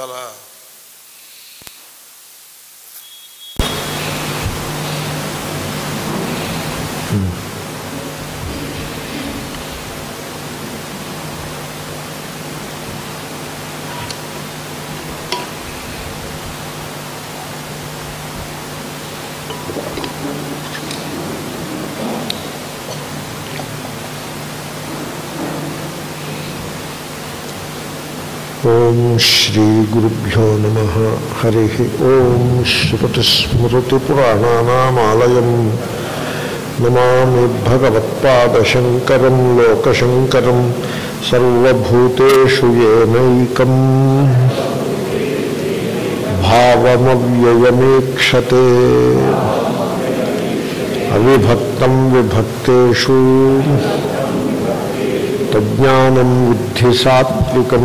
చాలా ఓం శ్రీ గురుభ్యో నమ హరి ఓం శ్రుతిస్మృతిపురాణానామాలయం నమామి భగవత్పాదశంకరం లోకశంకరం సర్వభూతేషు ఏనైకం భావమవ్యయమీక్షతే అవిభక్తం విభక్తేషు తజ్ఞానం విద్ధి సాత్వికం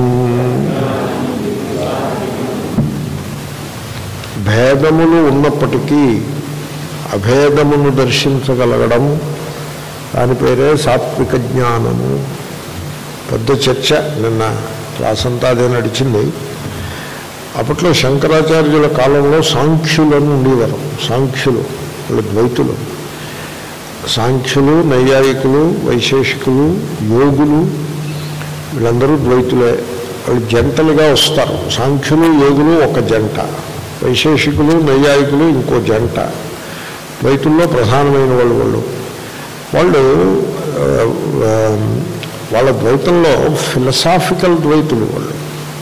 భేదములు ఉన్నప్పటికీ అభేదమును దర్శించగలగడం దాని పేరే సాత్విక జ్ఞానము పెద్ద చర్చ నిన్న క్లాస్ అంతా అదే నడిచింది అప్పట్లో శంకరాచార్యుల కాలంలో సాంఖ్యులను ఉండేవారు సాంఖ్యులు వాళ్ళు ద్వైతులు సాంఖ్యులు నైయాయికులు వైశేషికులు యోగులు వీళ్ళందరూ ద్వైతులే వాళ్ళు జంటలుగా వస్తారు సాంఖ్యులు యోగులు ఒక జంట వైశేషికులు నైయాయికులు ఇంకో జంట ద్వైతుల్లో ప్రధానమైన వాళ్ళు వాళ్ళు వాళ్ళు ఆ, ఆ, వాళ్ళ ద్వైతంలో ఫిలసాఫికల్ ద్వైతులు వాళ్ళు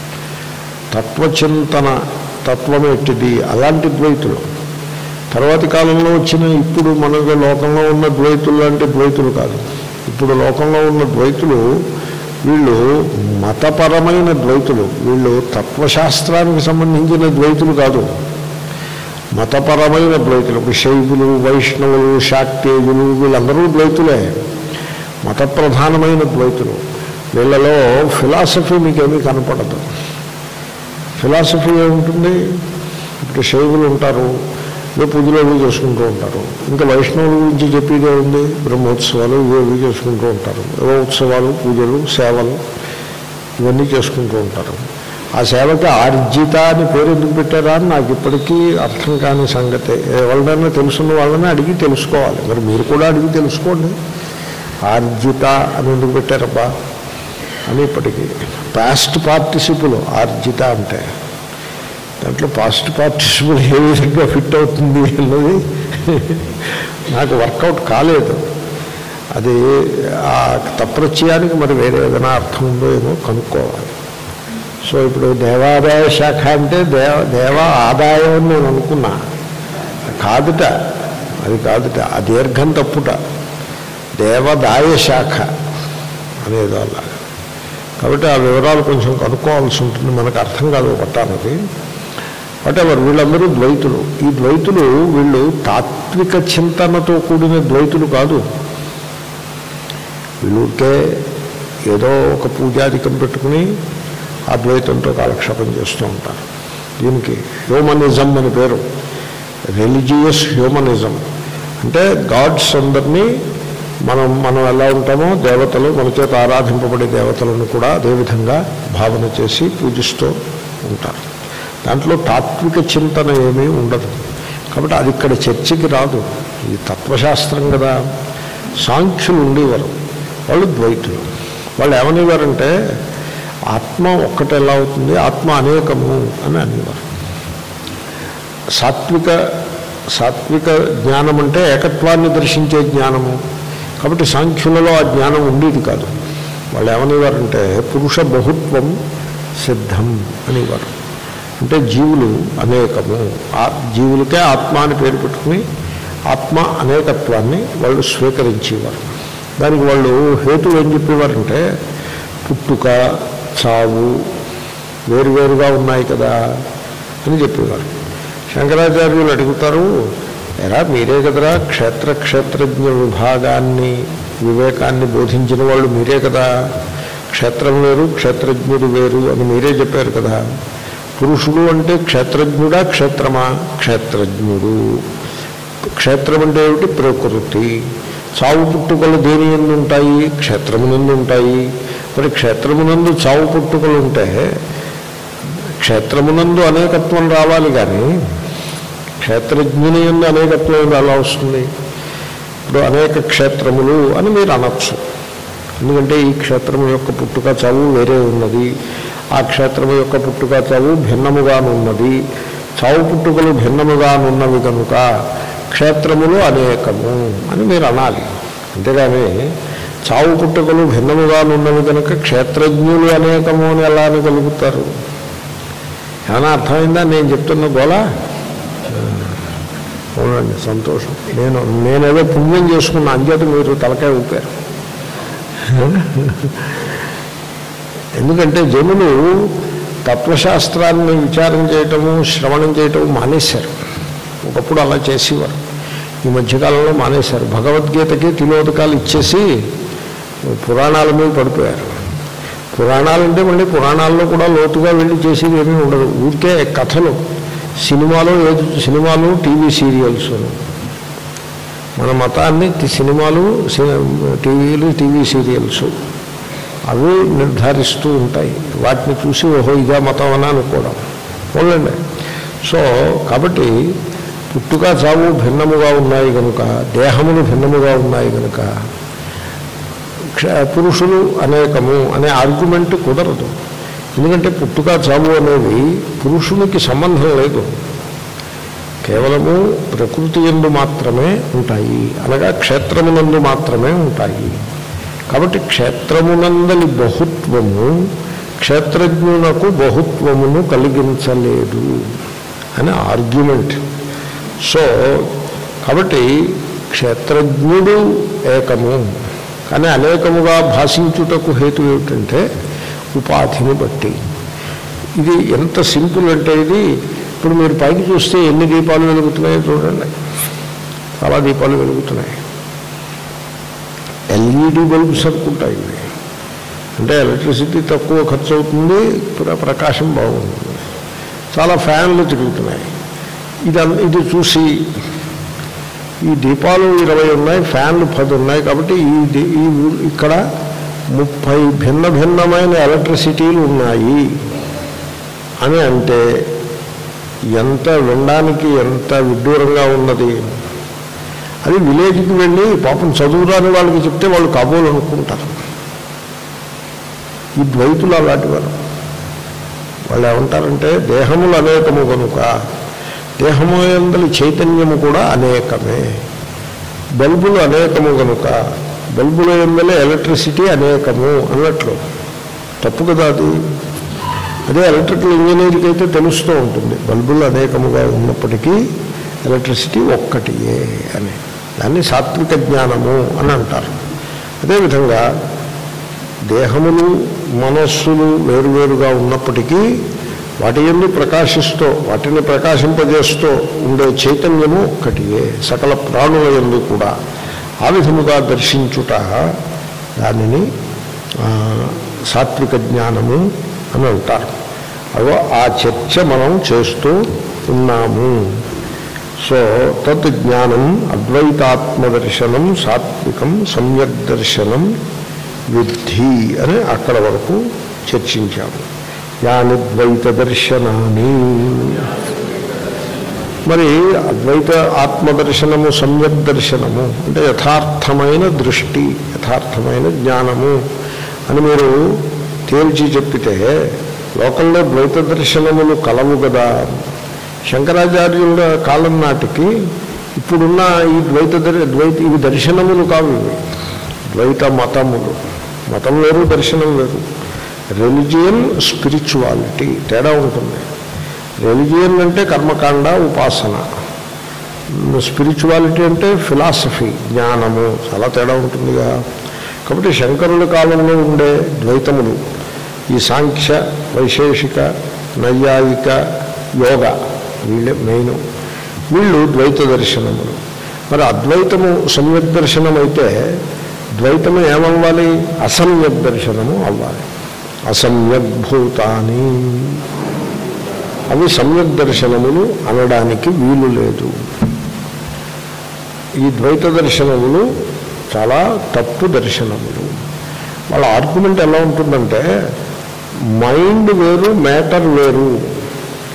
తత్వచింతన తత్వం ఎట్టిది అలాంటి ద్వైతులు తర్వాతి కాలంలో వచ్చిన ఇప్పుడు మనకు లోకంలో ఉన్న ద్వైతులు లాంటి ద్వైతులు కాదు ఇప్పుడు లోకంలో ఉన్న ద్వైతులు వీళ్ళు మతపరమైన ద్వైతులు వీళ్ళు తత్వశాస్త్రానికి సంబంధించిన ద్వైతులు కాదు మతపరమైన ద్వైతులు ఇప్పుడు శైవులు వైష్ణవులు శాక్తేయులు వీళ్ళందరూ ద్వైతులే మత ప్రధానమైన ద్వైతులు వీళ్ళలో ఫిలాసఫీ మీకేమీ కనపడదు ఫిలాసఫీ ఏముంటుంది ఇప్పుడు శైవులు ఉంటారు ఇవే పూజలు అవి చేసుకుంటూ ఉంటారు ఇంకా వైష్ణవుల గురించి చెప్పేదే ఉంది బ్రహ్మోత్సవాలు ఇవి అవి చేసుకుంటూ ఉంటారు ఏవో ఉత్సవాలు పూజలు సేవలు ఇవన్నీ చేసుకుంటూ ఉంటారు ఆ సేవకి ఆర్జిత అని పేరు ఎందుకు పెట్టారా అని నాకు ఇప్పటికీ అర్థం కాని సంగతి ఎవరినైనా తెలుసున్న వాళ్ళని అడిగి తెలుసుకోవాలి మరి మీరు కూడా అడిగి తెలుసుకోండి ఆర్జిత అని ఎందుకు పెట్టారబ్బా అని ఇప్పటికీ పాస్ట్ పార్టిసిపుల్ ఆర్జిత అంటే దాంట్లో పాస్ట్ పార్టిసిపుల్ ఏ విధంగా ఫిట్ అవుతుంది అన్నది నాకు వర్కౌట్ కాలేదు అది ఆ తప్రత్యయానికి మరి వేరే ఏదైనా అర్థం ఉందో ఏమో కనుక్కోవాలి సో ఇప్పుడు దేవాదాయ శాఖ అంటే దేవ దేవ ఆదాయం అని నేను అనుకున్నా కాదుట అది కాదుట ఆ దీర్ఘం తప్పుట దేవదాయ శాఖ అనేది అలా కాబట్టి ఆ వివరాలు కొంచెం కనుక్కోవాల్సి ఉంటుంది మనకు అర్థం కాదు పట్టాలది వాటెవర్ వీళ్ళందరూ ద్వైతులు ఈ ద్వైతులు వీళ్ళు తాత్విక చింతనతో కూడిన ద్వైతులు కాదు వీళ్ళుకే ఏదో ఒక పూజాధికం పెట్టుకుని ఆ ద్వైతంతో కాలక్షేపం చేస్తూ ఉంటారు దీనికి హ్యూమనిజం అని పేరు రిలీజియస్ హ్యూమనిజం అంటే గాడ్స్ అందరినీ మనం మనం ఎలా ఉంటామో దేవతలు మన చేత ఆరాధింపబడే దేవతలను కూడా అదేవిధంగా భావన చేసి పూజిస్తూ ఉంటారు దాంట్లో తాత్విక చింతన ఏమీ ఉండదు కాబట్టి అది ఇక్కడ చర్చకి రాదు ఇది తత్వశాస్త్రం కదా సాంఖ్యులు ఉండేవారు వాళ్ళు ద్వైతులు వాళ్ళు ఏమనేవారంటే ఆత్మ ఒక్కటి ఎలా అవుతుంది ఆత్మ అనేకము అని అనేవారు సాత్విక సాత్విక జ్ఞానం అంటే ఏకత్వాన్ని దర్శించే జ్ఞానము కాబట్టి సాంఖ్యులలో ఆ జ్ఞానం ఉండేది కాదు వాళ్ళు ఏమనేవారంటే పురుష బహుత్వం సిద్ధం అనేవారు అంటే జీవులు అనేకము ఆ జీవులకే ఆత్మ అని పేరు పెట్టుకుని ఆత్మ అనేకత్వాన్ని వాళ్ళు స్వీకరించేవారు దానికి వాళ్ళు హేతు ఏం చెప్పేవారంటే పుట్టుక చావు వేరువేరుగా ఉన్నాయి కదా అని చెప్పేవారు శంకరాచార్యులు అడుగుతారు ఎరా మీరే కదరా క్షేత్ర క్షేత్రజ్ఞ విభాగాన్ని వివేకాన్ని బోధించిన వాళ్ళు మీరే కదా క్షేత్రం వేరు క్షేత్రజ్ఞుడు వేరు అని మీరే చెప్పారు కదా పురుషుడు అంటే క్షేత్రజ్ఞుడా క్షేత్రమా క్షేత్రజ్ఞుడు క్షేత్రం అంటే ఏమిటి ప్రకృతి చావు పుట్టుకలు దేని ఎందు ఉంటాయి క్షేత్రమునందు ఉంటాయి మరి క్షేత్రమునందు చావు పుట్టుకలు ఉంటే క్షేత్రమునందు అనేకత్వం రావాలి కానీ క్షేత్రజ్ఞుని ఎందు అనేకత్వం ఎలా వస్తుంది ఇప్పుడు అనేక క్షేత్రములు అని మీరు అనొచ్చు ఎందుకంటే ఈ క్షేత్రము యొక్క పుట్టుక చావు వేరే ఉన్నది ఆ క్షేత్రము యొక్క పుట్టుక చావు భిన్నముగానున్నది చావు పుట్టుకలు భిన్నముగానున్నవి కనుక క్షేత్రములు అనేకము అని మీరు అనాలి అంతేగాని చావు పుట్టుకలు భిన్నముగానున్నవి కనుక క్షేత్రజ్ఞులు అనేకము అని ఎలా అనగలుగుతారు ఏమైనా అర్థమైందా నేను చెప్తున్న గోలా అవునండి సంతోషం నేను నేనేదో పుణ్యం చేసుకున్న అంచేత మీరు తలకాయ ఊపారు ఎందుకంటే జనులు తత్వశాస్త్రాన్ని విచారం చేయటము శ్రవణం చేయటము మానేశారు ఒకప్పుడు అలా చేసేవారు ఈ మధ్యకాలంలో మానేశారు భగవద్గీతకి తిలోదకాలు ఇచ్చేసి పురాణాల మీద పడిపోయారు పురాణాలు అంటే మళ్ళీ పురాణాల్లో కూడా లోతుగా వెళ్ళి చేసేది ఏమీ ఉండదు ఊరికే కథలు సినిమాలు ఏది సినిమాలు టీవీ సీరియల్స్ మన మతాన్ని టి- సినిమాలు సి- టీవీలు టీవీ సీరియల్స్ అవి నిర్ధారిస్తూ ఉంటాయి వాటిని చూసి ఓహో ఇదే మతం అని అనుకోవడం పోలండి సో కాబట్టి పుట్టుక చావు భిన్నముగా ఉన్నాయి కనుక దేహములు భిన్నముగా ఉన్నాయి కనుక క్ష- పురుషులు అనేకము అనే ఆర్గ్యుమెంట్ కుదరదు ఎందుకంటే పుట్టుక చావు అనేవి పురుషునికి సంబంధం లేదు కేవలము ప్రకృతి ఎందు మాత్రమే ఉంటాయి అనగా క్షేత్రమునందు మాత్రమే ఉంటాయి కాబట్టి క్షేత్రమునందలి బహుత్వము క్షేత్రజ్ఞునకు బహుత్వమును కలిగించలేదు అని ఆర్గ్యుమెంట్ సో కాబట్టి క్షేత్రజ్ఞుడు ఏకము కానీ అనేకముగా భాషించుటకు హేతు ఏమిటంటే ఉపాధిని బట్టి ఇది ఎంత సింపుల్ అంటే ఇది ఇప్పుడు మీరు పైకి చూస్తే ఎన్ని దీపాలు వెలుగుతున్నాయో చూడండి చాలా దీపాలు వెలుగుతున్నాయి ఎల్ఈడి బల్బ్స్ అనుకుంటాయి ఇవి అంటే ఎలక్ట్రిసిటీ తక్కువ ఖర్చు అవుతుంది ప్ర- ప్రకాశం బాగుంటుంది చాలా ఫ్యాన్లు తిరుగుతున్నాయి ఇది ఇది చూసి ఈ దీపాలు ఇరవై ఉన్నాయి ఫ్యాన్లు పది ఉన్నాయి కాబట్టి ఈ ది- ఈ ఊ- ఇక్కడ ముప్పై భిన్న భిన్నమైన ఎలక్ట్రిసిటీలు ఉన్నాయి అని అంటే ఎంత వినడానికి ఎంత విడ్డూరంగా ఉన్నది అది విలేజ్కి వెళ్ళి పాపం చదువురాని వాళ్ళకి చెప్తే వాళ్ళు కాబోలు అనుకుంటారు ఈ ద్వైతులు అలాంటి వారు వాళ్ళు ఏమంటారంటే దేహములు అనేకము కనుక దేహము ఎందలి చైతన్యము కూడా అనేకమే బల్బులు అనేకము కనుక బల్బుల ఎందలే ఎలక్ట్రిసిటీ అనేకము అన్నట్లు తప్పు కదా అది అదే ఎలక్ట్రికల్ ఇంజనీర్కి అయితే తెలుస్తూ ఉంటుంది బల్బులు అనేకముగా ఉన్నప్పటికీ ఎలక్ట్రిసిటీ ఒక్కటియే అని దాన్ని సాత్విక జ్ఞానము అని అంటారు అదేవిధంగా దేహములు మనస్సులు వేరువేరుగా ఉన్నప్పటికీ వాటి ఎందు ప్రకాశిస్తూ వాటిని ప్రకాశింపజేస్తూ ఉండే చైతన్యము ఒక్కటియే సకల ప్రాణుల ఎందు కూడా ఆ విధముగా దర్శించుట దానిని ఆ, సాత్విక జ్ఞానము అని అంటారు అదో ఆ చర్చ మనం చేస్తూ ఉన్నాము సో తత్ జ్ఞానం అద్వైతాత్మదర్శనం సాత్వికం సమ్యక్ దర్శనం విద్ధి అని అక్కడ వరకు చర్చించాము యాని ద్వైత దర్శనాన్ని మరి అద్వైత ఆత్మదర్శనము సమ్యక్ దర్శనము అంటే యథార్థమైన దృష్టి యథార్థమైన జ్ఞానము అని మీరు తేల్చి చెప్పితే లోకంలో ద్వైత దర్శనములు కలవు కదా శంకరాచార్యుల కాలం నాటికి ఇప్పుడున్న ఈ ద్వైత దర్- ద్వైత ఇవి దర్శనములు కావు ఇవి ద్వైత మతములు మతం వేరు దర్శనం వేరు రెలిజియన్ స్పిరిచువాలిటీ తేడా ఉంటుంది రెలిజియన్ అంటే కర్మకాండ ఉపాసన స్పిరిచువాలిటీ అంటే ఫిలాసఫీ జ్ఞానము చాలా తేడా ఉంటుందిగా కాబట్టి శంకరుల కాలంలో ఉండే ద్వైతములు ఈ సాంఖ్య వైశేషిక నైయాయిక యోగ వీళ్ళే మెయిన్ వీళ్ళు ద్వైత దర్శనములు మరి అద్వైతము సమ్యక్ దర్శనం అయితే ద్వైతము ఏమవ్వాలి అసమ్యక్ దర్శనము అవ్వాలి అసమ్యక్ భూతాని అవి సమ్యక్ దర్శనములు అనడానికి వీలు లేదు ఈ ద్వైత దర్శనములు చాలా తప్పు దర్శనములు వాళ్ళ ఆర్గ్యుమెంట్ ఎలా ఉంటుందంటే మైండ్ వేరు మ్యాటర్ వేరు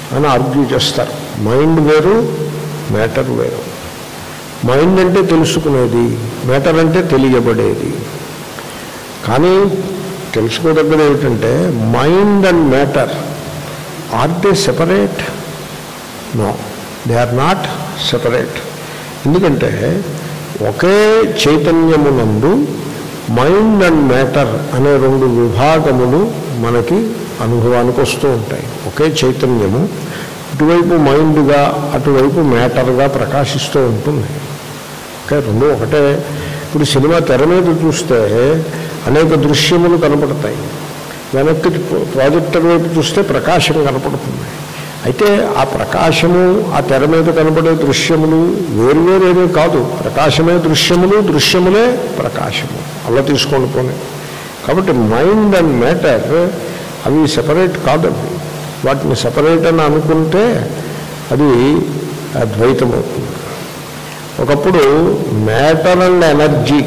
అని ఆర్గ్యూ చేస్తారు మైండ్ వేరు మ్యాటర్ వేరు మైండ్ అంటే తెలుసుకునేది మ్యాటర్ అంటే తెలియబడేది కానీ తెలుసుకోదగ్గది ఏమిటంటే mind and matter are they separate no they are not separate ఎందుకంటే ఒకే చైతన్యమునందు మైండ్ అండ్ మ్యాటర్ అనే రెండు విభాగములు మనకి అనుభవానికి వస్తూ ఉంటాయి ఒకే చైతన్యము ఇటువైపు మైండ్గా అటువైపు మ్యాటర్గా ప్రకాశిస్తూ ఉంటుంది ఓకే రెండు ఒకటే ఇప్పుడు సినిమా తెర మీద చూస్తే అనేక దృశ్యములు కనపడతాయి వెనక్కి ప్రాజెక్టర్ వైపు చూస్తే ప్రకాశం కనపడుతుంది అయితే ఆ ప్రకాశము ఆ తెర మీద కనపడే దృశ్యములు వేరువేరేమీ కాదు ప్రకాశమే దృశ్యములు దృశ్యములే ప్రకాశము అలా తీసుకోండి పోనీ కాబట్టి మైండ్ అండ్ మ్యాటర్ అవి సెపరేట్ కాదండి వాటిని సెపరేట్ అని అనుకుంటే అది ద్వైతం అవుతుంది ఒకప్పుడు మ్యాటర్ అండ్ ఎనర్జీ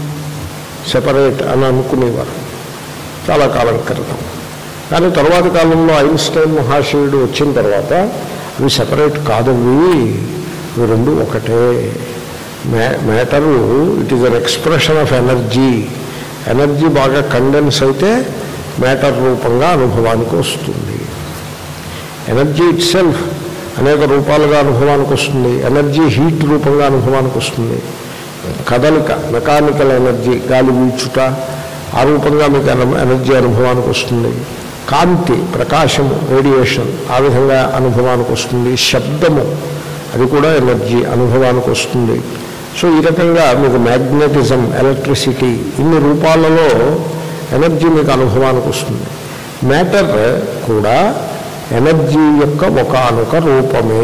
సెపరేట్ అని అనుకునేవారు చాలా కాలం క్రితం కానీ తర్వాత కాలంలో ఐన్స్టైన్ మహాశయుడు వచ్చిన తర్వాత అవి సెపరేట్ కాదవి ఇవి రెండు ఒకటే మ్యా matter it is an expression of energy energy బాగా కండెన్స్ అయితే మ్యాటర్ రూపంగా అనుభవానికి వస్తుంది ఎనర్జీ ఇట్ సెల్ఫ్ అనేక రూపాలుగా అనుభవానికి వస్తుంది ఎనర్జీ హీట్ రూపంగా అనుభవానికి వస్తుంది కదలిక మెకానికల్ ఎనర్జీ గాలి వీచుట ఆ రూపంగా మీకు ఎన- ఎనర్జీ అనుభవానికి వస్తుంది కాంతి ప్రకాశము రేడియేషన్ ఆ విధంగా అనుభవానికి వస్తుంది శబ్దము అది కూడా ఎనర్జీ అనుభవానికి వస్తుంది సో ఈ రకంగా మీకు మ్యాగ్నెటిజం ఎలక్ట్రిసిటీ ఇన్ని రూపాలలో ఎనర్జీ మీకు అనుభవానికి వస్తుంది మ్యాటర్ కూడా ఎనర్జీ యొక్క ఒకానొక రూపమే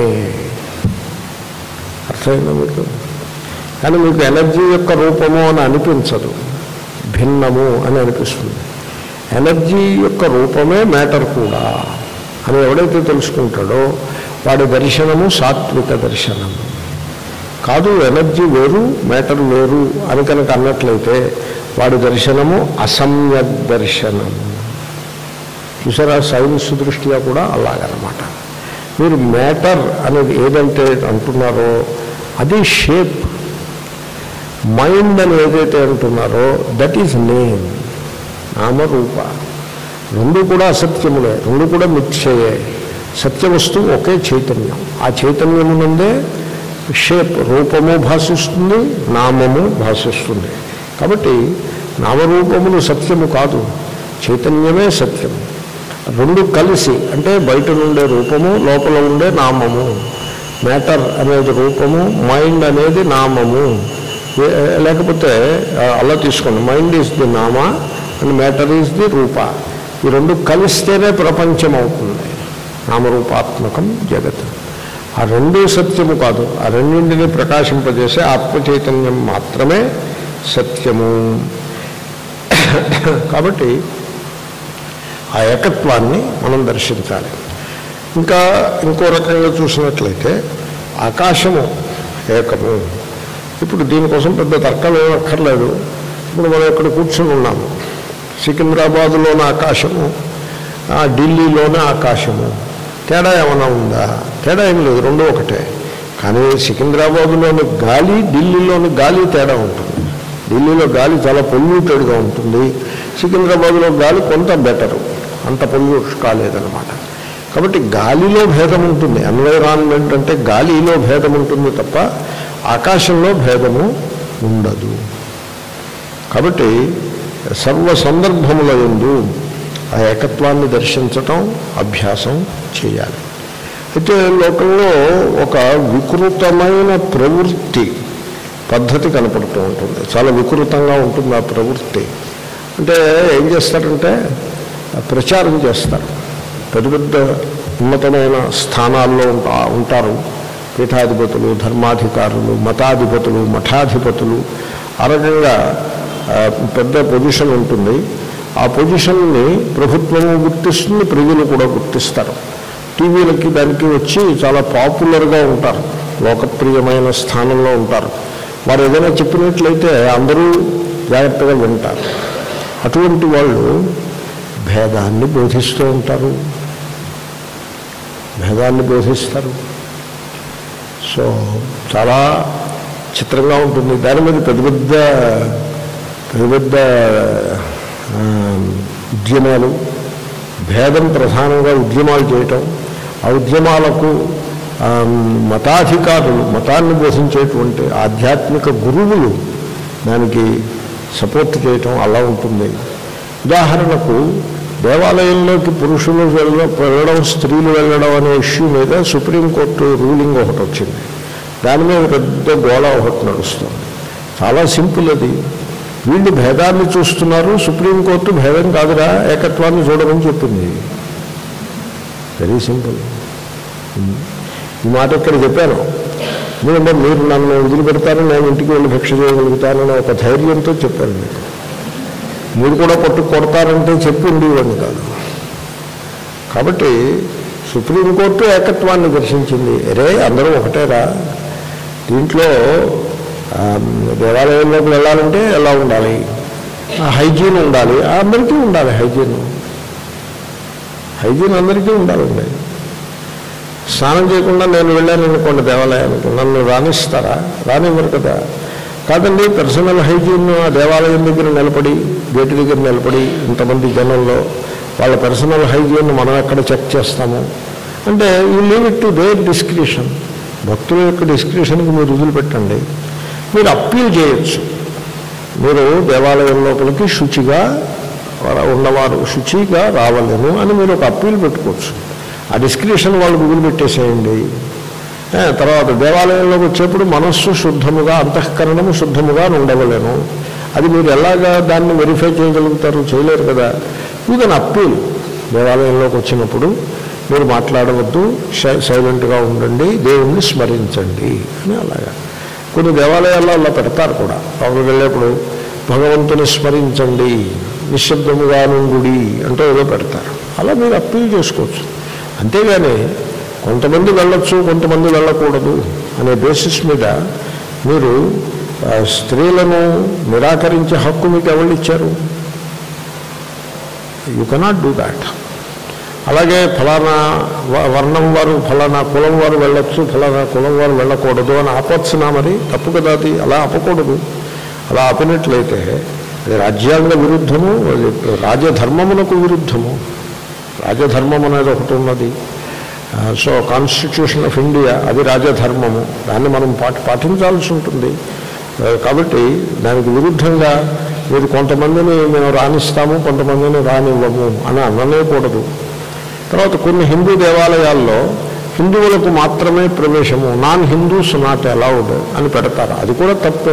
అర్థమైందా మీకు కానీ మీకు ఎనర్జీ యొక్క రూపము అని అనిపించదు భిన్నము అని అనిపిస్తుంది ఎనర్జీ యొక్క రూపమే మ్యాటర్ కూడా అని ఎవడైతే తెలుసుకుంటాడో వాడి దర్శనము సాత్విక దర్శనము కాదు ఎనర్జీ వేరు మ్యాటర్ వేరు అని కనుక అన్నట్లయితే వాడి దర్శనము అసమ్యక్ దర్శనము చూసారా సైన్స్ దృష్ట్యా కూడా అలాగనమాట మీరు మ్యాటర్ అనేది ఏదంటే అంటున్నారో అది షేప్ మైండ్ అని ఏదైతే అంటున్నారో దట్ ఈజ్ నేమ్ నామరూప రెండు కూడా అసత్యములే రెండు కూడా మిథ్యయే సత్యవస్తువు ఒకే చైతన్యం ఆ చైతన్యమునందే షేప్ రూపము భాషిస్తుంది నామము భాషిస్తుంది కాబట్టి నామరూపములు సత్యము కాదు చైతన్యమే సత్యము రెండు కలిసి అంటే బయట నుండే రూపము లోపల ఉండే నామము మ్యాటర్ అనేది రూపము మైండ్ అనేది నామము ఏ- లేకపోతే ఆ, అలా తీసుకోండి mind is the nama and matter is the rupa ఈ రెండు కలిస్తేనే ప్రపంచం అవుతుంది నామరూపాత్మకం జగత్ ఆ రెండూ సత్యము కాదు ఆ రెండింటిని ప్రకాశింపజేసే ఆత్మ చైతన్యం మాత్రమే సత్యము కాబట్టి ఆ ఏకత్వాన్ని మనం దర్శించాలి ఇంకా ఇంకో రకంగా చూసినట్లయితే ఆకాశము ఏకము ఇప్పుడు దీనికోసం పెద్ద తర్కాలు ఏం అక్కర్లేదు ఇప్పుడు మనం ఇక్కడ కూర్చొని ఉన్నాము సికింద్రాబాదులోని ఆకాశము ఆ ఢిల్లీలోనే ఆకాశము తేడా ఏమైనా ఉందా తేడా ఏం లేదు రెండు ఒకటే కానీ సికింద్రాబాదులోని గాలి ఢిల్లీలోని గాలి తేడా ఉంటుంది ఢిల్లీలో గాలి చాలా పొల్యూటెడ్గా ఉంటుంది సికింద్రాబాద్లో గాలి కొంత బెటరు అంత పొల్యూట్ కాలేదన్నమాట కాబట్టి గాలిలో భేదం ఉంటుంది ఎన్వైరాన్మెంట్ అంటే గాలిలో భేదం ఉంటుంది తప్ప ఆకాశంలో భేదము ఉండదు కాబట్టి సర్వ సందర్భముల యందు ఆ ఏకత్వాన్ని దర్శించటం అభ్యాసం చేయాలి అయితే లోకంలో ఒక వికృతమైన ప్రవృత్తి పద్ధతి కనపడుతూ ఉంటుంది చాలా వికృతంగా ఉంటుంది ఆ ప్రవృత్తి అంటే ఏం చేస్తారంటే ప్రచారం చేస్తారు పెద్ద పెద్ద ఉన్నతమైన స్థానాల్లో ఉంటా ఉంటారు పీఠాధిపతులు ధర్మాధికారులు మతాధిపతులు మఠాధిపతులు ఆ రకంగా ఆ, పెద్ద పొజిషన్ ఉంటుంది ఆ పొజిషన్ని ప్రభుత్వము గుర్తిస్తుంది ప్రజలు కూడా గుర్తిస్తారు టీవీలకి దానికి వచ్చి చాలా పాపులర్గా ఉంటారు లోకప్రియమైన స్థానంలో ఉంటారు వారు ఏదైనా చెప్పినట్లయితే అందరూ జాగ్రత్తగా వింటారు అటువంటి వాళ్ళు భేదాన్ని బోధిస్తూ ఉంటారు భేదాన్ని బోధిస్తారు సో చాలా చిత్రంగా ఉంటుంది దాని మీద పెద్ద పెద్ద పెద్ద పెద్ద ఆ, ఉద్యమాలు భేదం ప్రధానంగా ఉద్యమాలు చేయటం ఆ ఉద్యమాలకు ఆ, మతాధికారులు మతాన్ని బోధించేటువంటి ఆధ్యాత్మిక గురువులు దానికి సపోర్ట్ చేయటం అలా ఉంటుంది ఉదాహరణకు దేవాలయంలోకి పురుషులు వెళ్ళ వెళ్ళడం స్త్రీలు వెళ్ళడం అనే ఇష్యూ మీద సుప్రీంకోర్టు రూలింగ్ ఒకటి వచ్చింది దాని మీద పెద్ద గోళ ఒకటి నడుస్తుంది చాలా సింపుల్ అది వీళ్ళు భేదాన్ని చూస్తున్నారు సుప్రీంకోర్టు భేదం కాదురా ఏకత్వాన్ని చూడమని చెప్పింది వెరీ సింపుల్ ఈ మాట ఇక్కడ చెప్పాను ఎందుకంటే మీరు నన్ను వదిలిపెడతాను నేను ఇంటికి వెళ్ళి భిక్ష చేయగలుగుతానని ఒక ధైర్యంతో చెప్పాను మీకు మీరు కూడా పట్టు కొడతారంటే చెప్పి ఉండేవాడిని కాదు కాబట్టి సుప్రీంకోర్టు ఏకత్వాన్ని దర్శించింది అరే అందరూ ఒకటేరా దీంట్లో ఆ, దేవాలయంలోకి వెళ్ళాలంటే ఎలా ఉండాలి ఆ హైజీన్ ఉండాలి ఆ అందరికీ ఉండాలి హైజీన్ హైజీన్ అందరికీ ఉండాలండి స్నానం చేయకుండా నేను వెళ్ళాను అనుకోండి దేవాలయానికి నన్ను రాణిస్తారా రానివ్వరు కదా కాదండి పర్సనల్ హైజీన్ ఆ దేవాలయం దగ్గర నిలబడి గేటు దగ్గర నిలబడి ఇంతమంది జనంలో వాళ్ళ పర్సనల్ హైజీన్ మనం ఎక్కడ చెక్ చేస్తాము అంటే you leave it to their discretion భక్తుల యొక్క డిస్క్రిషన్కి మీరు వదిలిపెట్టండి మీరు అప్పీల్ చేయొచ్చు మీరు దేవాలయం లోపలికి శుచిగా ఉన్నవారు శుచిగా రావలేను అని మీరు ఒక అప్పీల్ పెట్టుకోవచ్చు ఆ డిస్క్రిప్షన్ వాళ్ళు వదిలిపెట్టేసేయండి ఏ, తర్వాత దేవాలయంలోకి వచ్చేప్పుడు మనస్సు శుద్ధముగా అంతఃకరణము శుద్ధముగా ఉండవలేను అది మీరు ఎలాగా దాన్ని వెరిఫై చేయగలుగుతారు చేయలేరు కదా ఇది అప్పీల్ దేవాలయంలోకి వచ్చినప్పుడు మీరు మాట్లాడవద్దు సై- సైలెంట్గా ఉండండి దేవుణ్ణి స్మరించండి అని అలాగా కొన్ని దేవాలయాల్లో అలా పెడతారు కూడా లోపలికి వెళ్ళేప్పుడు భగవంతుని స్మరించండి నిశ్శబ్దముగా నుండి అంటూ ఏదో పెడతారు అలా మీరు అప్పీల్ చేసుకోవచ్చు అంతేగాని కొంతమంది వెళ్ళొచ్చు కొంతమంది వెళ్ళకూడదు అనే బేసిస్ మీద మీరు ఆ, స్త్రీలను నిరాకరించే హక్కు మీకు ఎవరు ఇచ్చారు యూ కెనాట్ డూ దాట్ అలాగే ఫలానా వ- వర్ణం వారు ఫలానా కులం వారు వెళ్ళొచ్చు ఫలానా కులం వారు వెళ్ళకూడదు అని ఆపొచ్చునా మరి తప్పు కదా అది అలా ఆపకూడదు అలా ఆపినట్లయితే అది రాజ్యాంగ విరుద్ధము అది రాజధర్మమునకు విరుద్ధము రాజధర్మం అనేది ఒకటి ఉన్నది ఆ, సో కాన్స్టిట్యూషన్ ఆఫ్ ఇండియా అది రాజధర్మము దాన్ని మనం పాటి పాటించాల్సి ఉంటుంది ఆ, కాబట్టి దానికి విరుద్ధంగా మీరు కొంతమందిని మేము రాణిస్తాము కొంతమందిని రానివ్వము అని అననేకూడదు తర్వాత కొన్ని హిందూ దేవాలయాల్లో హిందువులకు మాత్రమే ప్రవేశము నాన్ హిందూస్ నాట్ అలౌడ్ అని పెడతారు అది కూడా తప్పే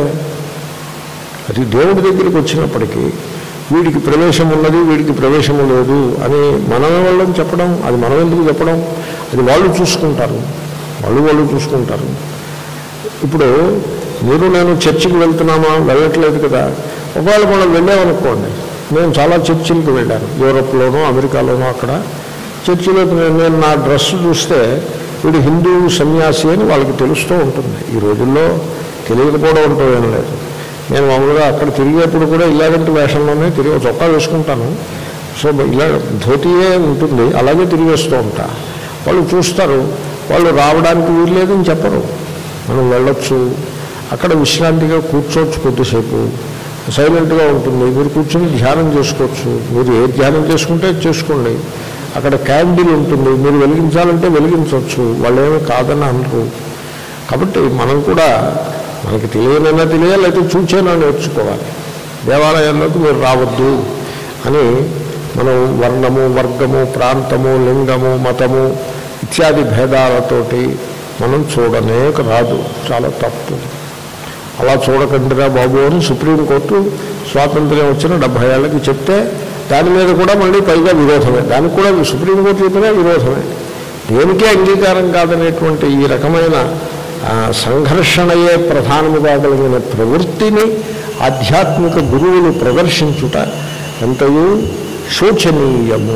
అది దేవుడి దగ్గరికి వచ్చినప్పటికీ వీడికి ప్రవేశం ఉన్నది వీడికి ప్రవేశము లేదు అని మనం వాళ్ళని చెప్పడం అది మనం ఎందుకు చెప్పడం అది వాళ్ళు చూసుకుంటారు వాళ్ళు వాళ్ళు చూసుకుంటారు ఇప్పుడు మీరు నేను చర్చికి వెళ్తున్నామా వెళ్ళట్లేదు కదా ఒకవేళ మనం వెళ్ళామనుకోండి నేను చాలా చర్చిలకు వెళ్ళాను యూరోప్లోనూ అమెరికాలోనూ అక్కడ చర్చిలోకి నేను నేను నా డ్రెస్ చూస్తే వీడు హిందూ సన్యాసి అని వాళ్ళకి తెలుస్తూ ఉంటుంది ఈ రోజుల్లో తెలియకపోవడం అంటూ ఏం లేదు నేను మామూలుగా అక్కడ తిరిగేప్పుడు కూడా ఇలాగంటి వేషంలోనే తిరిగి చొక్కా వేసుకుంటాను సో ఇలా ధోతియే ఉంటుంది అలాగే తిరిగేస్తూ ఉంటా వాళ్ళు చూస్తారు వాళ్ళు రావడానికి వీలు లేదని చెప్పరు మనం వెళ్ళొచ్చు అక్కడ విశ్రాంతిగా కూర్చోవచ్చు కొద్దిసేపు సైలెంట్గా ఉంటుంది మీరు కూర్చొని ధ్యానం చేసుకోవచ్చు మీరు ఏ ధ్యానం చేసుకుంటే అది చేసుకోండి అక్కడ క్యాండిల్ ఉంటుంది మీరు వెలిగించాలంటే వెలిగించవచ్చు వాళ్ళు ఏమీ కాదని అనరు కాబట్టి మనం కూడా మనకి తెలియనైనా తెలియాలి అయితే చూచైనా నేర్చుకోవాలి దేవాలయాల్లోకి మీరు రావద్దు అని మనం వర్ణము వర్గము ప్రాంతము లింగము మతము ఇత్యాది భేదాలతోటి మనం చూడనే రాదు చాలా తప్పు అలా చూడకండిరా బాబు అని సుప్రీంకోర్టు స్వాతంత్ర్యం వచ్చిన డెబ్భై ఏళ్ళకి చెప్తే దాని మీద కూడా మళ్ళీ పైగా విరోధమే దానికి కూడా సుప్రీంకోర్టు చెప్పినా విరోధమే దేనికే అంగీకారం కాదనేటువంటి ఈ రకమైన ఆ, సంఘర్షణయే ప్రధానముగా కలిగిన ప్రవృత్తిని ఆధ్యాత్మిక గురువులు ప్రదర్శించుట ఎంతయూ శోచనీయము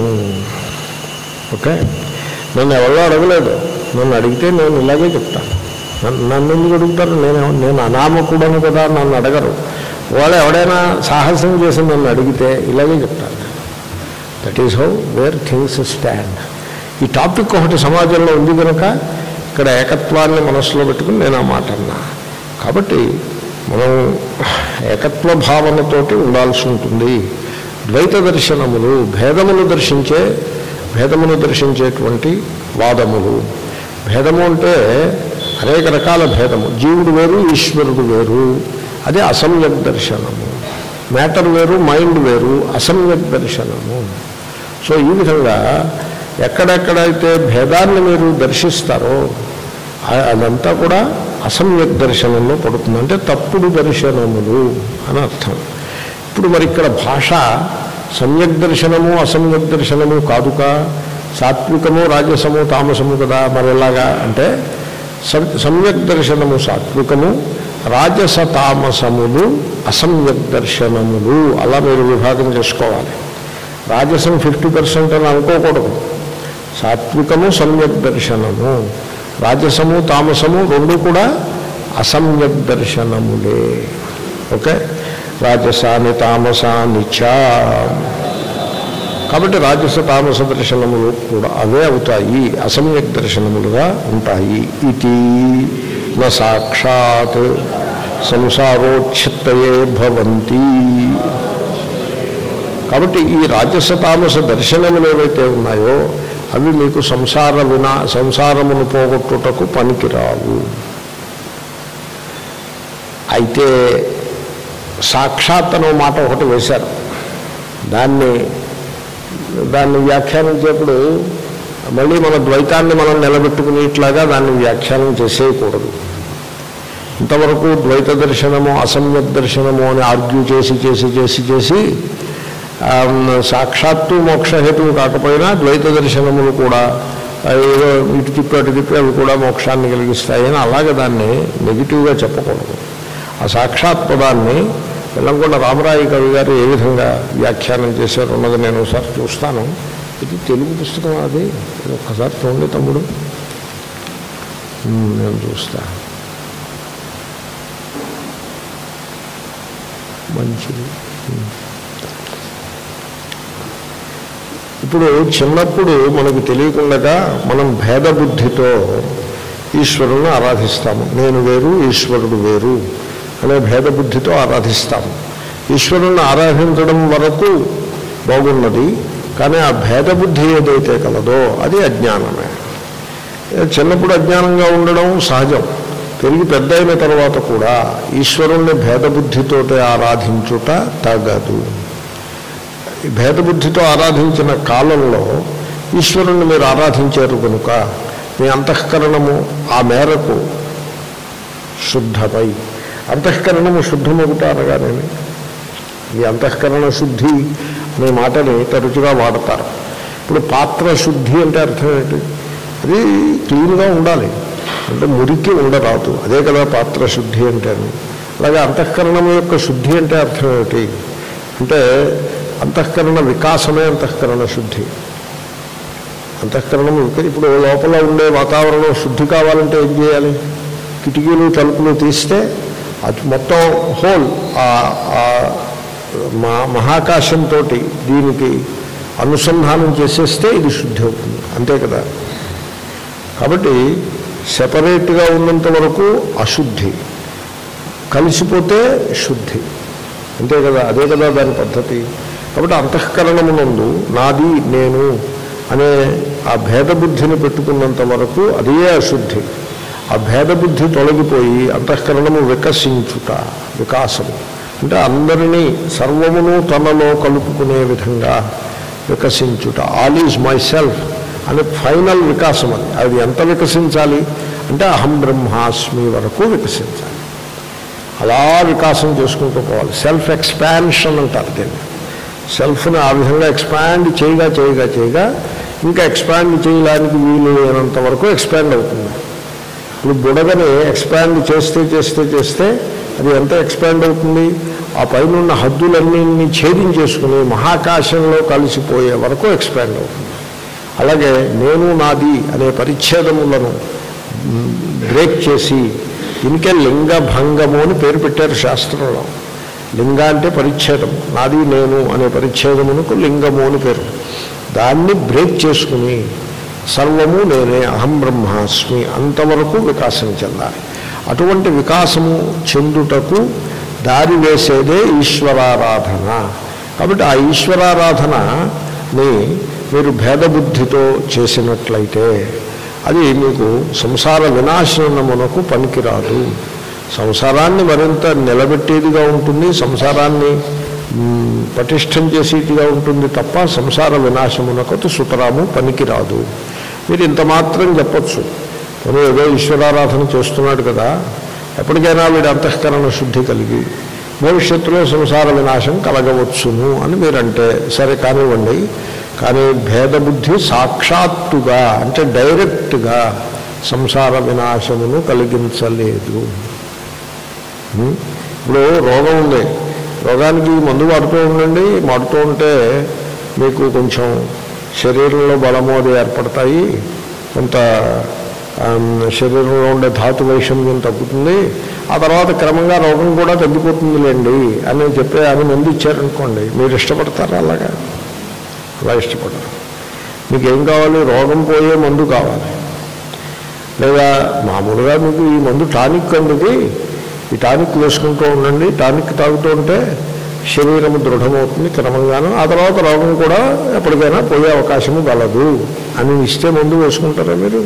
ఓకే నన్ను ఎవరో అడగలేదు నన్ను అడిగితే నేను ఇలాగే చెప్తాను నన్ను నన్ను ఎందుకు అడుగుతారు నేను నేను అనామకుడను కదా నన్ను అడగరు వాళ్ళు ఎవడైనా సాహసం చేసి నన్ను అడిగితే ఇలాగే చెప్తాను that is how where things stand ఈ టాపిక్ ఒకటి సమాజంలో ఉంది కనుక ఇక్కడ ఏకత్వాన్ని మనసులో పెట్టుకుని నేను ఆ మాట అన్నా కాబట్టి మనం ఏకత్వ భావనతోటి ఉండాల్సి ఉంటుంది ద్వైత దర్శనములు భేదములు దర్శించే భేదమును దర్శించేటువంటి వాదములు భేదము అంటే అనేక రకాల భేదము జీవుడు వేరు ఈశ్వరుడు వేరు అదే అసమ్యక్ దర్శనము మ్యాటర్ వేరు మైండ్ వేరు అసమ్యక్ దర్శనము సో ఈ విధంగా ఎక్కడెక్కడైతే భేదాన్ని మీరు దర్శిస్తారో ఆ- అదంతా కూడా అసమ్యక్ దర్శనంలో పడుతుంది అంటే తప్పుడు దర్శనములు అని అర్థం ఇప్పుడు మరి ఇక్కడ భాష సమ్యక్ దర్శనము అసమ్యక్ దర్శనము కాదుకా సాత్వికము రాజసము తామసము కదా మరి ఎలాగా అంటే సం- సమ్యక్ దర్శనము సాత్వికము రాజస తామసములు అసమ్యక్ దర్శనములు అలా మీరు విభాగం చేసుకోవాలి రాజసం ఫిఫ్టీ పర్సెంట్ అని అనుకోకూడదు సాత్వికము సమ్యక్ దర్శనము రాజసము తామసము రెండు కూడా అసమ్యక్ దర్శనములే ఓకే రాజసాని తామసాని చ కాబట్టి రాజస తామస దర్శనములు కూడా అవే అవుతాయి అసమ్యక్ దర్శనములుగా ఉంటాయి ఇది న సాక్షాత్ సంసారోచ్ఛిత్తయే భవంతి కాబట్టి ఈ రాజస తామస దర్శనములు ఏవైతే ఉన్నాయో అవి మీకు సంసార వినా సంసారమును పోగొట్టుటకు పనికిరావు అయితే సాక్షాత్ అనే మాట ఒకటి వేశారు దాన్ని దాన్ని వ్యాఖ్యానించేప్పుడు మళ్ళీ మన ద్వైతాన్ని మనం నిలబెట్టుకునేట్లాగా దాన్ని వ్యాఖ్యానం చేసేయకూడదు ఇంతవరకు ద్వైత దర్శనము అసమ్యక్ దర్శనము అని ఆర్గ్యూ చేసి చేసి చేసి చేసి ఆ, సాక్షాత్తు మోక్షహేతువు కాకపోయినా ద్వైత దర్శనములు కూడా ఆ, ఏదో ఇటు తిప్పి అటు తిప్పి అవి కూడా మోక్షాన్ని కలిగిస్తాయని అలాగే దాన్ని నెగిటివ్గా చెప్పకూడదు ఆ సాక్షాత్ పదాన్ని వెల్లంకొండ రామరాయి కవి గారు ఏ విధంగా వ్యాఖ్యానం చేశారు అన్నది నేను ఒకసారి చూస్తాను ఇది తెలుగు పుస్తకం అది ఇది ఒక్కసారి చూడండి తమ్ముడు ఉమ్, నేను చూస్తా మంచిది ఉమ్. ఇప్పుడు చిన్నప్పుడు మనకు తెలియకుండా మనం భేద బుద్ధితో ఈశ్వరుని ఆరాధిస్తాము నేను వేరు ఈశ్వరుడు వేరు అనే భేద బుద్ధితో ఆరాధిస్తాము ఈశ్వరుని ఆరాధించడం వరకు బాగున్నది కానీ ఆ భేద బుద్ధి ఏదైతే కలదో అది అజ్ఞానమే చిన్నప్పుడు అజ్ఞానంగా ఉండడం సహజం పెరిగి పెద్ద అయిన తర్వాత కూడా ఈశ్వరుణ్ణి భేదబుద్ధితోటే ఆరాధించుట తగదు ఈ భేదబుద్ధితో ఆరాధించిన కాలంలో ఈశ్వరుణ్ణి మీరు ఆరాధించారు కనుక మీ అంతఃకరణము ఆ మేరకు శుద్ధమై అంతఃకరణము శుద్ధమగుట అనగానేమి ఈ అంతఃకరణ శుద్ధి అనే మాటని తరచుగా వాడతారు ఇప్పుడు పాత్ర శుద్ధి అంటే అర్థం ఏంటి అది క్లీన్గా ఉండాలి అంటే మురికి ఉండరాదు అదే కదా పాత్ర శుద్ధి అంటే అలాగే అంతఃకరణం యొక్క శుద్ధి అంటే అర్థం ఏమిటి అంటే అంతఃకరణ వికాసమే అంతఃకరణ శుద్ధి అంతఃకరణం విక- ఇప్పుడు లోపల ఉండే వాతావరణం శుద్ధి కావాలంటే ఏం చేయాలి కిటికీలు తలుపులు తీస్తే అది మొత్తం హోల్ ఆ- ఆ మా మహాకాశంతో దీనికి అనుసంధానం చేసేస్తే ఇది శుద్ధి అవుతుంది అంతే కదా కాబట్టి సెపరేట్గా ఉన్నంత వరకు అశుద్ధి కలిసిపోతే శుద్ధి అంతే కదా అదే కదా దాని పద్ధతి కాబట్టి అంతఃకరణమునందు నాది నేను అనే ఆ భేదబుద్ధిని పెట్టుకున్నంత వరకు అదే అశుద్ధి ఆ భేదబుద్ధి తొలగిపోయి అంతఃకరణము వికసించుట వికాసము అంటే అందరినీ సర్వమును తనలో కలుపుకునే విధంగా వికసించుట ఆల్ ఈజ్ మై సెల్ఫ్ అనే ఫైనల్ వికాసం అది అది ఎంత వికసించాలి అంటే అహం బ్రహ్మాస్మి వరకు వికసించాలి అలా వికాసం చేసుకుంటూ పోవాలి సెల్ఫ్ ఎక్స్పాన్షన్ అంటారు దీన్ని సెల్ఫ్ని ఆ విధంగా ఎక్స్పాండ్ చేయగా చేయగా చేయగా ఇంకా ఎక్స్పాండ్ చేయడానికి వీలు లేనంత వరకు ఎక్స్పాండ్ అవుతుంది ఇప్పుడు బుడగని ఎక్స్పాండ్ చేస్తే చేస్తే చేస్తే అది ఎంత ఎక్స్పాండ్ అవుతుంది ఆ పైన ఉన్న హద్దులన్నీ ఛేదించేసుకుని మహాకాశంలో కలిసిపోయే వరకు ఎక్స్పాండ్ అవుతుంది అలాగే నేను నాది అనే పరిచ్ఛేదములను మ్, బ్రేక్ చేసి దీనికే లింగ భంగము అని పేరు పెట్టారు శాస్త్రంలో లింగ అంటే పరిచ్ఛేదం నాది నేను అనే పరిచ్ఛేదమునకు లింగము అని పేరు దాన్ని బ్రేక్ చేసుకుని సర్వము నేనే అహం బ్రహ్మాస్మి అంతవరకు వికాసం చెందాలి అటువంటి వికాసము చెందుటకు దారి వేసేదే ఈశ్వరారాధన కాబట్టి ఆ ఈశ్వరారాధనని మీరు భేదబుద్ధితో చేసినట్లయితే అది మీకు సంసార వినాశనమునకు పనికిరాదు సంసారాన్ని మరింత నిలబెట్టేదిగా ఉంటుంది సంసారాన్ని మ్, పటిష్టం చేసేదిగా ఉంటుంది తప్ప సంసార వినాశమునకు సుతరాము పనికిరాదు మీరు ఇంత మాత్రం చెప్పచ్చు పోనీ ఏదో ఈశ్వరారాధన చేస్తున్నాడు కదా ఎప్పటికైనా వీడి అంతఃకరణ శుద్ధి కలిగి భవిష్యత్తులో సంసార వినాశం కలగవచ్చును అని మీరంటే సరే కానివ్వండి కానీ భేదబుద్ధి సాక్షాత్తుగా అంటే డైరెక్ట్గా సంసార వినాశమును కలిగించలేదు ఉం? ఇప్పుడు రోగం ఉంది రోగానికి మందు వాడుతూ ఉండండి వాడుతూ ఉంటే మీకు కొంచెం శరీరంలో బలము అది ఏర్పడతాయి కొంత ఆమ్, శరీరంలో ఉండే ధాతు వైషమ్యం తగ్గుతుంది ఆ తర్వాత క్రమంగా రోగం కూడా తగ్గిపోతుందిలేండి అని చెప్పే అని మందు ఇచ్చారనుకోండి మీరు ఇష్టపడతారా అలాగా అలా ఇష్టపడరు మీకు ఏం కావాలి రోగం పోయే మందు కావాలి లేదా మామూలుగా మీకు ఈ మందు టానిక్ అండి ఈ టానిక్ వేసుకుంటూ ఉండండి టానిక్ తాగుతూ ఉంటే శరీరం దృఢమవుతుంది క్రమంగాను ఆ తర్వాత రోగం కూడా ఎప్పటికైనా పోయే అవకాశము గలదు అని ఇస్తే మందు వేసుకుంటారా మీరు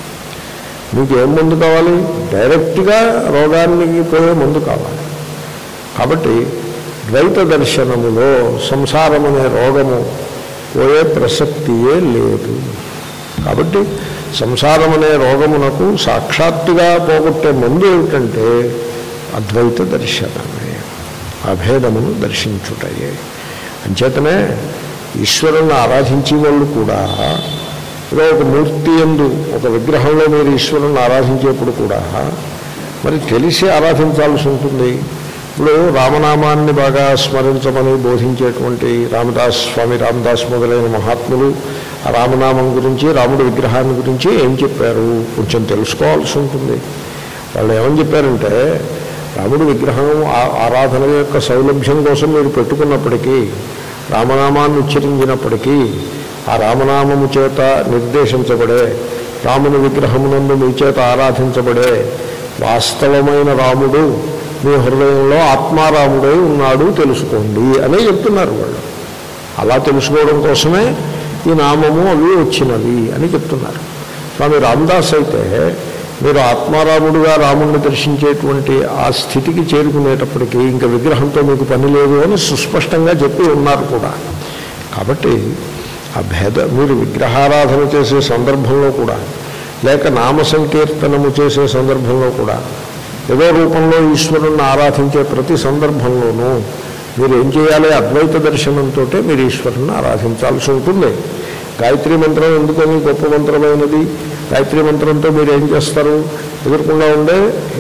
మీకు ఏం మందు కావాలి డైరెక్ట్గా రోగానికి పోయే మందు కావాలి కాబట్టి ద్వైత దర్శనములో సంసారమనే రోగము పోయే ప్రసక్తియే లేదు కాబట్టి సంసారం అనే రోగమునకు సాక్షాత్తుగా పోగొట్టే మందు ఏమిటంటే అద్వైత దర్శనమే అభేదమును దర్శించుటయే అంచేతనే ఈశ్వరుని ఆరాధించే వాళ్ళు కూడా ఏదో ఒక మూర్తి ఎందు ఒక విగ్రహంలో మీరు ఈశ్వరుని ఆరాధించేప్పుడు కూడా మరి తెలిసి ఆరాధించాల్సి ఉంటుంది ఇప్పుడు రామనామాన్ని బాగా స్మరించమని బోధించేటువంటి రామదాస్ స్వామి రామదాస్ మొదలైన మహాత్ములు ఆ రామనామం గురించి రాముడి విగ్రహాన్ని గురించి ఏం చెప్పారు కొంచెం తెలుసుకోవాల్సి ఉంటుంది వాళ్ళు ఏమని చెప్పారంటే రాముడి విగ్రహం ఆ- ఆరాధన యొక్క సౌలభ్యం కోసం మీరు పెట్టుకున్నప్పటికీ రామనామాన్ని ఉచ్చరించినప్పటికీ ఆ రామనామము చేత నిర్దేశించబడే రాముని విగ్రహమునందు మీ చేత ఆరాధించబడే వాస్తవమైన రాముడు మీ హృదయంలో ఆత్మారాముడై ఉన్నాడు తెలుసుకోండి అనే చెప్తున్నారు వాళ్ళు అలా తెలుసుకోవడం కోసమే ఈ నామము అవి వచ్చినవి అని చెప్తున్నారు స్వామి రామదాస్ అయితే మీరు ఆత్మారాముడుగా రాముడిని దర్శించేటువంటి ఆ స్థితికి చేరుకునేటప్పటికీ ఇంకా విగ్రహంతో మీకు పని లేదు అని సుస్పష్టంగా చెప్పి ఉన్నారు కూడా కాబట్టి ఆ భేద మీరు విగ్రహారాధన చేసే సందర్భంలో కూడా లేక నామ సంకీర్తనము చేసే సందర్భంలో కూడా ఏదో రూపంలో ఈశ్వరుణ్ణి ఆరాధించే ప్రతి సందర్భంలోనూ మీరు ఏం చేయాలి అద్వైత దర్శనంతో మీరు ఈశ్వరుని ఆరాధించాల్సి ఉంటుంది గాయత్రి మంత్రం ఎందుకని గొప్ప మంత్రమైనది గాయత్రి మంత్రంతో మీరు ఏం చేస్తారు ఎదుర్కొండా ఉండే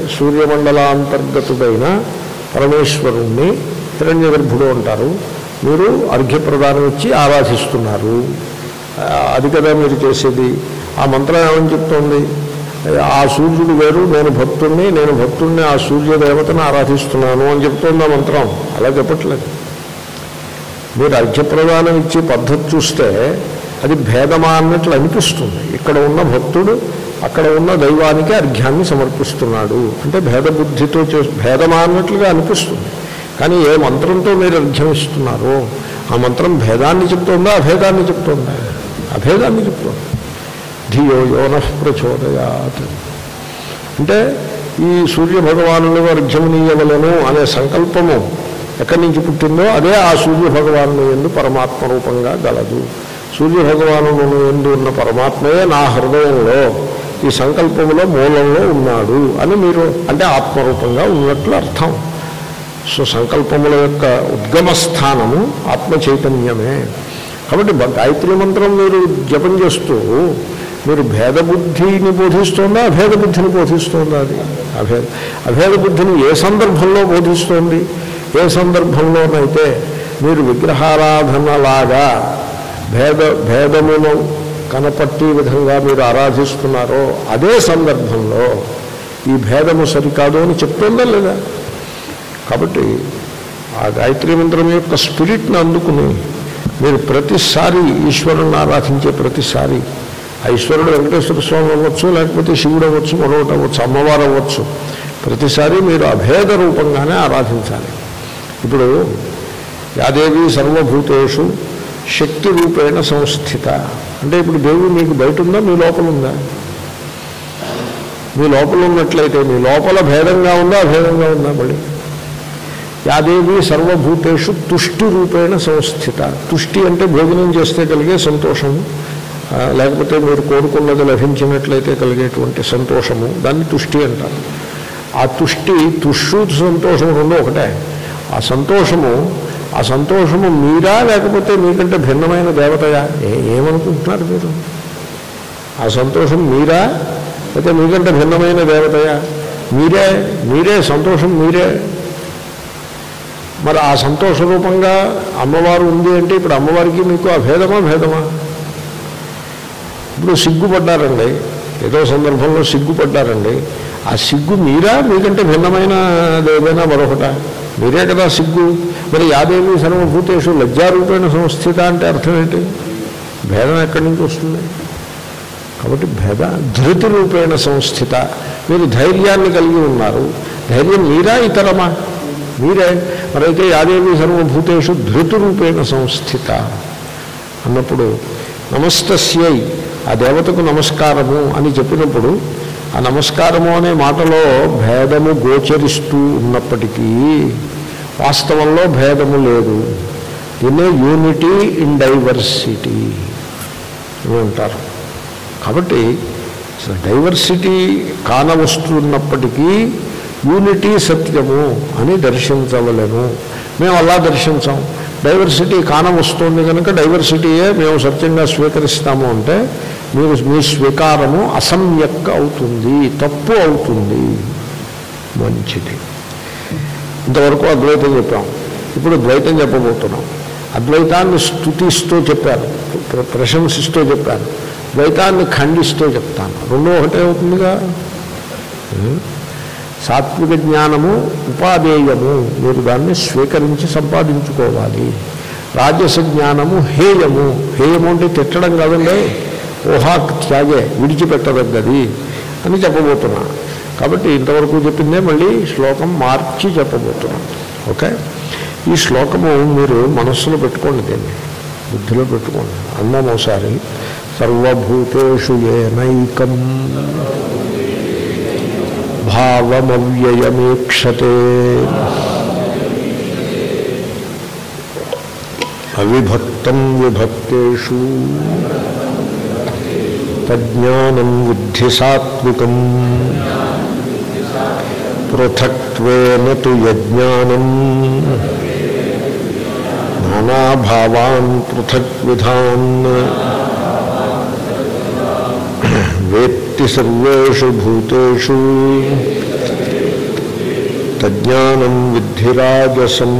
సూర్యమండలాంతర్గతుడైన పరమేశ్వరుణ్ణి హిరణ్య గర్భుడు అంటారు మీరు అర్ఘ్యప్రదానం ఇచ్చి ఆరాధిస్తున్నారు ఆ, అది కదా మీరు చేసేది ఆ మంత్రం ఏమని చెప్తోంది ఆ సూర్యుడు వేరు నేను భక్తుణ్ణి నేను భక్తుణ్ణి ఆ సూర్యదేవతను ఆరాధిస్తున్నాను అని చెప్తోంది ఆ మంత్రం అలా చెప్పట్లేదు మీరు అర్ఘ్యప్రదానం ఇచ్చే పద్ధతి చూస్తే అది భేదమా అన్నట్లు అనిపిస్తుంది ఇక్కడ ఉన్న భక్తుడు అక్కడ ఉన్న దైవానికి అర్ఘ్యాన్ని సమర్పిస్తున్నాడు అంటే భేదబుద్ధితో చే భేదమా అన్నట్లుగా అనిపిస్తుంది కానీ ఏ మంత్రంతో మీరు అర్ఘ్యం ఇస్తున్నారో ఆ మంత్రం భేదాన్ని చెప్తుందా అభేదాన్ని చెప్తుందా అభేదాన్ని చెప్తుంది ధియో యోన ప్రచోదయాత్ అంటే ఈ సూర్య భగవాను అర్ఘ్యమునీయవలను అనే సంకల్పము ఎక్కడి నుంచి పుట్టిందో అదే ఆ సూర్య భగవాను ఎందు పరమాత్మ రూపంగా గలదు సూర్య భగవాను ఎందు ఉన్న పరమాత్మయే నా హృదయంలో ఈ సంకల్పములో మూలంలో ఉన్నాడు అని మీరు అంటే ఆత్మరూపంగా ఉన్నట్లు అర్థం సో సంకల్పముల యొక్క ఉద్గమ స్థానము ఆత్మ చైతన్యమే కాబట్టి బ- గాయత్రి మంత్రం మీరు జపం చేస్తూ మీరు భేదబుద్ధిని బోధిస్తోందా అభేద బుద్ధిని బోధిస్తోందా అది అభేద అభేద బుద్ధిని ఏ సందర్భంలో బోధిస్తోంది ఏ సందర్భంలోనైతే మీరు విగ్రహారాధనలాగా భేద భేదమును కనపట్టే విధంగా మీరు ఆరాధిస్తున్నారో అదే సందర్భంలో ఈ భేదము సరికాదు అని చెప్తుందా లేదా కాబట్టి ఆ గాయత్రి మంత్రం యొక్క స్పిరిట్ని అందుకుని మీరు ప్రతిసారి ఈశ్వరుని ఆరాధించే ప్రతిసారి ఆ ఈశ్వరుడు వెంకటేశ్వర స్వామి అవ్వచ్చు లేకపోతే శివుడు అవ్వచ్చు మరొకటి అవ్వచ్చు అమ్మవారు అవ్వచ్చు ప్రతిసారి మీరు అభేద రూపంగానే ఆరాధించాలి ఇప్పుడు యాదేవి సర్వభూతేషు శక్తి రూపేణ సంస్థిత అంటే ఇప్పుడు దేవుడు మీకు బయట ఉందా మీ లోపల ఉందా మీ లోపల ఉన్నట్లయితే మీ లోపల భేదంగా ఉందా అభేదంగా ఉందా మళ్ళీ యాదేవి సర్వభూతేషు తుష్టి రూపేణ సంస్థిత తుష్టి అంటే భోజనం చేస్తే కలిగే సంతోషము ఆ, లేకపోతే మీరు కోరుకున్నది లభించినట్లయితే కలిగేటువంటి సంతోషము దాన్ని తుష్టి అంటారు ఆ తుష్టి తుష్టు సంతోషం రెండు ఒకటే ఆ సంతోషము ఆ సంతోషము మీరా లేకపోతే మీకంటే భిన్నమైన దేవతయా ఏ- ఏమనుకుంటున్నారు మీరు ఆ సంతోషం మీరా లేకపోతే మీకంటే భిన్నమైన దేవతయా మీరే మీరే సంతోషం మీరే మరి ఆ సంతోష రూపంగా అమ్మవారు ఉంది అంటే ఇప్పుడు అమ్మవారికి మీకు ఆ భేదమా భేదమా ఇప్పుడు సిగ్గుపడ్డారండి ఏదో సందర్భంలో సిగ్గుపడ్డారండి ఆ సిగ్గు మీరా మీకంటే భిన్నమైన ఏదైనా మరొకట మీరే కదా సిగ్గు మరి యాదేవి సర్వభూతేషు లజ్జారూపేణ సంస్థిత అంటే అర్థం ఏంటి భేదం ఎక్కడి నుంచి వస్తుంది కాబట్టి భేద ధృతి రూపేణ సంస్థిత మీరు ధైర్యాన్ని కలిగి ఉన్నారు ధైర్యం మీరా ఇతరమా మీరే మరైతే యాదేవి సర్వభూతేషు ధృతి రూపేణ సంస్థిత అన్నప్పుడు నమస్తస్యై ఆ దేవతకు నమస్కారము అని చెప్పినప్పుడు ఆ నమస్కారము అనే మాటలో భేదము గోచరిస్తూ ఉన్నప్పటికీ వాస్తవంలో భేదము లేదు దీన్నే యూనిటీ ఇన్ డైవర్సిటీ అని అంటారు కాబట్టి డైవర్సిటీ కానవస్తున్నప్పటికీ యూనిటీ సత్యము అని దర్శించవలను మేము అలా దర్శించాం డైవర్సిటీ కానవస్తుంది కనుక డైవర్సిటీయే మేము సత్యంగా స్వీకరిస్తాము అంటే మీరు మీ స్వీకారము అసమ్యక్ అవుతుంది తప్పు అవుతుంది మంచిది ఇంతవరకు అద్వైతం చెప్పాం ఇప్పుడు ద్వైతం చెప్పబోతున్నాం అద్వైతాన్ని స్థుతిస్తూ చెప్పాను ప్ర- ప్రశంసిస్తూ చెప్పాను ద్వైతాన్ని ఖండిస్తూ చెప్తాను రెండో ఒకటే అవుతుందిగా ఉం? సాత్విక జ్ఞానము ఉపాదేయము మీరు దాన్ని స్వీకరించి సంపాదించుకోవాలి రాజస జ్ఞానము హేయము హేయము అంటే తిట్టడం కాదండి ఊహాక్ త్యాగే విడిచిపెట్టదగ్గది అని చెప్పబోతున్నా కాబట్టి ఇంతవరకు చెప్పిందే మళ్ళీ శ్లోకం మార్చి చెప్పబోతున్నాం ఓకే ఈ శ్లోకము మీరు మనస్సులో పెట్టుకోండి దీన్ని బుద్ధిలో పెట్టుకోండి అన్నాం ఒకసారి సర్వభూతేషు ఏనైకం భావమవ్యయమీక్షతే అవిభక్తం విభక్తేషు తజ్ఞానం విద్ధి సాత్వికం పృథక్త్వేన తు యజ్ఞానం నానాభావాన్ పృథక్ విధాన్ వేత్తి సర్వేషు భూతేషు తజ్ఞానం విద్ధి రాజసం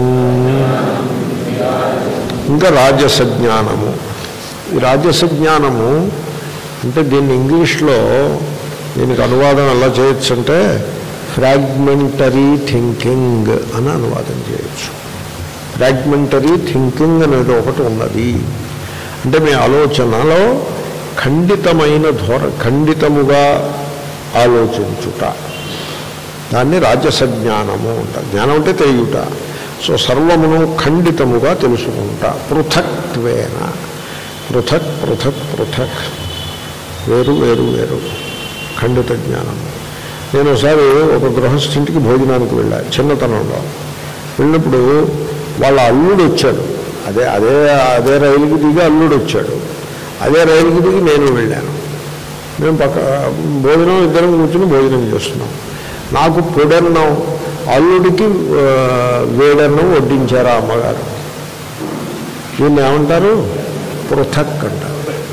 ఇంకా రాజస జ్ఞానము ఈ రాజస జ్ఞానము అంటే దీన్ని ఇంగ్లీష్లో దీనికి అనువాదం ఎలా చేయొచ్చు అంటే ఫ్రాగ్మెంటరీ థింకింగ్ అని అనువాదం చేయొచ్చు ఫ్రాగ్మెంటరీ థింకింగ్ అనేది ఒకటి ఉన్నది అంటే మీ ఆలోచనలో ఖండితమైన ధోర ఖండితముగా ఆలోచించుట దాన్ని రాజస జ్ఞానము అంట జ్ఞానం అంటే తెలియట సో సర్వమును ఖండితముగా తెలుసుకుంట పృథక్త్వేన పృథక్ పృథక్ పృథక్ వేరు వేరు వేరు ఖండిత జ్ఞానము నేను ఒకసారి ఒక గృహస్థింటికి భోజనానికి వెళ్ళా చిన్నతనంలో వెళ్ళినప్పుడు వాళ్ళ అల్లుడు వచ్చాడు అదే అదే అదే రైలుకి దిగి అల్లుడు వచ్చాడు అదే రైలుకి దిగి నేను వెళ్ళాను మేము పక్క భోజనం ఇద్దరం కూర్చుని భోజనం చేస్తున్నాం నాకు పొడన్నం అల్లుడికి ఆ, వేడన్నం వడ్డించారు ఆ అమ్మగారు దీన్ని ఏమంటారు పృథక్ అంటారు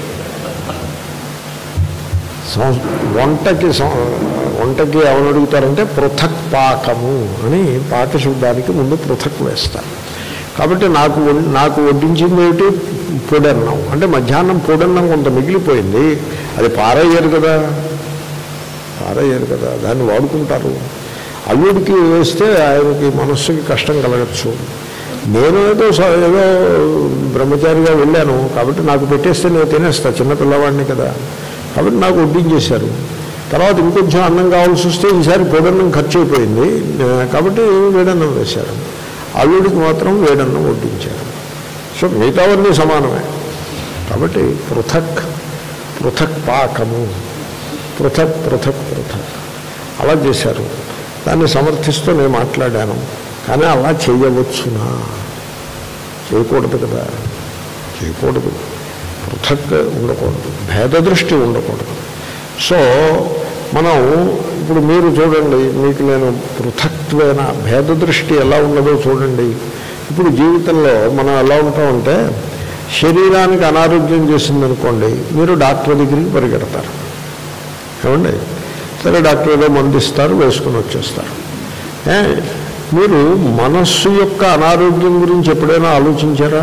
సం- వంటకి సం- వంటకి ఏమని అడుగుతారంటే పృథక్ పాకము అని పాక శబ్దానికి ముందు పృథక్ వేస్తారు కాబట్టి నాకు వం- నాకు వడ్డించింది ఏమిటి పొడన్నం అంటే మధ్యాహ్నం పొడన్నం కొంత మిగిలిపోయింది అది పారయ్యారు కదా పారయ్యారు కదా దాన్ని వాడుకుంటారు అల్లుడికి వేస్తే ఆయనకి మనస్సుకి కష్టం కలగచ్చు నేను ఏదో స- ఏదో బ్రహ్మచారిగా వెళ్ళాను కాబట్టి నాకు పెట్టేస్తే నేను తినేస్తా చిన్న పిల్లవాడిని కదా కాబట్టి నాకు వడ్డించేశారు తర్వాత ఇంకొంచెం అన్నం కావాల్సి వస్తే ఈసారి పొడన్నం ఖర్చు అయిపోయింది ఆ, కాబట్టి వేడన్నం వేశారు అల్లుడికి మాత్రం వేడన్నం వడ్డించారు సో మిగతావన్నీ సమానమే కాబట్టి పృథక్ పృథక్ పాకము పృథక్ పృథక్ పృథక్ అలా చేశారు దాన్ని సమర్థిస్తూ నేను మాట్లాడాను కానీ అలా చేయవచ్చునా చేయకూడదు కదా చేయకూడదు పృథక్ ఉండకూడదు భేద దృష్టి ఉండకూడదు సో మనం ఇప్పుడు మీరు చూడండి మీకు నేను పృథక్త్వేన భేద దృష్టి ఎలా ఉన్నదో చూడండి ఇప్పుడు జీవితంలో మనం ఎలా ఉంటామంటే శరీరానికి అనారోగ్యం చేసిందనుకోండి మీరు డాక్టర్ దగ్గరికి పరిగెడతారు ఏమండి సరే డాక్టర్ ఏదో మందు ఇస్తారు వేసుకుని వచ్చేస్తారు ఏ, మీరు మనస్సు యొక్క అనారోగ్యం గురించి ఎప్పుడైనా ఆలోచించారా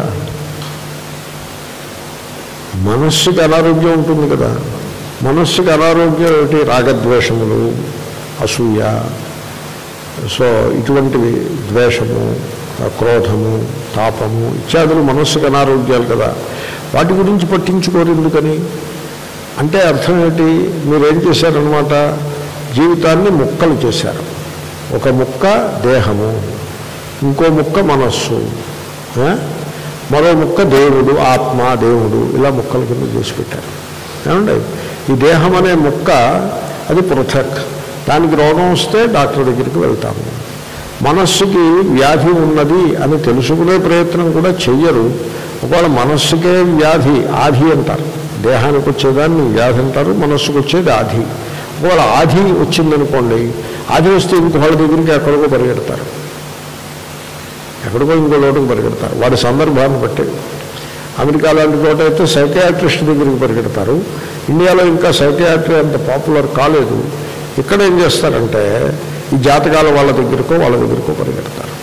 మనస్సుకి అనారోగ్యం ఉంటుంది కదా మనస్సుకి అనారోగ్యం ఏమిటి రాగద్వేషములు అసూయ సో ఇటువంటివి ద్వేషము క్రోధము తాపము ఇత్యాదులు మనస్సుకి అనారోగ్యాలు కదా వాటి గురించి పట్టించుకోరు ఎందుకని అంటే అర్థం ఏంటి మీరేం చేశారనమాట జీవితాన్ని ముక్కలు చేశారు ఒక ముక్క దేహము ఇంకో ముక్క మనస్సు ఆ? మరో ముక్క దేవుడు ఆత్మ దేవుడు ఇలా ముక్కల కింద చేసి పెట్టారు ఏమండి ఈ దేహం అనే ముక్క అది పృథక్ దానికి రోగం వస్తే డాక్టర్ దగ్గరికి వెళ్తాము మనస్సుకి వ్యాధి ఉన్నది అని తెలుసుకునే ప్రయత్నం కూడా చెయ్యరు ఒకవేళ మనస్సుకే వ్యాధి ఆధి అంటారు దేహానికి వచ్చేదాన్ని వ్యాధి అంటారు మనస్సుకు వచ్చేది ఆధి ఒకవేళ ఆధి వచ్చిందనుకోండి ఆధి వస్తే ఇంకో వాళ్ళ దగ్గరికి ఎక్కడికో పరిగెడతారు ఎక్కడికో ఇంకో లోటుకు పరిగెడతారు వాడి సందర్భాన్ని బట్టి అమెరికా లాంటి చోట అయితే సైకియాట్రిస్ట్ దగ్గరికి పరిగెడతారు ఇండియాలో ఇంకా సైకియాట్రీ అంత పాపులర్ కాలేదు ఇక్కడ ఏం చేస్తారంటే ఈ జాతకాల వాళ్ళ దగ్గరకో వాళ్ళ దగ్గరకో పరిగెడతారు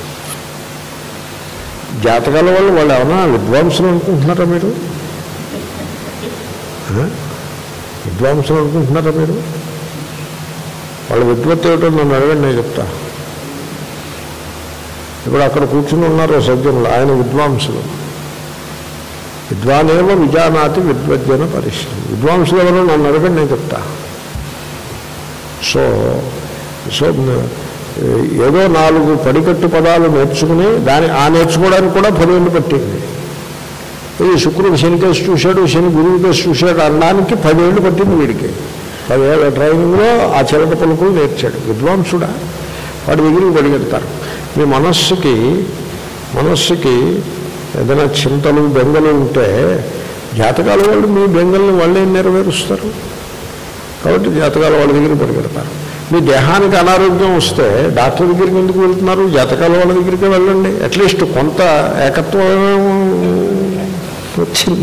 జాతకాల వాళ్ళు వాళ్ళు ఏమన్నా విద్వాంసులు అనుకుంటున్నారా మీరు ఆ? విద్వాంసులు అనుకుంటున్నారా మీరు వాళ్ళ విద్వత్ ఏమిటో నన్ను అడగండి నేను చెప్తా ఇప్పుడు అక్కడ కూర్చుని ఉన్నారు ఓ సజ్జనులు ఆయన విద్వాంసులు విద్వానేమో విజానాతి విద్వజ్జన పరిశ్రమ విద్వాంసులు ఎవరో నన్ను అడగండి నేను చెప్తా సో సో ఏదో నాలుగు పడికట్టు పదాలు నేర్చుకుని దాని ఆ నేర్చుకోవడానికి కూడా పదేళ్ళు పట్టింది ఈ శుక్రుడు శనికేసి చూశాడు శని గురువు కేసు చూశాడు అనడానికి పదేళ్ళు పట్టింది వీడికి పదేళ్ళ ట్రైనింగ్లో ఆ చిలక పలుకులు నేర్చాడు విద్వాంసుడా వాడి దగ్గరికి పరిగెడతారు మీ మనస్సుకి మనస్సుకి ఏదైనా చింతలు బెంగలు ఉంటే జాతకాల వాళ్ళు మీ బెంగల్ని వాళ్ళే నెరవేరుస్తారు కాబట్టి జాతకాల వాళ్ళ దగ్గర పరిగెడతారు మీ దేహానికి అనారోగ్యం వస్తే డాక్టర్ దగ్గరికి ఎందుకు వెళ్తున్నారు జాతకాల వాళ్ళ దగ్గరికి వెళ్ళండి అట్లీస్ట్ కొంత ఏకత్వం వచ్చింది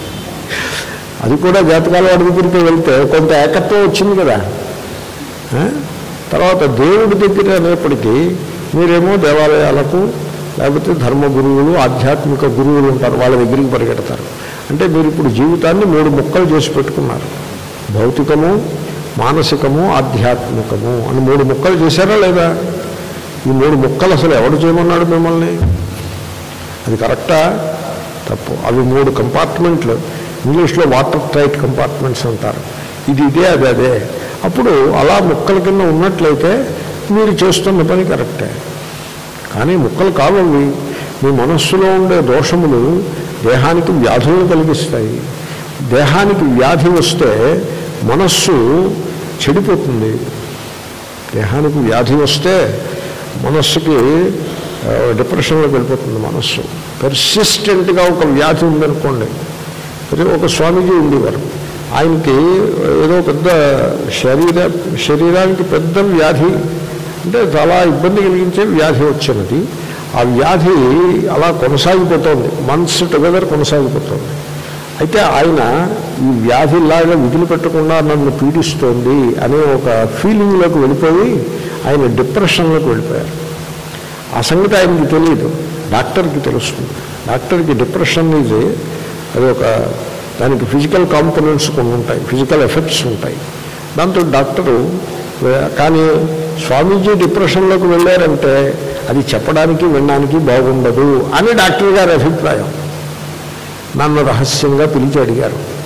అది కూడా జాతకాల వాడి దగ్గరికి వెళ్తే కొంత ఏకత్వం వచ్చింది కదా ఆ? తర్వాత దేవుడి దగ్గర అనేప్పటికీ మీరేమో దేవాలయాలకు లేకపోతే ధర్మ గురువులు ఆధ్యాత్మిక గురువులు ఉంటారు వాళ్ళ దగ్గరికి పరిగెడతారు అంటే మీరు ఇప్పుడు జీవితాన్ని మూడు ముక్కలు చేసి పెట్టుకున్నారు భౌతికము మానసికము ఆధ్యాత్మికము అని మూడు ముక్కలు చేశారా లేదా ఈ మూడు ముక్కలు అసలు ఎవడు చేయమన్నాడు మిమ్మల్ని అది కరెక్టా తప్పు అవి మూడు కంపార్ట్మెంట్లు ఇంగ్లీష్లో వాటర్ టైట్ కంపార్ట్మెంట్స్ అంటారు ఇది ఇదే అది అదే అప్పుడు అలా ముక్కల కింద ఉన్నట్లయితే మీరు చేస్తున్న పని కరెక్టే కానీ ముక్కలు కావండి మీ మనస్సులో ఉండే దోషములు దేహానికి వ్యాధులను కలిగిస్తాయి దేహానికి వ్యాధి వస్తే మనస్సు చెడిపోతుంది దేహానికి వ్యాధి వస్తే మనస్సుకి ఆ, డిప్రెషన్లోకి వెళ్ళిపోతుంది మనస్సు పెర్సిస్టెంట్గా ఒక వ్యాధి ఉందనుకోండి మరి ఒక స్వామీజీ ఉండేవారు ఆయనకి ఏదో పెద్ద శరీర శరీరానికి పెద్ద వ్యాధి అంటే చాలా ఇబ్బంది కలిగించే వ్యాధి వచ్చినది ఆ వ్యాధి అలా కొనసాగిపోతుంది మంత్స్ టుగెదర్ కొనసాగిపోతుంది అయితే ఆయన ఈ వ్యాధిలాగా విధులు పెట్టకుండా నన్ను పీడిస్తోంది అనే ఒక ఫీలింగ్లోకి వెళ్ళిపోయి ఆయన డిప్రెషన్లోకి వెళ్ళిపోయారు ఆ సంగతి ఆయనకి తెలియదు డాక్టర్కి తెలుస్తుంది డాక్టర్కి డిప్రెషన్ ఇది అది ఒక దానికి ఫిజికల్ కాంపోనెంట్స్ కొన్ని ఉంటాయి ఫిజికల్ ఎఫెక్ట్స్ ఉంటాయి దాంతో డాక్టరు ఏ- కానీ స్వామీజీ డిప్రెషన్లోకి వెళ్ళారంటే అది చెప్పడానికి వినడానికి బాగుండదు అని డాక్టర్ గారి అభిప్రాయం నన్ను రహస్యంగా పిలిచి అడిగారు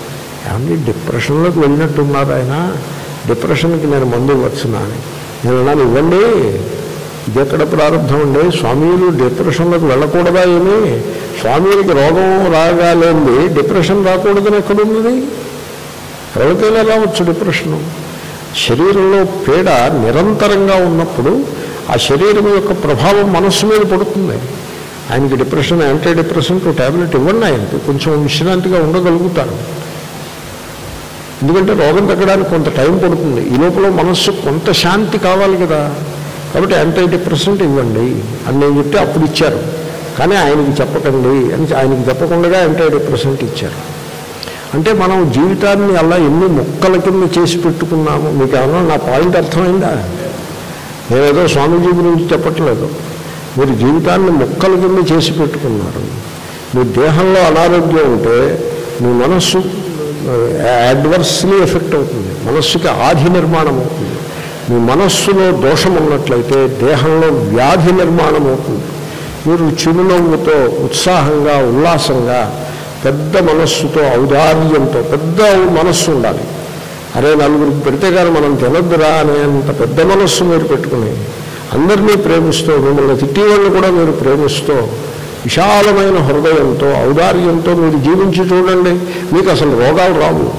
ఏమండి డిప్రెషన్లోకి వెళ్ళినట్టున్నారు ఆయన డిప్రెషన్కి నేను మందు ఇవ్వచ్చునా అని నేను అన్నాను ఇవ్వండి ఇది ఎక్కడ ప్రారంభం అండి స్వామీలు డిప్రెషన్లోకి వెళ్ళకూడదా ఏమి స్వామీలకి రోగం రాగాలేంది డిప్రెషన్ రాకూడదని ఎక్కడున్నది ఎవరికైనా రావచ్చు డిప్రెషను శరీరంలో పీడ నిరంతరంగా ఉన్నప్పుడు ఆ శరీరం యొక్క ప్రభావం మనస్సు మీద పడుతుంది ఆయనకి డిప్రెషన్ యాంటీ డిప్రెషన్ ట్యాబ్లెట్ ఇవ్వండి ఆయనకి కొంచెం విశ్రాంతిగా ఉండగలుగుతారు ఎందుకంటే రోగం తగ్గడానికి కొంత టైం పడుతుంది ఈ లోపల మనస్సు కొంత శాంతి కావాలి కదా కాబట్టి యాంటీ డిప్రెసెంట్ ఇవ్వండి అని నేను చెప్తే అప్పుడు ఇచ్చారు కానీ ఆయనకి చెప్పకండి అని ఆయనకి చెప్పకుండా యాంటీ డిప్రెసెంట్ ఇచ్చారు అంటే మనం జీవితాన్ని అలా ఎన్ని ముక్కల కింద చేసి పెట్టుకున్నాము మీకు ఏమన్నా నా పాయింట్ అర్థమైందా నేనేదో స్వామీజీ గురించి చెప్పట్లేదు మీరు జీవితాన్ని ముక్కల కింద చేసి పెట్టుకున్నారు మీ దేహంలో అనారోగ్యం ఉంటే మీ మనస్సు అడ్వర్స్లీ ఎఫెక్ట్ అవుతుంది మనస్సుకి ఆధి నిర్మాణం అవుతుంది మీ మనస్సులో దోషం ఉన్నట్లయితే దేహంలో వ్యాధి నిర్మాణం అవుతుంది మీరు చిరునవ్వుతో ఉత్సాహంగా ఉల్లాసంగా పెద్ద మనస్సుతో ఔదార్యంతో పెద్ద మనస్సు ఉండాలి అరే నలుగురికి పెడితే కానీ మనం తినద్దురా అనేంత పెద్ద మనస్సు మీరు పెట్టుకుని అందరినీ ప్రేమిస్తూ మిమ్మల్ని తిట్టేవాళ్ళు కూడా మీరు ప్రేమిస్తూ విశాలమైన హృదయంతో ఔదార్యంతో మీరు జీవించి చూడండి మీకు అసలు రోగాలు రావు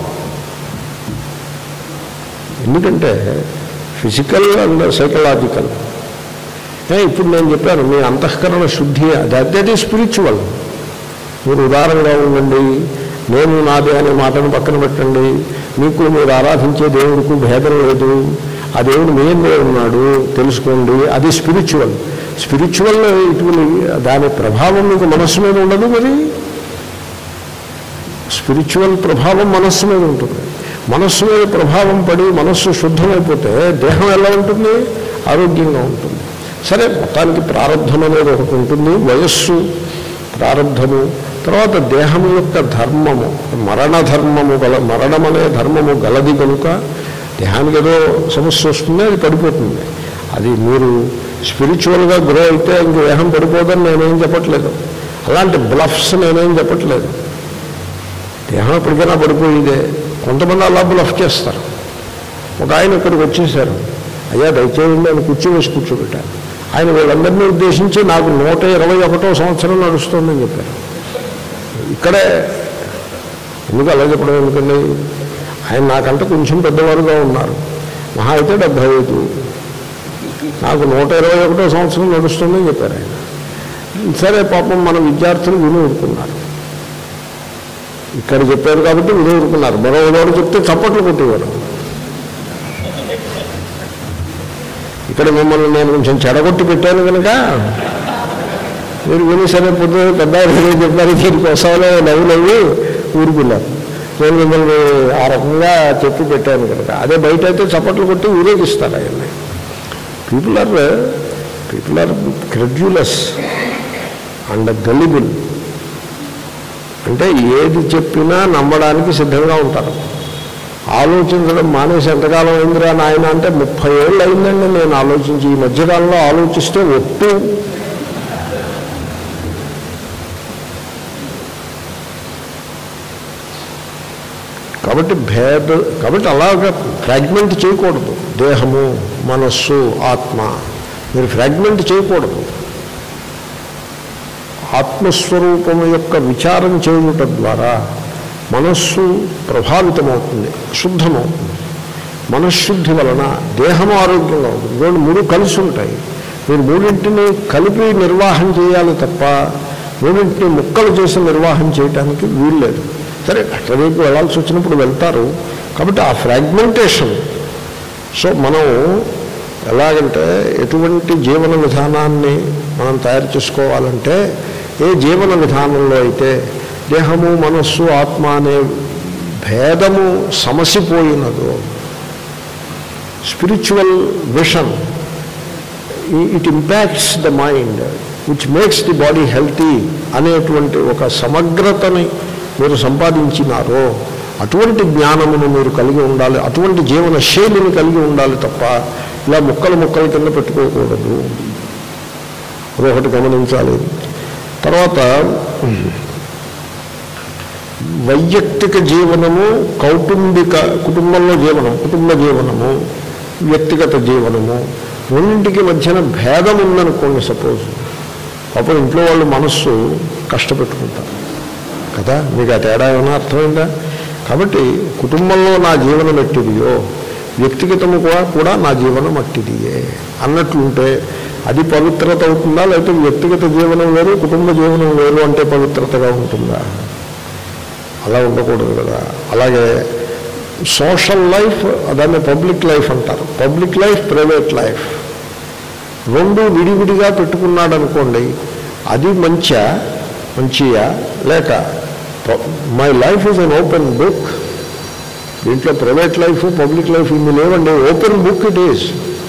ఎందుకంటే ఫిజికల్ అండ్ సైకలాజికల్ ఇప్పుడు నేను చెప్పాను మీ అంతఃకరణ శుద్ధి దట్ దట్ ఈజ్ స్పిరిచువల్ మీరు ఉదారంగా ఉండండి నేను నాదే అనే మాటను పక్కన పెట్టండి మీకు మీరు ఆరాధించే దేవుడికి భేదం లేదు ఆ దేవుడు మీదే ఉన్నాడు తెలుసుకోండి అది స్పిరిచువల్ స్పిరిచువల్ ఇటువంటి దాని ప్రభావం మీకు మనస్సు మీద ఉండదు మరి స్పిరిచువల్ ప్రభావం మనస్సు మీద ఉంటుంది మనస్సు మీద ప్రభావం పడి మనస్సు శుద్ధమైపోతే దేహం ఎలా ఉంటుంది ఆరోగ్యంగా ఉంటుంది సరే మొత్తానికి ప్రారంభం అనేది ఒకటి ఉంటుంది వయస్సు ప్రారంధము తర్వాత దేహం యొక్క ధర్మము మరణ ధర్మము గల మరణం అనే ధర్మము గలది కనుక దేహానికి ఏదో సమస్య వస్తుంది అది పడిపోతుంది అది మీరు స్పిరిచువల్గా గ్రో అయితే ఇంక దేహం పడిపోదని నేనేం చెప్పట్లేదు అలాంటి బ్లఫ్స్ నేనేం చెప్పట్లేదు దేహం ఎప్పటికైనా పడిపోయిందే కొంతమంది అలా బ్లఫ్ చేస్తారు ఒక ఆయన ఇక్కడికి వచ్చేసారు అయ్యా దయచేయండి అని కూర్చో వేసి కూర్చోబెట్టారు ఆయన వీళ్ళందరినీ ఉద్దేశించి నాకు నూట ఇరవై ఒకటో సంవత్సరం నడుస్తుందని చెప్పారు ఇక్కడే ఎందుకు అలా చెప్పడం ఎందుకండి ఆయన నాకంటే కొంచెం పెద్దవారుగా ఉన్నారు మహా అయితే డెబ్భై ఐదు నాకు నూట ఇరవై ఒకటో సంవత్సరం నడుస్తుందని చెప్పారు ఆయన సరే పాపం మన విద్యార్థులు విని ఊరుకున్నారు ఇక్కడ చెప్పారు కాబట్టి విని ఊరుకున్నారు మరో ఉదోడు చెప్తే చప్పట్లు కొట్టేవారు ఇక్కడ మిమ్మల్ని నేను కొంచెం చెడగొట్టి పెట్టాను కనుక మీరు విని సరే పొద్దు పెద్ద ఆయన చెప్పారు దీనికోసంలో నవ్వు నవ్వు ఊరుకున్నారు నేను మిమ్మల్ని ఆ రకంగా చెప్పి పెట్టాను కనుక అదే బయట అయితే చప్పట్లు కొట్టి ఊరేగిస్తారు ఆయన్ని people are people are credulous and gullible అంటే ఏది చెప్పినా నమ్మడానికి సిద్ధంగా ఉంటారు ఆలోచించడం మానేసి ఎంతకాలం అయిందిరా నాయన అంటే ముప్పై ఏళ్ళు అయిందండి నేను ఆలోచించి ఈ మధ్యకాలంలో ఆలోచిస్తే ఒట్టు కాబట్టి భేద కాబట్టి అలాగా ఫ్రాగ్మెంట్ చేయకూడదు దేహము మనస్సు ఆత్మ మీరు ఫ్రాగ్మెంట్ చేయకూడదు ఆత్మస్వరూపము యొక్క విచారం చేయుట ద్వారా మనస్సు ప్రభావితమవుతుంది శుద్ధమవుతుంది మనశ్శుద్ధి వలన దేహం ఆరోగ్యంగా ఉంటుంది రెండు మూడు కలిసి ఉంటాయి మీరు మూడింటిని కలిపి నిర్వాహం చేయాలి తప్ప మూడింటిని ముక్కలు చేసి నిర్వాహం చేయడానికి వీల్లేదు సరే అక్కడికి వెళ్ళాల్సి వచ్చినప్పుడు వెళ్తారు కాబట్టి ఆ ఫ్రాగ్మెంటేషన్ సో మనం ఎలాగంటే ఎటువంటి జీవన విధానాన్ని మనం తయారు చేసుకోవాలంటే ఏ జీవన విధానంలో అయితే దేహము మనస్సు ఆత్మ అనే భేదము సమసిపోయినదో spiritual vision it impacts the mind which makes the body healthy అనేటువంటి ఒక సమగ్రతని మీరు సంపాదించినారో అటువంటి జ్ఞానమును మీరు కలిగి ఉండాలి అటువంటి జీవన శైలిని కలిగి ఉండాలి తప్ప ఇలా ముక్కలు ముక్కల కింద పెట్టుకోకూడదు అదొకటి గమనించాలి తర్వాత వైయక్తిక జీవనము కౌటుంబిక కుటుంబంలో జీవనం కుటుంబ జీవనము వ్యక్తిగత జీవనము రెండింటికి మధ్యన భేదం ఉందనుకోండి సపోజ్ అప్పుడు ఇంట్లో వాళ్ళు మనస్సు కష్టపెట్టుకుంటారు కదా మీకు ఆ తేడా ఏమైనా అర్థమైందా కాబట్టి కుటుంబంలో నా జీవనం ఎట్టిదియో వ్యక్తిగతము కూడా కూడా నా జీవనం అట్టిదియే అన్నట్లుంటే అది పవిత్రత అవుతుందా లేకపోతే వ్యక్తిగత జీవనం వేరు కుటుంబ జీవనం వేరు అంటే పవిత్రతగా ఉంటుందా అలా ఉండకూడదు కదా అలాగే సోషల్ లైఫ్ దాన్ని పబ్లిక్ లైఫ్ అంటారు పబ్లిక్ లైఫ్ ప్రైవేట్ లైఫ్ రెండు విడివిడిగా పెట్టుకున్నాడు అనుకోండి అది మంచా మంచియా లేక my life is an open book దీంట్లో ప్రైవేట్ లైఫ్ పబ్లిక్ లైఫ్ ఇన్ని లేవండి open book it is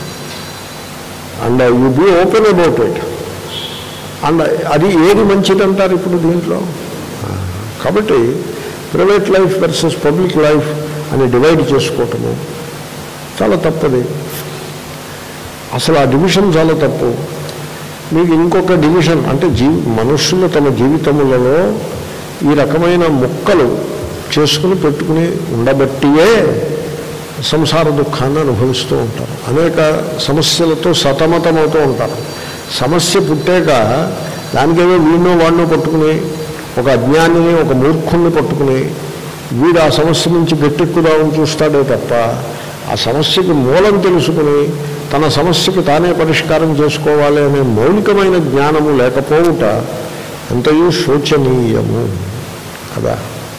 and you be open about it and అది ఏది మంచిది అంటారు ఇప్పుడు దీంట్లో కాబట్టి private life versus public life అని డివైడ్ చేసుకోవటము చాలా తప్పది అసలు ఆ డివిజన్ చాలా తప్పు మీకు ఇంకొక డివిజన్ అంటే జీవి మనుషులు తమ జీవితములలో ఈ రకమైన ముక్కలు చేసుకుని పెట్టుకుని ఉండబట్టియే సంసార దుఃఖాన్ని అనుభవిస్తూ ఉంటారు అనేక సమస్యలతో సతమతమవుతూ ఉంటారు సమస్య పుట్టాక దానికేమో వీడినో వాడినో పట్టుకుని ఒక అజ్ఞానిని ఒక మూర్ఖుణ్ణి పట్టుకుని వీడు ఆ సమస్య నుంచి గట్టెక్కుదామని చూస్తాడే తప్ప ఆ సమస్యకి మూలం తెలుసుకుని తన సమస్యకి తానే పరిష్కారం చేసుకోవాలి అనే మౌలికమైన జ్ఞానము లేకపోవుట ఎంతయూ శోచనీయము కదా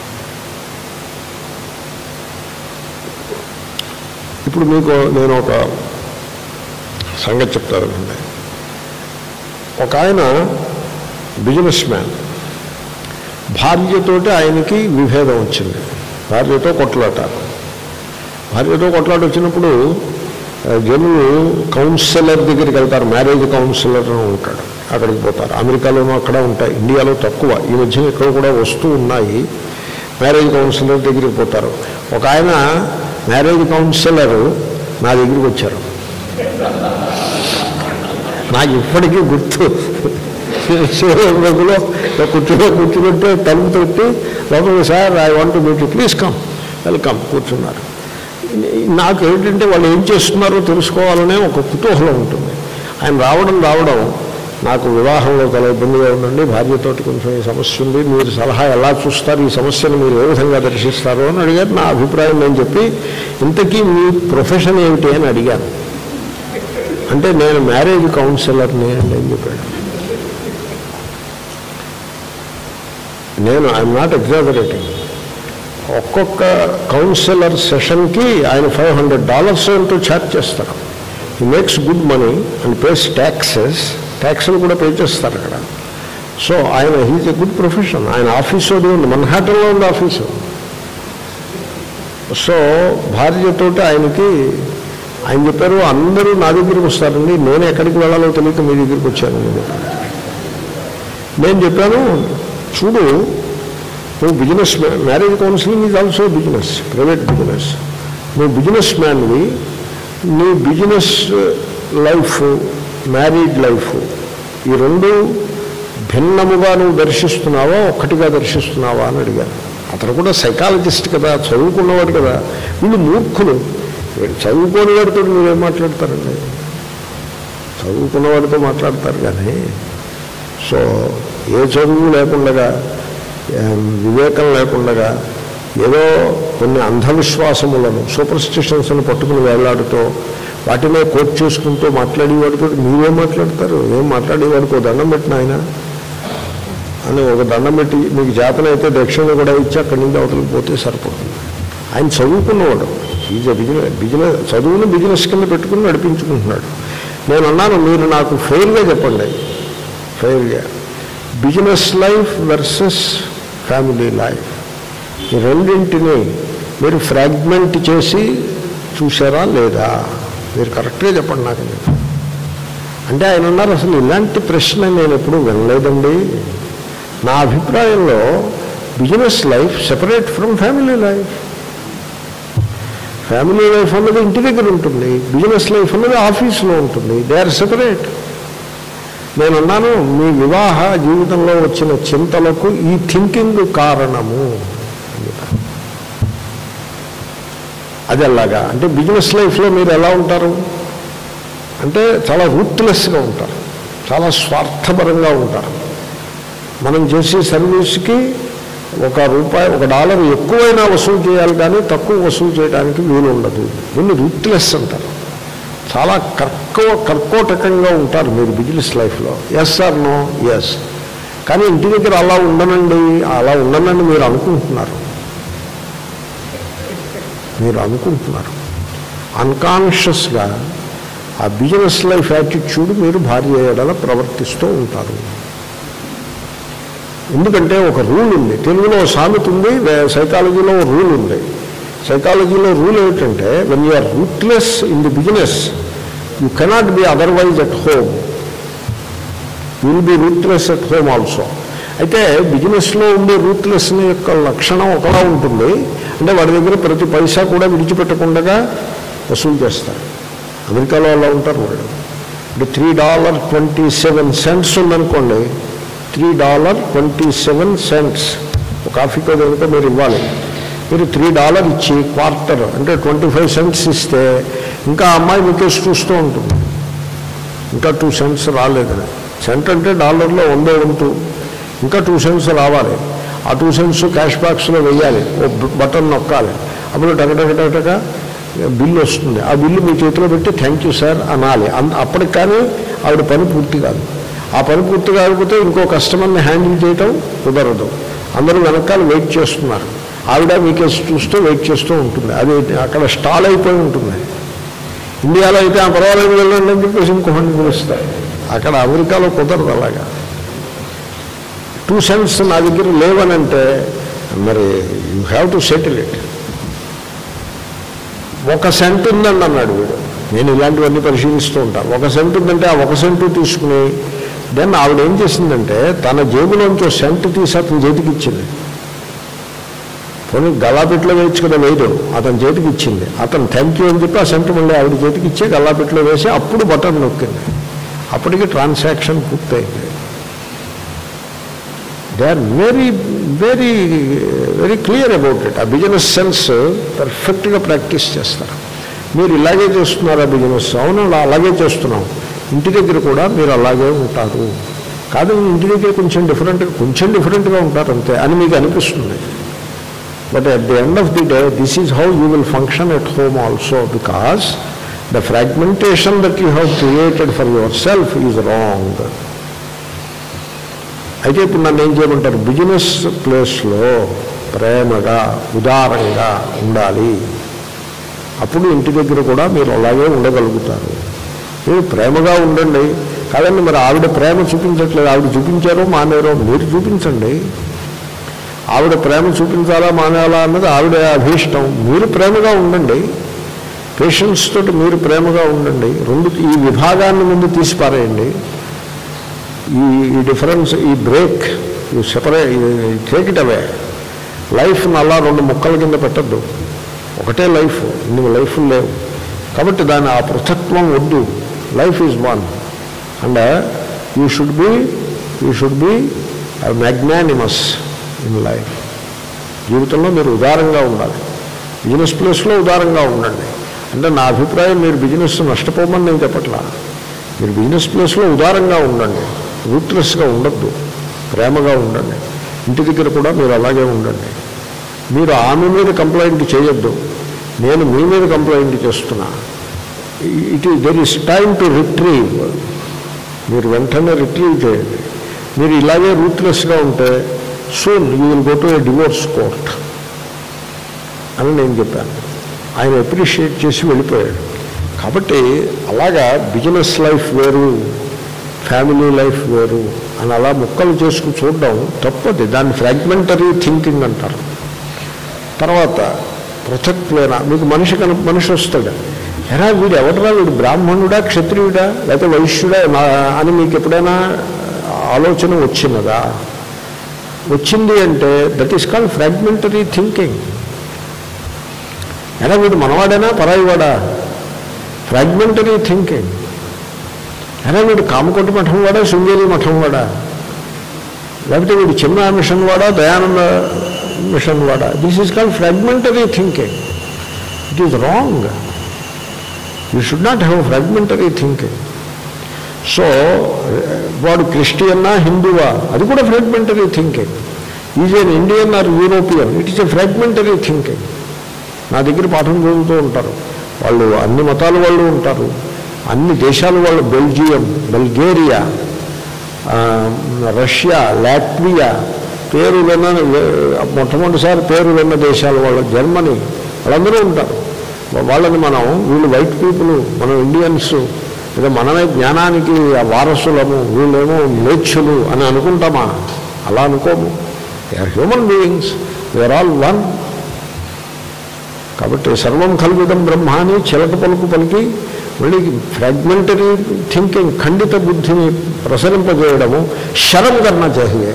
ఇప్పుడు మీకు నేను ఒక సంగతి చెప్తానండి ఒక ఆయన బిజినెస్ మ్యాన్ భార్యతోటి ఆయనకి విభేదం వచ్చింది భార్యతో కొట్లాట భార్యతో కొట్లాట వచ్చినప్పుడు ఆ, జనులు కౌన్సిలర్ దగ్గరికి వెళ్తారు మ్యారేజ్ కౌన్సిలర్ అని ఉంటాడు అక్కడికి పోతారు అమెరికాలోనూ అక్కడ ఉంటాయి ఇండియాలో తక్కువ ఈ మధ్య ఇక్కడ కూడా వస్తూ ఉన్నాయి మ్యారేజ్ కౌన్సిలర్ దగ్గరికి పోతారు ఒక ఆయన మ్యారేజ్ కౌన్సిలర్ నా దగ్గరికి వచ్చారు నాకు ఇప్పటికీ గుర్తు సూర్యలో కూర్చుని కూర్చుంటే తలుపు పెట్టి లోపలికి sir I want meet please come welcome కూర్చున్నారు నాకు ఏంటంటే వాళ్ళు ఏం చేస్తున్నారో తెలుసుకోవాలనే ఒక కుతూహలం ఉంటుంది ఆయన రావడం రావడం నాకు వివాహంలో చాలా ఇబ్బందిగా ఉందండి భార్యతోటి కొంచెం ఈ సమస్య ఉంది మీరు సలహా ఎలా చూస్తారు ఈ సమస్యను మీరు ఏ విధంగా దర్శిస్తారు అని అడిగారు నా అభిప్రాయం నేను చెప్పి ఇంతకీ మీ ప్రొఫెషన్ ఏమిటి అని అడిగాను అంటే నేను మ్యారేజ్ కౌన్సిలర్ని అండి అని చెప్పాడు నేను ఐఎమ్ నాట్ ఎగ్జాగరేటింగ్ ఒక్కొక్క కౌన్సిలర్ సెషన్కి ఆయన ఫైవ్ హండ్రెడ్ డాలర్స్ ఎంతో ఛార్జ్ చేస్తారు ఈ makes good money and pays taxes ట్యాక్స్లు కూడా పే చేస్తారు అక్కడ సో ఆయన హీజ్ ఎ గుడ్ ప్రొఫెషన్ ఆయన ఆఫీసు అది ఉంది మన్హాటన్లో ఉంది ఆఫీసు సో భార్యతోటి ఆయనకి ఆయన చెప్పారు అందరూ నా దగ్గరికి వస్తారండి నేను ఎక్కడికి వెళ్ళాలో తెలియక మీ దగ్గరికి వచ్చాను నేను చెప్పాను. నేను చెప్పాను చూడు నువ్వు business marriage counselling is also business private business నువ్వు బిజినెస్ మ్యాన్వి నీ బిజినెస్ లైఫ్ మ్యారీడ్ లైఫ్ ఈ రెండు భిన్నముగా నువ్వు దర్శిస్తున్నావా ఒక్కటిగా దర్శిస్తున్నావా అని అడిగాను అతను కూడా సైకాలజిస్ట్ కదా చదువుకున్నవాడు కదా వీళ్ళు మూర్ఖులు వీడు చదువుకోని వాడితో మీరేం మాట్లాడతారండి చదువుకున్నవాడితో మాట్లాడతారు కానీ సో ఏ చదువు లేకుండా వివేకం లేకుండా ఏదో కొన్ని అంధవిశ్వాసములను సూపర్ స్టిషన్స్ను పట్టుకుని వేలాడుతూ వాటినే కోట్ చేసుకుంటూ మాట్లాడేవాడితో మీరేం మాట్లాడతారు ఏం మాట్లాడేవాడికి ఒక దండం పెట్టిన ఆయన అని ఒక దండం పెట్టి మీకు చేతనైతే దక్షిణ కూడా ఇచ్చి అక్కడి నుంచి అవతలికి పోతే సరిపోతుంది ఆయన చదువుకున్నవాడు ఈజ్ బిజినెస్ బిజినెస్ చదువుని బిజినెస్ కింద పెట్టుకుని నడిపించుకుంటున్నాడు నేను అన్నాను మీరు నాకు ఫెయిర్గా చెప్పండి ఫెయిర్గా business life versus family life ఈ రెండింటిని మీరు ఫ్రాగ్మెంట్ చేసి చూసారా లేదా మీరు కరెక్ట్గా చెప్పండి నాకు అని. అంటే ఆయన అన్నారు అసలు ఇలాంటి ప్రశ్న నేను ఎప్పుడూ వినలేదండి నా అభిప్రాయంలో business life separate from family life family life అన్నది ఇంటి దగ్గర ఉంటుంది బిజినెస్ లైఫ్ అన్నది ఆఫీస్లో ఉంటుంది దే ఆర్ సెపరేట్ నేను అన్నాను మీ వివాహ జీవితంలో వచ్చిన చింతలకు ఈ థింకింగ్ కారణము అది ఎలాగా అంటే బిజినెస్ లైఫ్లో మీరు ఎలా ఉంటారు అంటే చాలా రూత్లెస్గా ఉంటారు చాలా స్వార్థపరంగా ఉంటారు మనం చేసే సర్వీస్కి ఒక రూపాయి ఒక డాలర్ ఎక్కువైనా వసూలు చేయాలి కానీ తక్కువ వసూలు చేయడానికి వీలు ఉండదు దీన్ని రూత్లెస్ అంటారు చాలా కర్కవ కర్కోటకంగా ఉంటారు మీరు బిజినెస్ లైఫ్లో ఎస్ ఆర్ నో ఎస్ కానీ ఇంటి దగ్గర అలా ఉండనండి అలా ఉండనని మీరు అనుకుంటున్నారు మీరు అనుకుంటున్నారు అన్కాన్షియస్గా ఆ బిజినెస్ లైఫ్ యాటిట్యూడ్ మీరు భార్య ఏడల ప్రవర్తిస్తూ ఉంటారు ఎందుకంటే ఒక రూల్ ఉంది తెలుగులో ఒక సామెత ఉంది వే- సైకాలజీలో ఒక రూల్ ఉంది సైకాలజీలో రూల్ ఏమిటంటే when you are rootless in the business you cannot be otherwise at home will be rootless at home also అయితే బిజినెస్లో ఉండే రూట్లెస్ యొక్క లక్షణం ఒకలా ఉంటుంది అంటే వాడి దగ్గర ప్రతి పైసా కూడా విడిచిపెట్టకుండా వసూలు చేస్తారు అమెరికాలో అలా ఉంటారు వాళ్ళు అంటే three dollar twenty seven cents ఉందనుకోండి three dollar twenty seven cents ఒక కాఫీకో కనుక మీరు ఇవ్వాలి మీరు త్రీ డాలర్ ఇచ్చి క్వార్టర్ అంటే ట్వంటీ ఫైవ్ సెంట్స్ ఇస్తే ఇంకా ఆ అమ్మాయి మీకేసి చూస్తూ ఉంటుంది ఇంకా టూ సెంట్స్ రాలేదని సెంట్ అంటే డాలర్లో వందో వంతు ఇంకా టూ సెంట్స్ రావాలి ఆ టూ సెంట్స్ క్యాష్ బాక్స్లో వెయ్యాలి ఓ బ- బటన్ నొక్కాలి అప్పుడు టకటకటక బిల్లు వస్తుంది ఆ బిల్లు మీ చేతిలో పెట్టి థ్యాంక్ యూ సార్ అనాలి అన్- అప్పటికి కానీ ఆవిడ పని పూర్తి కాదు ఆ పని పూర్తి కాకపోతే ఇంకో కస్టమర్ని హ్యాండిల్ చేయటం కుదరదు అందరూ వెనకాల వెయిట్ చేస్తున్నారు ఆవిడ మీకేసి చూస్తూ వెయిట్ చేస్తూ ఉంటుంది అది అక్కడ స్టాల్ అయిపోయి ఉంటుంది ఇండియాలో అయితే ఆ పర్వాలేదు వెళ్ళండి అని చెప్పేసి ఇంకొకరిని పిలుస్తారు అక్కడ అమెరికాలో కుదరదు అలాగా టూ సెంట్స్ నా దగ్గర లేవనంటే మరి you have to settle it ఒక సెంట్ ఉందండి అన్నాడు వీడు నేను ఇలాంటివన్నీ పరిశీలిస్తూ ఉంటాను ఒక సెంట్ ఉందంటే ఆ ఒక సెంటు తీసుకుని దెన్ ఆవిడ ఏం చేసిందంటే తన జేబులోంచి ఒక సెంట్ తీసి అతని చేతికి ఇచ్చింది పోనీ గల్లాపెట్లో వేయచ్చు కదా వేయదు అతని చేతికి ఇచ్చింది అతను థ్యాంక్ యూ అని చెప్పి ఆ సెంట్ మళ్ళీ ఆవిడ చేతికి ఇచ్చి గల్లాపెట్లో వేసి అప్పుడు బటన్ నొక్కింది అప్పటికి ట్రాన్సాక్షన్ పూర్తయింది they are very very very clear about it ఆ బిజినెస్ సెన్స్ పర్ఫెక్ట్గా ప్రాక్టీస్ చేస్తారు మీరు ఇలాగే చేస్తున్నారు ఆ బిజినెస్ అవును అలా- అలాగే చేస్తున్నాం ఇంటి దగ్గర కూడా మీరు అలాగే ఉంటారు కాదు ఇంటి దగ్గర కొంచెం డిఫరెంట్గా కొంచెం డిఫరెంట్గా ఉంటారు అంతే అని మీకు అనిపిస్తుంది but at the end of the day this is how you will function at home also because the fragmentation that you have created for yourself is wrong అయితే ఇప్పుడు నన్ను ఏం చేయమంటారు బిజినెస్ ప్లేస్లో ప్రేమగా ఉదారంగా ఉండాలి అప్పుడు ఇంటి దగ్గర కూడా మీరు అలాగే ఉండగలుగుతారు మీరు ప్రేమగా ఉండండి కాదండి మరి ఆవిడ ప్రేమ చూపించట్లేదు ఆవిడ చూపించారో మానేరో మీరు చూపించండి ఆవిడ ప్రేమ చూపించాలా మానేలా అన్నది ఆవిడ అభీష్టం మీరు ప్రేమగా ఉండండి పేషెన్స్ తోటి మీరు ప్రేమగా ఉండండి రెండు ఈ విభాగాన్ని ముందు తీసి పారేయండి ఈ ఈ డిఫరెన్స్ ఈ బ్రేక్ ఈ సెపరేట్ టేక్ ఇట్ అవే లైఫ్ని అలా రెండు ముక్కల కింద పెట్టద్దు ఒకటే లైఫ్ ఇన్ని లైఫ్లు లేవు కాబట్టి దాని ఆ పృథక్త్వం వద్దు life is one and you should be you should be magnanimous in life జీవితంలో మీరు ఉదారంగా ఉండాలి బిజినెస్ ప్లేస్లో ఉదారంగా ఉండండి అంటే నా అభిప్రాయం మీరు బిజినెస్ నష్టపోమని నేను చెప్పట్లా మీరు బిజినెస్ ప్లేస్లో ఉదారంగా ఉండండి రూత్లెస్గా ఉండద్దు ప్రేమగా ఉండండి ఇంటి దగ్గర కూడా మీరు అలాగే ఉండండి మీరు ఆమె మీద కంప్లైంట్ చేయొద్దు నేను మీ మీద కంప్లైంట్ చేస్తున్నా ఇట్ ఈ there is time to retrieve మీరు వెంటనే రిట్రీవ్ చేయండి మీరు ఇలాగే రూత్లెస్గా ఉంటే soon you will go to a divorce court అని నేను చెప్పాను ఆయన అప్రిషియేట్ చేసి వెళ్ళిపోయాడు కాబట్టి అలాగా బిజినెస్ లైఫ్ వేరు ఫ్యామిలీ లైఫ్ వేరు అని అలా ముక్కలు చేసుకుని చూడడం తప్పది దాన్ని ఫ్రాగ్మెంటరీ థింకింగ్ అంటారు తర్వాత పృథక్వేన మీకు మనిషి కన మనిషి వస్తాడు ఎరా వీడు ఎవడరా వీడు బ్రాహ్మణుడా క్షత్రియుడా లేకపోతే వైశ్యుడా నా- అని మీకు ఎప్పుడైనా ఆలోచన వచ్చినదా వచ్చింది అంటే that is called fragmentary thinking ఎరా వీడు మనవాడేనా పరాయివాడా ఫ్రాగ్మెంటరీ థింకింగ్ ఎరా వీడు కామకోటి మఠం వాడా శృంగేరి మఠం వాడా లేకపోతే వీడు చిన్న మిషన్ వాడా దయానంద మిషన్ వాడా this is called fragmentary thinking it is wrong you should not have fragmentary thinking so వాడు క్రిస్టియన్నా హిందువా అది కూడా fragmentary thinking is an Indian or European it is a fragmentary thinking నా దగ్గర పాఠం చదువుతూ ఉంటారు వాళ్ళు అన్ని మతాల వాళ్ళు ఉంటారు అన్ని దేశాల వాళ్ళు బెల్జియం బల్గేరియా ఆ, రష్యా లాట్వియా పేరు విన్న మొట్టమొదటిసారి పేరు విన్న దేశాల వాళ్ళు జర్మనీ వాళ్ళందరూ ఉంటారు వాళ్ళని మనం వీళ్ళు వైట్ పీపుల్ మనం ఇండియన్స్ లేదా మనమే జ్ఞానానికి ఆ వారసులము వీళ్ళేమో మేచ్చులు అని అనుకుంటామా అలా అనుకోము they are human beings they are all one కాబట్టి సర్వం కల్విదం బ్రహ్మ అని చిలక పలుకు పలికి మళ్ళీ ఫ్రాగ్మెంటరీ థింకింగ్ ఖండిత బుద్ధిని ప్రసరింపజేయడము శరం కన్నా చేసే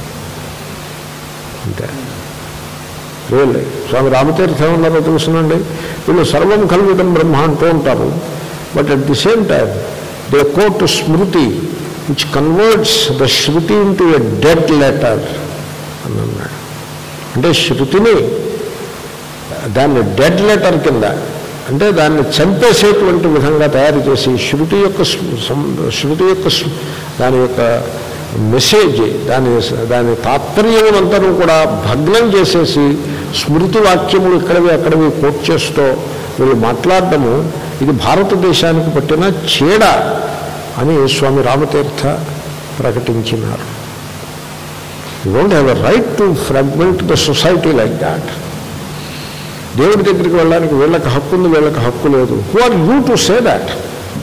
అంతే రియల్లీ స్వామి రామతీర్థ ఏమన్నారో తెలుసునండి వీళ్ళు సర్వం కల్విదం బ్రహ్మ అంటూ ఉంటారు but at the same time they quote smriti which converts the shruti into a dead letter అని అన్నాడు అంటే శృతిని దాన్ని డెడ్ లెటర్ కింద అంటే దాన్ని చంపేసేటువంటి విధంగా తయారు చేసి శృతి యొక్క స్మ- సం- శృతి యొక్క స్మ- దాని యొక్క మెసేజ్ దాని దాని తాత్పర్యమునంతా కూడా భగ్నం చేసేసి స్మృతి వాక్యములు ఇక్కడవి అక్కడవి కోట్ చేస్తూ వీళ్ళు మాట్లాడడము ఇది భారతదేశానికి పట్టిన చీడ అని స్వామి రామతీర్థ ప్రకటించినారు you don't have a right to fragment the society like that దేవుడి దగ్గరికి వెళ్ళడానికి వీళ్ళకి హక్కు ఉంది వీళ్ళకి హక్కు లేదు who are you to say that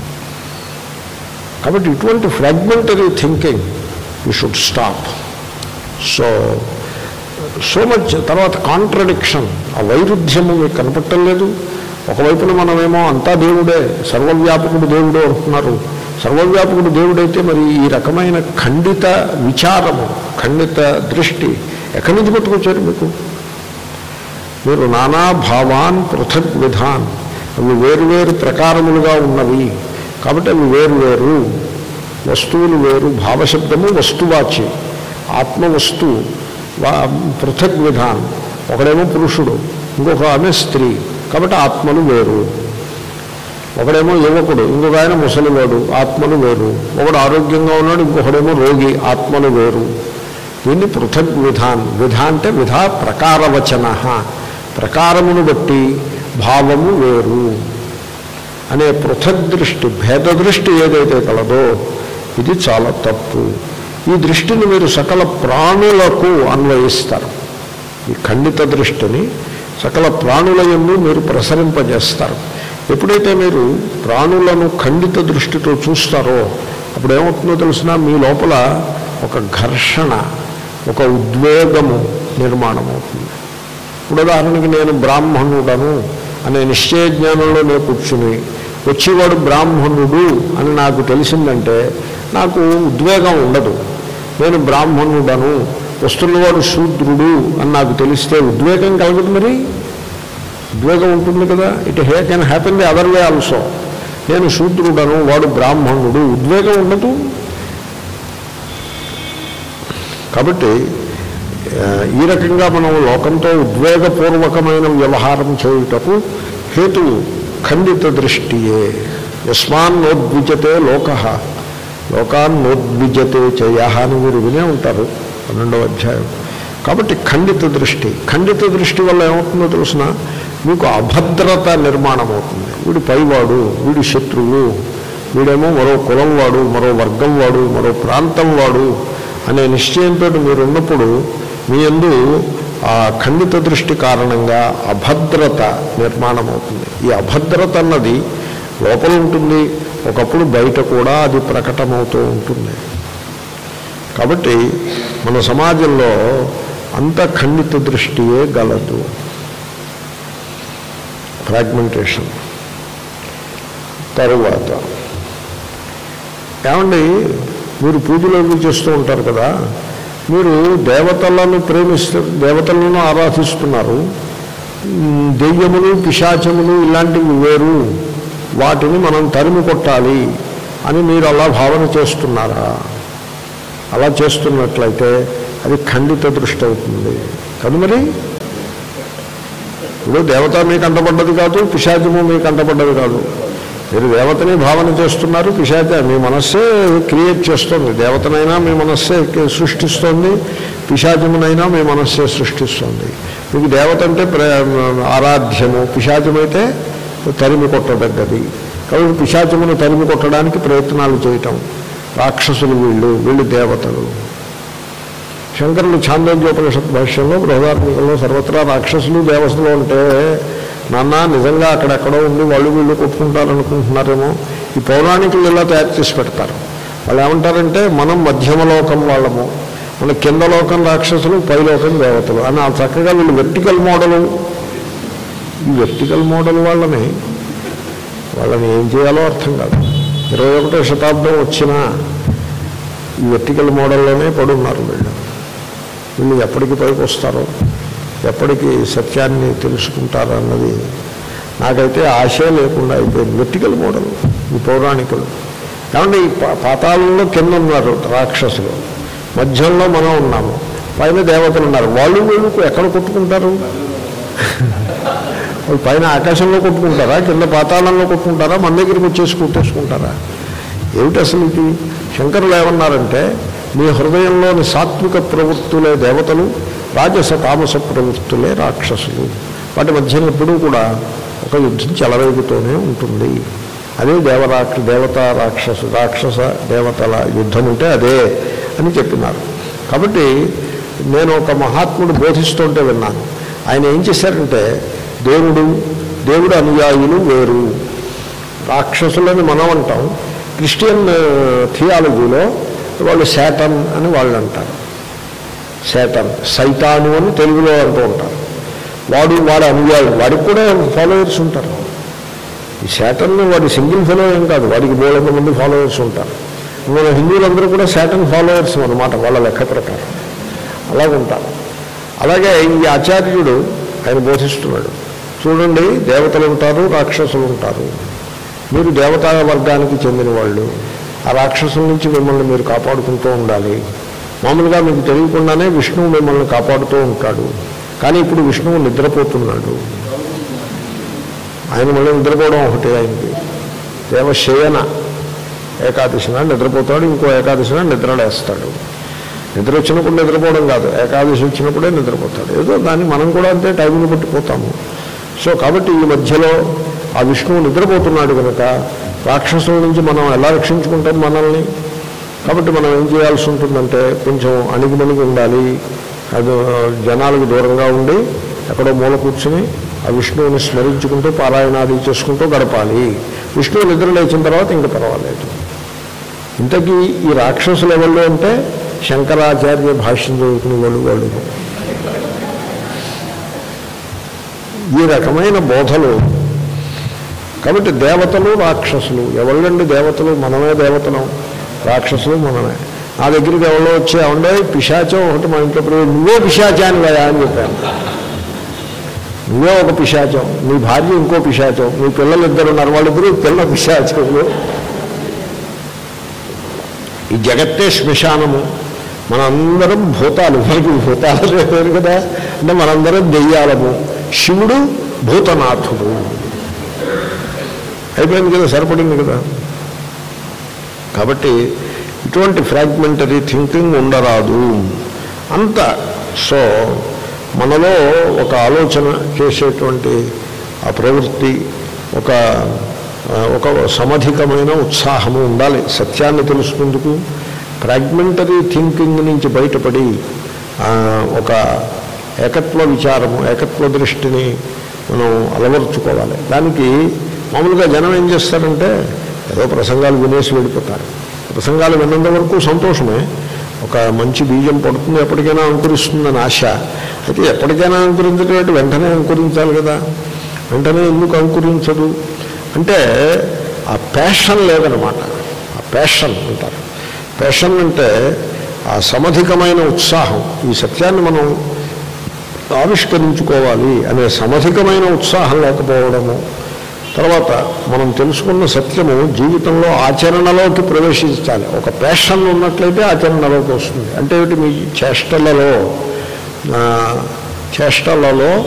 కాబట్టి ఇటువంటి fragmentary thinking you should stop so so much తర్వాత కాంట్రడిక్షన్ ఆ వైరుధ్యము మీకు కనపట్టం లేదు ఒకవైపున మనమేమో అంతా దేవుడే సర్వవ్యాపకుడు దేవుడే అంటున్నారు సర్వవ్యాపకుడు దేవుడైతే మరి ఈ రకమైన ఖండిత విచారము ఖండిత దృష్టి ఎక్కడి నుంచి పట్టుకొచ్చారు మీకు మీరు నానా భావాన్ పృథక్ విధాన్ అవి వేరువేరు ప్రకారములుగా ఉన్నవి కాబట్టి అవి వేరువేరు వస్తువులు వేరు భావశబ్దము వస్తువాచి ఆత్మ వస్తువు వా- పృథక్ విధాన్ ఒకడేమో పురుషుడు ఇంకొక ఆమె స్త్రీ కాబట్టి ఆత్మలు వేరు ఒకడేమో యువకుడు ఇంకొక ఆయన ముసలివాడు ఆత్మలు వేరు ఒకడు ఆరోగ్యంగా ఉన్నాడు ఇంకొకడేమో రోగి ఆత్మలు వేరు దీన్ని పృథక్ విధాన్ విధ అంటే విధా ప్రకారవచన ప్రకారమును బట్టి భావము వేరు అనే పృథక్ దృష్టి భేద దృష్టి ఏదైతే కలదో ఇది చాలా తప్పు ఈ దృష్టిని మీరు సకల ప్రాణులకు అన్వయిస్తారు ఈ ఖండిత దృష్టిని సకల ప్రాణుల యందు మీరు ప్రసరింపజేస్తారు ఎప్పుడైతే మీరు ప్రాణులను ఖండిత దృష్టితో చూస్తారో అప్పుడు ఏమవుతుందో తెలిసిన మీ లోపల ఒక ఘర్షణ ఒక ఉద్వేగము నిర్మాణం అవుతుంది ఇప్పుడు ఉదాహరణకి నేను బ్రాహ్మణుడను అనే నిశ్చయ జ్ఞానంలో నేను కూర్చుని వచ్చేవాడు బ్రాహ్మణుడు అని నాకు తెలిసిందంటే నాకు ఉద్వేగం ఉండదు నేను బ్రాహ్మణుడను వస్తున్నవాడు శూద్రుడు అని నాకు తెలిస్తే ఉద్వేగం కలగదు మరి ఉద్వేగం ఉంటుంది కదా it he can happen the other way also నేను శూద్రుడను వాడు బ్రాహ్మణుడు ఉద్వేగం ఉండదు కాబట్టి ఆ, ఈ రకంగా మనం లోకంతో ఉద్వేగపూర్వకమైన వ్యవహారం చేయుటకు హేతువు ఖండిత దృష్టియే యస్మాన్ నోద్విజతే లోక లోకాన్ నోద్విజతే చేయ అని మీరు వినే ఉంటారు పన్నెండవ అధ్యాయం కాబట్టి ఖండిత దృష్టి ఖండిత దృష్టి వల్ల ఏమవుతుందో తెలిసిన మీకు అభద్రత నిర్మాణం అవుతుంది వీడు పైవాడు వీడు శత్రువు వీడేమో మరో కులం వాడు మరో వర్గం వాడు మరో ప్రాంతం వాడు అనే నిశ్చయంతో మీరు ఉన్నప్పుడు మీ యందు ఆ ఖండిత దృష్టి కారణంగా అభద్రత నిర్మాణం అవుతుంది ఈ అభద్రత అన్నది లోపల ఉంటుంది ఒకప్పుడు బయట కూడా అది ప్రకటమవుతూ ఉంటుంది కాబట్టి మన సమాజంలో అంత ఖండిత దృష్టియే గలదు ఫ్రాగ్మెంటేషన్ తరువాత ఏమండి మీరు పూజలు అవి చేస్తూ ఉంటారు కదా మీరు దేవతలను ప్రేమిస్తూ దేవతలను ఆరాధిస్తున్నారు ఉమ్, దెయ్యములు పిశాచములు ఇలాంటివి వేరు వాటిని మనం తరిమి కొట్టాలి అని మీరు అలా భావన చేస్తున్నారా అలా చేస్తున్నట్లయితే అది ఖండిత దృష్టి అవుతుంది కదా మరి ఇప్పుడు దేవత మీకు అంటపడ్డది కాదు పిశాచము మీకు అంటపడ్డది కాదు మీరు దేవతని భావన చేస్తున్నారు పిశాచ మీ మనస్సే క్రియేట్ చేస్తుంది దేవతనైనా మీ మనస్సే సృష్టిస్తోంది పిశాచమునైనా మీ మనస్సే సృష్టిస్తుంది మీకు దేవత అంటే ప్ర- ఆరాధ్యము పిశాచమైతే తరిమి కొట్టదగ్గది కాబట్టి పిశాచమును తరిమి కొట్టడానికి ప్రయత్నాలు చేయటం రాక్షసులు వీళ్ళు వీళ్ళు దేవతలు శంకరులు ఛాందోగ్యోపనిషత్ భాష్యంలో బృహదాత్మికంలో సర్వత్రా రాక్షసులు దేవతలు అంటే నాన్న నిజంగా అక్కడెక్కడో ఉండి వాళ్ళు వీళ్ళు కొట్టుకుంటారనుకుంటున్నారేమో ఈ పౌరాణికులు ఇలా తయారు చేసి పెడతారు వాళ్ళు ఏమంటారంటే మనం మధ్యమ లోకం వాళ్ళము మన కింద లోకం రాక్షసులు పై లోకం దేవతలు అని ఆ చక్కగా వీళ్ళు వెర్టికల్ మోడలు ఈ వెర్టికల్ మోడల్ వాళ్ళని వాళ్ళని ఏం చేయాలో అర్థం కాదు ఇరవై ఒకటో శతాబ్దం వచ్చినా ఈ వెర్టికల్ మోడల్లోనే పడున్నారు వీళ్ళు వీళ్ళు ఎప్పటికి పైకి వస్తారో ఎప్పటికి సత్యాన్ని తెలుసుకుంటారో అన్నది నాకైతే ఆశే లేకుండా అయిపోయింది వెర్టికల్ మోడల్ ఈ పౌరాణికులు కాబట్టి ఈ పా- పాతాళంలో కింద ఉన్నారు రాక్షసులు మధ్యంలో మనం ఉన్నాము పైన దేవతలు ఉన్నారు వాళ్ళు వీళ్ళు ఎక్కడ కొట్టుకుంటారు వాళ్ళు పైన ఆకాశంలో కొట్టుకుంటారా కింద పాతాళంలో కొట్టుకుంటారా మన దగ్గరికి వచ్చేసి కొట్టేసుకుంటారా ఏమిటి అసలు ఇది శంకరులు ఏమన్నారంటే మీ హృదయంలోని సాత్విక ప్రవృత్తులే దేవతలు రాజస తామస ప్రవృత్తులే రాక్షసులు వాటి మధ్యన ఎప్పుడూ కూడా ఒక యుద్ధం చెలరేగుతూనే ఉంటుంది అదే దేవరాక్ష దేవత రాక్షసు రాక్షస దేవతల యుద్ధం ఉంటే అదే అని చెప్పినారు కాబట్టి నేను ఒక మహాత్ముడు బోధిస్తుంటే విన్నాను ఆయన ఏం చేశారంటే దేవుడు దేవుడు అనుయాయులు వేరు రాక్షసులని మనం అంటాం క్రిస్టియన్ థియాలజీలో వాళ్ళు శాటన్ అని వాళ్ళు అంటారు శాటన్ సైతాను అని తెలుగులో అంటూ ఉంటారు వాడు వాడు అనుయాయుడు వాడికి కూడా ఫాలోవర్స్ ఉంటారు ఈ శాటన్ వాడి సింగిల్ ఫెలో ఏం కాదు వాడికి బోలెంత మంది ఫాలోవర్స్ ఉంటారు మన హిందువులందరూ కూడా శాటన్ ఫాలోవర్స్ అనమాట వాళ్ళ లెక్క ప్రకారం అలాగుంటారు అలాగే ఈ ఆచార్యుడు ఆయన బోధిస్తున్నాడు చూడండి దేవతలు ఉంటారు రాక్షసులు ఉంటారు మీరు దేవతా వర్గానికి చెందిన వాళ్ళు ఆ రాక్షసుల నుంచి మిమ్మల్ని మీరు కాపాడుకుంటూ ఉండాలి మామూలుగా మీకు తెలియకుండానే విష్ణువు మిమ్మల్ని కాపాడుతూ ఉంటాడు కానీ ఇప్పుడు విష్ణువు నిద్రపోతున్నాడు ఆయన మళ్ళీ నిద్రపోవడం ఒకటి ఆయనకి దేవశయన ఏకాదశి నాడు నిద్రపోతాడు ఇంకో ఏకాదశి నాడు నిద్రలేస్తాడు నిద్ర వచ్చినప్పుడు నిద్రపోవడం కాదు ఏకాదశి వచ్చినప్పుడే నిద్రపోతాడు ఏదో దాన్ని మనం కూడా అంతే టైంని పట్టిపోతాము సో కాబట్టి ఈ మధ్యలో ఆ విష్ణువు నిద్రపోతున్నాడు కనుక రాక్షసుల నుంచి మనం ఎలా రక్షించుకుంటాం మనల్ని కాబట్టి మనం ఏం చేయాల్సి ఉంటుందంటే కొంచెం అణిగిమణిగి ఉండాలి అది జనాలకు దూరంగా ఉండి ఎక్కడో మూల కూర్చుని ఆ విష్ణువుని స్మరించుకుంటూ పారాయణాది చేసుకుంటూ గడపాలి విష్ణువు నిద్ర లేచిన తర్వాత ఇంక పర్వాలేదు ఇంతకీ ఈ రాక్షసులు ఎవరు అంటే శంకరాచార్య భాష్యం చదువుకునే వాళ్ళు వాళ్ళు ఈ రకమైన బోధలు కాబట్టి దేవతలు రాక్షసులు ఎవళ్ళండి దేవతలు మనమే దేవతలం రాక్షసులు మనమే నా దగ్గరికి ఎవరో వచ్చి ఉండే పిశాచం ఒకటి మా ఇంట్లో ప్రవేశ నువ్వే పిశాచాన్ని కదా అని చెప్పాను నువ్వే ఒక పిశాచం నీ భార్య ఇంకో పిశాచం నీ పిల్లలు ఇద్దరు ఉన్నారు వాళ్ళిద్దరూ పిల్ల పిశాచములు ఈ జగత్తే శ్మశానము మనందరం భూతాలు మనకి భూతాలు లేదు కదా అంటే మనందరం దెయ్యాలము శివుడు భూతనాథుడు అయిపోయింది కదా సరిపడింది కదా కాబట్టి ఇటువంటి ఫ్రాగ్మెంటరీ థింకింగ్ ఉండరాదు అంత సో మనలో ఒక ఆలోచన చేసేటువంటి ఆ ప్రవృత్తి ఒక ఆ, ఒక సమధికమైన ఉత్సాహము ఉండాలి సత్యాన్ని తెలుసుకుందుకు ఫ్రాగ్మెంటరీ థింకింగ్ నుంచి బయటపడి ఆ, ఒక ఏకత్వ విచారము ఏకత్వ దృష్టిని మనం అలవరుచుకోవాలి దానికి మామూలుగా జనం ఏం చేస్తారంటే ఏదో ప్రసంగాలు వినేసి వెళ్ళిపోతారు ప్రసంగాలు విన్నంత వరకు సంతోషమే ఒక మంచి బీజం పడుతుంది ఎప్పటికైనా అంకురిస్తుందని ఆశ అయితే ఎప్పటికైనా అంకురించేటువంటి వెంటనే అంకురించాలి కదా వెంటనే ఎందుకు అంకురించదు అంటే ఆ ప్యాషన్ లేదనమాట ఆ ప్యాషన్ అంటారు ప్యాషన్ అంటే ఆ సమధికమైన ఉత్సాహం ఈ సత్యాన్ని మనం ఆవిష్కరించుకోవాలి అనే సమధికమైన ఉత్సాహం లేకపోవడము తర్వాత మనం తెలుసుకున్న సత్యము జీవితంలో ఆచరణలోకి ప్రవేశించాలి ఒక ప్యాషన్ ఉన్నట్లయితే ఆచరణలోకి వస్తుంది అంటే ఏమిటి మీ చేష్టలలో ఆ, చేష్టలలో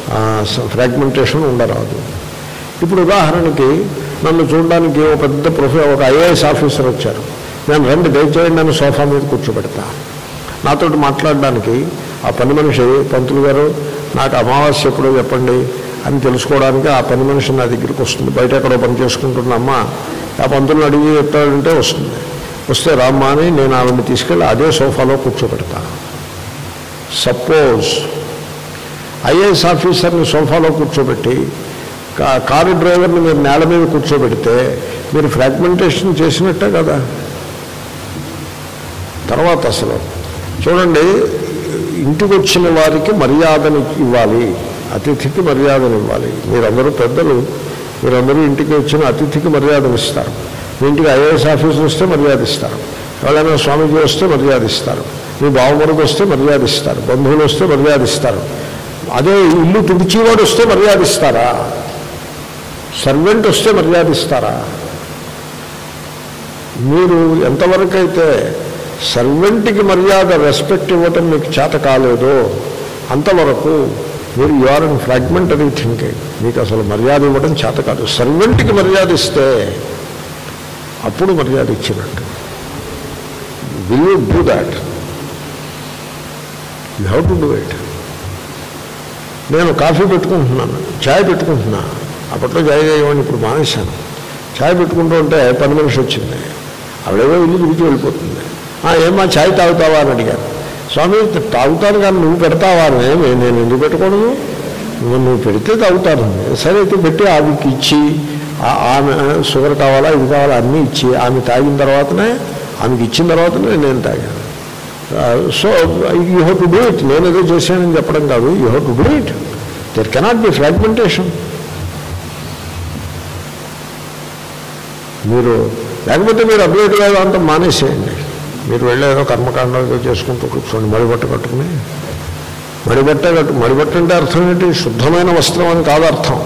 ఫ్రాగ్మెంటేషన్ ఉండరాదు ఇప్పుడు ఉదాహరణకి నన్ను చూడడానికి ఒక పెద్ద ప్రొఫె ఒక ఐఏఎస్ ఆఫీసర్ వచ్చారు నేను రండి దయచేయండి నన్ను సోఫా మీద కూర్చోబెడతా నాతో మాట్లాడడానికి ఆ పని మనిషి పంతులు గారు నాకు అమావాస్య ఎప్పుడో చెప్పండి అని తెలుసుకోవడానికి ఆ పని మనిషి నా దగ్గరికి వస్తుంది బయట ఎక్కడో పని చేసుకుంటున్నామ్మా ఆ పంతులను అడిగి చెప్తాడంటే వస్తుంది వస్తే రామ్మా అని నేను ఆవిడని తీసుకెళ్ళి అదే సోఫాలో కూర్చోబెడతా సపోజ్ ఐఏఎస్ ఆఫీసర్ని సోఫాలో కూర్చోబెట్టి కా- కారు డ్రైవర్ని మీరు నేల మీద కూర్చోబెడితే మీరు ఫ్రాగ్మెంటేషన్ చేసినట్టే కదా తర్వాత అసలు చూడండి ఇంటికి వచ్చిన వారికి మర్యాదను ఇవ్వాలి అతిథికి మర్యాదను ఇవ్వాలి మీరందరూ పెద్దలు మీరందరూ ఇంటికి వచ్చిన అతిథికి మర్యాదను ఇస్తారు మీ ఇంటికి ఐఏఎస్ ఆఫీసర్ వస్తే మర్యాద ఇస్తారు ఎవరైనా స్వామీజీ వస్తే మర్యాద ఇస్తారు మీ బావమరుగు వస్తే మర్యాద ఇస్తారు బంధువులు వస్తే మర్యాద ఇస్తారు అదే ఇల్లు తుడిచేవాడు వస్తే మర్యాద ఇస్తారా సర్వెంట్ వస్తే మర్యాద ఇస్తారా మీరు ఎంతవరకు అయితే సర్వెంట్కి మర్యాద రెస్పెక్ట్ ఇవ్వటం మీకు చేత కాలేదో అంతవరకు మీరు యువర్ ఇన్ ఫ్రాగ్మెంటరీ థింకింగ్ మీకు అసలు మర్యాద ఇవ్వడం చేత కాదు సర్వెంట్కి మర్యాద ఇస్తే అప్పుడు మర్యాద ఇచ్చినట్టు will you do that you have to do it నేను కాఫీ పెట్టుకుంటున్నాను ఛాయ్ పెట్టుకుంటున్నా అప్పట్లో ఛాయ్ చేయమని ఇప్పుడు మానేశాను ఛాయ్ పెట్టుకుంటూ ఉంటే పని మనిషి వచ్చింది ఆవిడేవో ఇల్లు తిరిగి వెళ్ళిపోతుంది "ఆ, ఏమ్మా ఛాయ్ తాగుతావా అని అడిగాను స్వామి తాగుతాను కానీ నువ్వు పెడతావా అని "ఏమి, నేను ఎందుకు పెట్టకూడదు నువ్వు నువ్వు పెడితే తాగుతాను సరే అయితే పెట్టి ఆమెకి ఇచ్చి ఆ- ఆమె షుగర్ కావాలా ఇది కావాలా అన్నీ ఇచ్చి ఆమె తాగిన తర్వాతనే ఆమెకి ఇచ్చిన తర్వాతనే నేను తాగాను so you have to do it నేను ఏదో చేశానని చెప్పడం కాదు you have to do it there cannot be fragmentation మీరు లేకపోతే మీరు అద్వైత వేదాంతం మానేసేయండి మీరు వెళ్ళేదో కర్మకాండం ఏదో చేసుకుంటూ కూర్చోండి మడిబట్ట కట్టుకుని మడిబట్ట కట్టు మడిబట్ట అంటే అర్థం ఏంటి శుద్ధమైన వస్త్రం అని కాదు అర్థం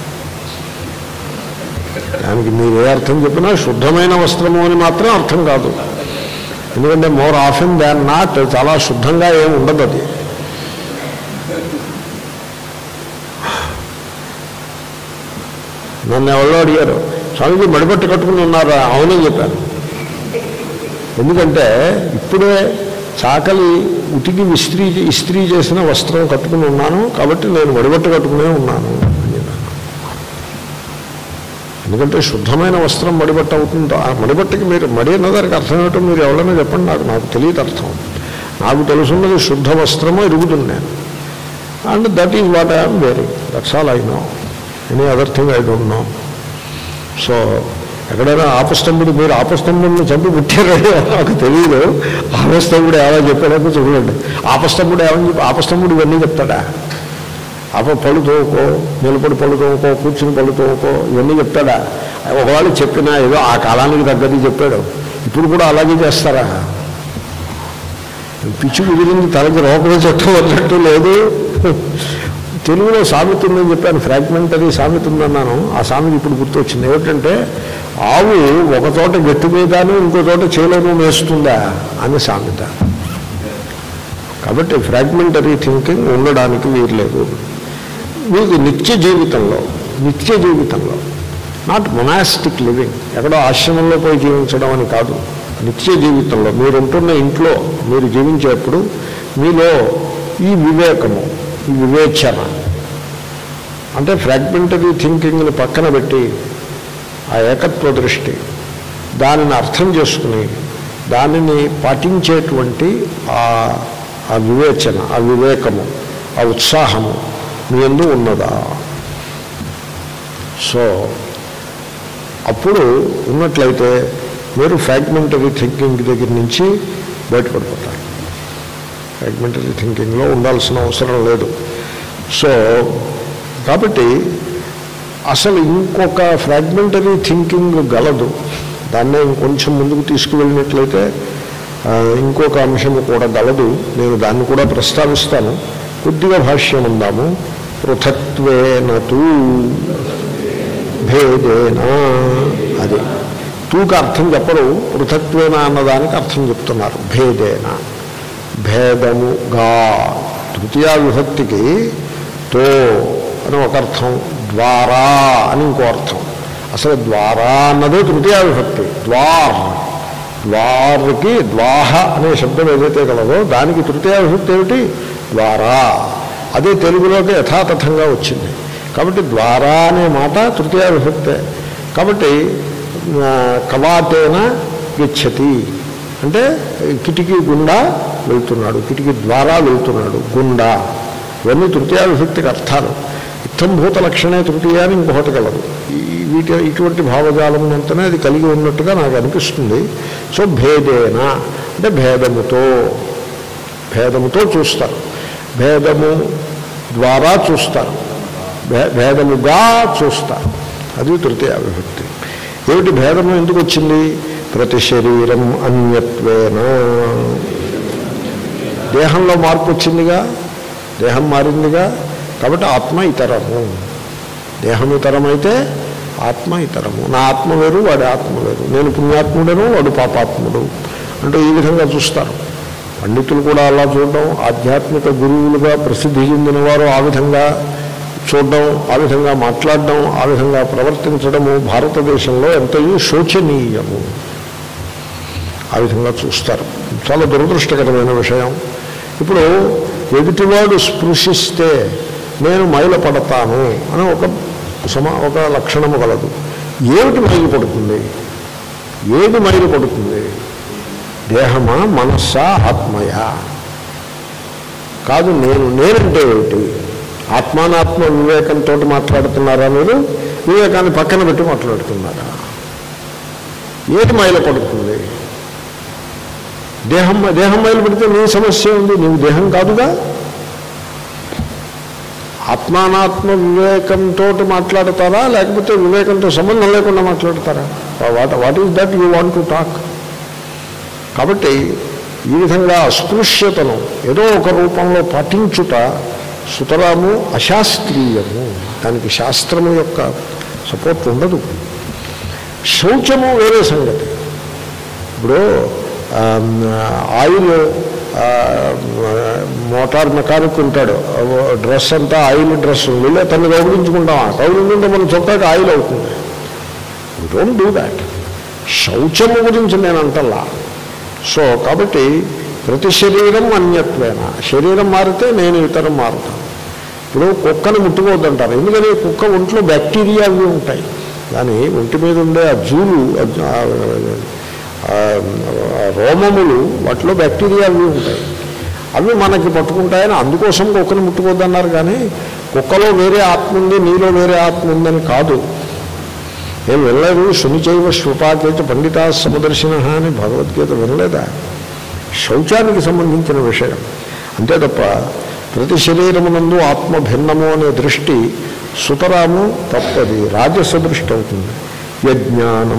దానికి మీరు ఏ అర్థం చెప్పినా శుద్ధమైన వస్త్రము అని మాత్రం అర్థం కాదు ఎందుకంటే మోర్ ఆఫెన్ దాన్ నాట్ చాలా శుద్ధంగా ఏమి ఉండదు అది నన్ను ఎవరో అడిగారు స్వామిజీ మడిపట్టు కట్టుకుని ఉన్నారా అవునని చెప్పాను ఎందుకంటే ఇప్పుడే చాకలి ఉతికి ఇస్త్రీ ఇస్త్రీ చేసిన వస్త్రం కట్టుకుని ఉన్నాను కాబట్టి నేను మడిబట్ట కట్టుకునే ఉన్నాను అని చెప్పాను ఎందుకంటే శుద్ధమైన వస్త్రం మడిబట్ట అవుతుందో ఆ మడిబట్టకి మీరు మడి అన్నదానికి అర్థం ఏమిటో మీరు ఎవరైనా చెప్పండి నాకు నాకు తెలియదు అర్థం నాకు తెలుసున్నది శుద్ధ వస్త్రము ఎరుగుతుంది నేను and that is what I'm wearing that's all I know any other thing I don't know so ఎక్కడైనా ఆపస్తంభుడు మీరు ఆపస్తంభుడిని చంపి పుట్టారని నాకు తెలియదు ఆపస్తంభుడు ఏమో చెప్పాడో చూడండి ఆపస్తంభుడు ఏమని చెప్పి ఆపస్తంభుడు ఇవన్నీ చెప్తాడా ఆప పళ్ళు తోకో నిలబడి పళ్ళు తోకో కూర్చుని పళ్ళు తోకో ఇవన్నీ చెప్తాడా ఒకవేళ చెప్పినా ఏదో ఆ కాలానికి తగ్గది చెప్పాడు ఇప్పుడు కూడా అలాగే చేస్తారా పిచ్చి కుదిరింది తలకి రోకలు చెట్టు అన్నట్టు లేదు తెలుగులో సామెత ఉందని చెప్పాను ఫ్రాగ్మెంటరీ సామెత ఉందన్నాను ఆ సామెత ఇప్పుడు గుర్తొచ్చింది ఏమిటంటే ఆవు ఒక చోట గట్టు మీదను ఇంకో చోట చేలోనూ మేస్తుందా అని సామెత కాబట్టి ఫ్రాగ్మెంటరీ థింకింగ్ ఉండడానికి వీరలేదు మీకు నిత్య జీవితంలో నిత్య జీవితంలో నాట్ మొనాస్టిక్ లివింగ్ ఎక్కడో ఆశ్రమంలో పోయి జీవించడం అని కాదు నిత్య జీవితంలో మీరు ఉంటున్న ఇంట్లో మీరు జీవించేప్పుడు మీలో ఈ వివేకము ఈ వివేచన అంటే ఫ్రాగ్మెంటరీ థింకింగ్ని పక్కన పెట్టి ఆ ఏకత్వ దృష్టి దానిని అర్థం చేసుకుని దానిని పాటించేటువంటి ఆ ఆ వివేచన ఆ వివేకము ఆ ఉత్సాహము మీ ఎందు ఉన్నదా సో అప్పుడు ఉన్నట్లయితే మీరు ఫ్రాగ్మెంటరీ థింకింగ్ దగ్గర నుంచి బయటపడిపోతారు ఫ్రాగ్మెంటరీ థింకింగ్లో ఉండాల్సిన అవసరం లేదు సో కాబట్టి అసలు ఇంకొక ఫ్రాగ్మెంటరీ థింకింగ్ గలదు దాన్నే ఇంకొంచెం ముందుకు తీసుకువెళ్ళినట్లయితే ఆ, ఇంకొక అంశము కూడా గలదు నేను దాన్ని కూడా ప్రస్తావిస్తాను కొద్దిగా భాష్యం ఉందాము పృథక్వేనతూ భేదేనా అది తూకి అర్థం చెప్పరు పృథక్వేన అన్నదానికి అర్థం చెప్తున్నారు భేదేన భేదముగా తృతీయ విభక్తికి తో అని ఒక అర్థం ద్వారా అని ఇంకో అర్థం అసలు ద్వారా అన్నదే తృతీయ విభక్తి ద్వార్ ద్వార్కి ద్వాహ అనే శబ్దం ఏదైతే కలదో దానికి తృతీయ విభక్తి ఏమిటి ద్వారా అదే తెలుగులోకి యథాతథంగా వచ్చింది కాబట్టి ద్వారా అనే మాట తృతీయ విభక్తే కాబట్టి ఆ, కవాటేన గచ్చతి అంటే కిటికీ గుండా వెళ్తున్నాడు కిటికీ ద్వారా వెళ్తున్నాడు గుండా ఇవన్నీ తృతీయ విభక్తికి అర్థాలు ఇత్తంభూత లక్షణే తృతీయ అని ఇంకొకటి కలదు ఈ వీటి ఇటువంటి భావజాలం అంతనే అది కలిగి ఉన్నట్టుగా నాకు అనిపిస్తుంది సో భేదేన అంటే భేదముతో భేదముతో చూస్తారు భేదము ద్వారా చూస్తారు భే- భేదముగా చూస్తారు అది తృతీయ విభక్తి ఏమిటి భేదము ఎందుకు వచ్చింది ప్రతి శరీరం అన్యత్వేన దేహంలో మార్పు వచ్చిందిగా దేహం మారిందిగా కాబట్టి ఆత్మ ఇతరము దేహం ఇతరమైతే ఆత్మ ఇతరము నా ఆత్మ వేరు వాడి ఆత్మ వేరు నేను పుణ్యాత్ముడను వాడు పాపాత్ముడు అంటూ ఈ విధంగా చూస్తారు పండితులు కూడా అలా చూడడం ఆధ్యాత్మిక గురువులుగా ప్రసిద్ధి చెందిన వారు ఆ విధంగా చూడడం ఆ విధంగా మాట్లాడడం ఆ విధంగా ప్రవర్తించడము భారతదేశంలో ఎంతయో శోచనీయము ఆ విధంగా చూస్తారు చాలా దురదృష్టకరమైన విషయం ఇప్పుడు ఎదుటివాడు స్పృశిస్తే నేను మైల పడతాను అని ఒక సమా ఒక లక్షణము కలదు ఏమిటి మైలు పడుతుంది ఏది మైలు పడుతుంది దేహమా మనస్సా ఆత్మయా కాదు నేను నేనంటే ఏమిటి ఆత్మానాత్మ వివేకంతో మాట్లాడుతున్నారా మీరు వివేకాన్ని పక్కన పెట్టి మాట్లాడుతున్నారా ఏది మైల పడుతుంది దేహం దేహం మైలు పెడితే నీ సమస్య ఉంది నీవు దేహం కాదుగా ఆత్మానాత్మ వివేకంతో మాట్లాడతారా లేకపోతే వివేకంతో సంబంధం లేకుండా మాట్లాడతారా what what is that you want to talk కాబట్టి ఈ విధంగా అస్పృశ్యతను ఏదో ఒక రూపంలో పాటించుట సుతరాము అశాస్త్రీయము దానికి శాస్త్రము యొక్క సపోర్ట్ ఉండదు శౌచము వేరే సంగతి ఇప్పుడు ఆమ్, ఆయిల్ ఆ, మోటార్ మెకానిక్ ఉంటాడు డ్రెస్ అంతా ఆయిల్ డ్రెస్ వెళ్ళే తను కౌగులించుకుంటామా కౌగులించుకుంటే మన చొక్కాకి ఆయిల్ అవుతుంది డోంట్ డూ దాట్ శౌచము గురించి నేను అంటల్లా సో కాబట్టి ప్రతి శరీరం అన్యత్వేన శరీరం మారితే నేను ఇతరం మారుతాను ఇప్పుడు కుక్కను ముట్టుకోవద్దంటారు ఎందుకని కుక్క ఒంట్లో బ్యాక్టీరియా అవి ఉంటాయి కానీ ఒంటి మీద ఉండే ఆ జూలు ఆ- ఆ- ఆ రోమములు వాటిలో బ్యాక్టీరియా అవి ఉంటాయి అవి మనకి పట్టుకుంటాయని అందుకోసం కుక్కను ముట్టుకోవద్దన్నారు కానీ కుక్కలో వేరే ఆత్మ ఉంది నీలో వేరే ఆత్మ ఉందని కాదు నేను వినలేదు శునిచైవ శ్రుపాకేత పండితా సమదర్శిన అని భగవద్గీత వినలేదా శౌచానికి సంబంధించిన విషయం అంతే తప్ప ప్రతి శరీరమునందు ఆత్మ భిన్నము అనే దృష్టి సుతరాము తప్పది రాజస దృష్టి అవుతుంది యజ్ఞానం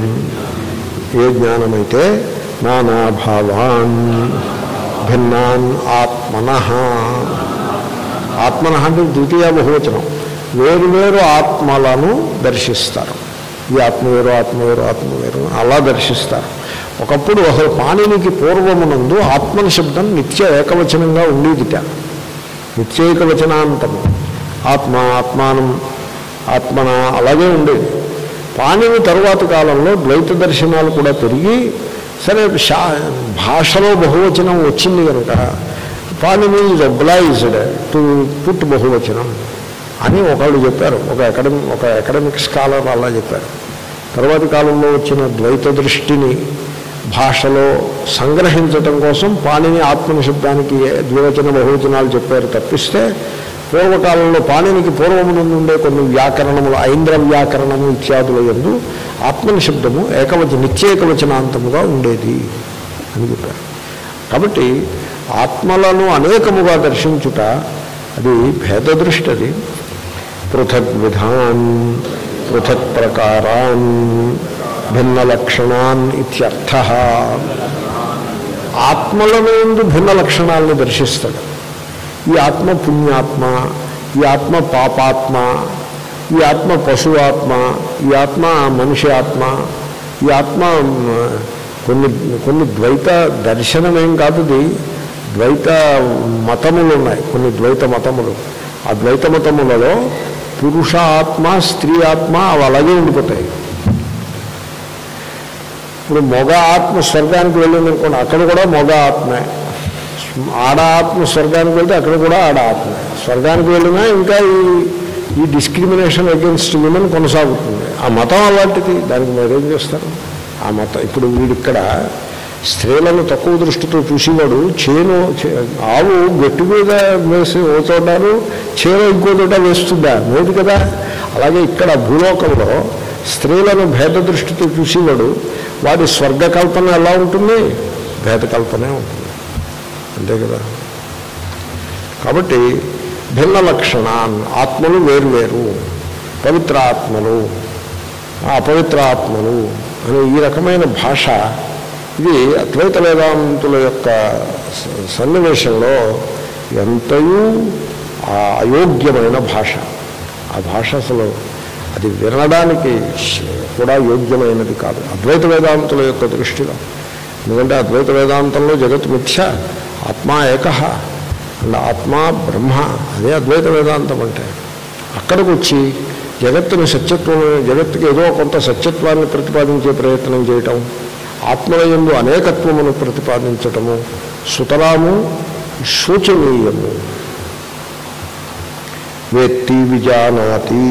ఏ జ్ఞానమైతే నానాభావాన్ భిన్నాన్ ఆత్మన ఆత్మన అంటే ద్వితీయ బహువచనం వేరు వేరు ఆత్మలను దర్శిస్తారు ఈ ఆత్మ వేరు ఆత్మ వేరు ఆత్మ వేరు అలా దర్శిస్తారు ఒకప్పుడు అసలు పాణినికి పూర్వమునందు ఆత్మన శబ్దం నిత్య ఏకవచనంగా ఉండేదిట నిత్యేకవచనాంతము ఆత్మ ఆత్మానం ఆత్మన అలాగే ఉండేది పాణిని తరువాత కాలంలో ద్వైత దర్శనాలు కూడా పెరిగి సరే శా భాషలో బహువచనం వచ్చింది కనుక Panini is obliged to put బహువచనం అని ఒకళ్ళు చెప్పారు ఒక అకాడమి ఒక అకాడమిక్ స్కాలర్ అలా చెప్పారు తర్వాతి కాలంలో వచ్చిన ద్వైత దృష్టిని భాషలో సంగ్రహించటం కోసం పాణిని ఆత్మనిశబ్దానికి ద్వివచన బహువచనాలు చెప్పారు తప్పిస్తే పూర్వకాలంలో పాణినికి పూర్వమునందు ఉండే కొన్ని వ్యాకరణములు ఐంద్ర వ్యాకరణము ఇత్యాదుల ఎందు ఆత్మనిశబ్దము ఏకవచ నిత్యేకవచనాంతముగా ఉండేది అని చెప్పారు కాబట్టి ఆత్మలను అనేకముగా దర్శించుట అది భేద దృష్టి అది పృథక్ విధాన్ పృథక్ ప్రకారాన్ భిన్న లక్షణాన్ ఇత్యర్థ ఆత్మలను ఎందు భిన్న లక్షణాలను దర్శిస్తాడు ఈ ఆత్మ పుణ్యాత్మ ఈ ఆత్మ పాపాత్మ ఈ ఆత్మ పశువాత్మ ఈ ఆత్మ మనిషి ఆత్మ ఈ ఆత్మ మ్, కొన్ని కొన్ని ద్వైత దర్శనం ఏం కాదు ఇది ద్వైత మతములు ఉన్నాయి కొన్ని ద్వైత మతములు అద్వైత మతములలో పురుష ఆత్మ స్త్రీ ఆత్మ అవి అలాగే ఉండిపోతాయి ఇప్పుడు మొగ ఆత్మ స్వర్గానికి వెళ్ళింది అనుకోండి అక్కడ కూడా మొగ ఆత్మే ఆడ ఆత్మ స్వర్గానికి వెళ్తే అక్కడ కూడా ఆడ ఆత్మే స్వర్గానికి వెళ్ళినా ఇంకా ఈ ఈ డిస్క్రిమినేషన్ అగేన్స్ట్ విమెన్ కొనసాగుతుంది ఆ మతం అలాంటిది దానికి మీరేం చేస్తారు ఆ మతం ఇప్పుడు వీడిక్కడ స్త్రీలను తక్కువ దృష్టితో చూసేవాడు చేను చే- ఆవు గట్టి మీద వేసి ఓ చోటారు చేను ఇంకో చోట వేస్తుందా లేదు కదా అలాగే ఇక్కడ భూలోకంలో స్త్రీలను భేద దృష్టితో చూసేవాడు వాడి స్వర్గ కల్పన ఎలా ఉంటుంది భేద కల్పనే ఉంటుంది అంతే కదా కాబట్టి భిన్న లక్షణాన్ ఆత్మలు వేరువేరు పవిత్ర ఆత్మలు అపవిత్ర ఆత్మలు అనే ఈ రకమైన భాష ఇది అద్వైత వేదాంతుల యొక్క స- సన్నివేశంలో ఎంతయూ ఆ అయోగ్యమైన భాష ఆ భాష అసలు అది వినడానికి శ- కూడా యోగ్యమైనది కాదు అద్వైత వేదాంతుల యొక్క దృష్టిలో ఎందుకంటే అద్వైత వేదాంతంలో జగత్ మిథ్య ఆత్మ ఏక అండ్ ఆత్మ బ్రహ్మ అదే అద్వైత వేదాంతం అంటే అక్కడికి వచ్చి జగత్తుని సత్యత్వం జగత్తుకి ఏదో కొంత సత్యత్వాన్ని ప్రతిపాదించే ప్రయత్నం చేయటం ఆత్మలయందు అనేకత్వమును ప్రతిపాదించటము సుతరాము శోచనీయము వేత్తి విజానాతి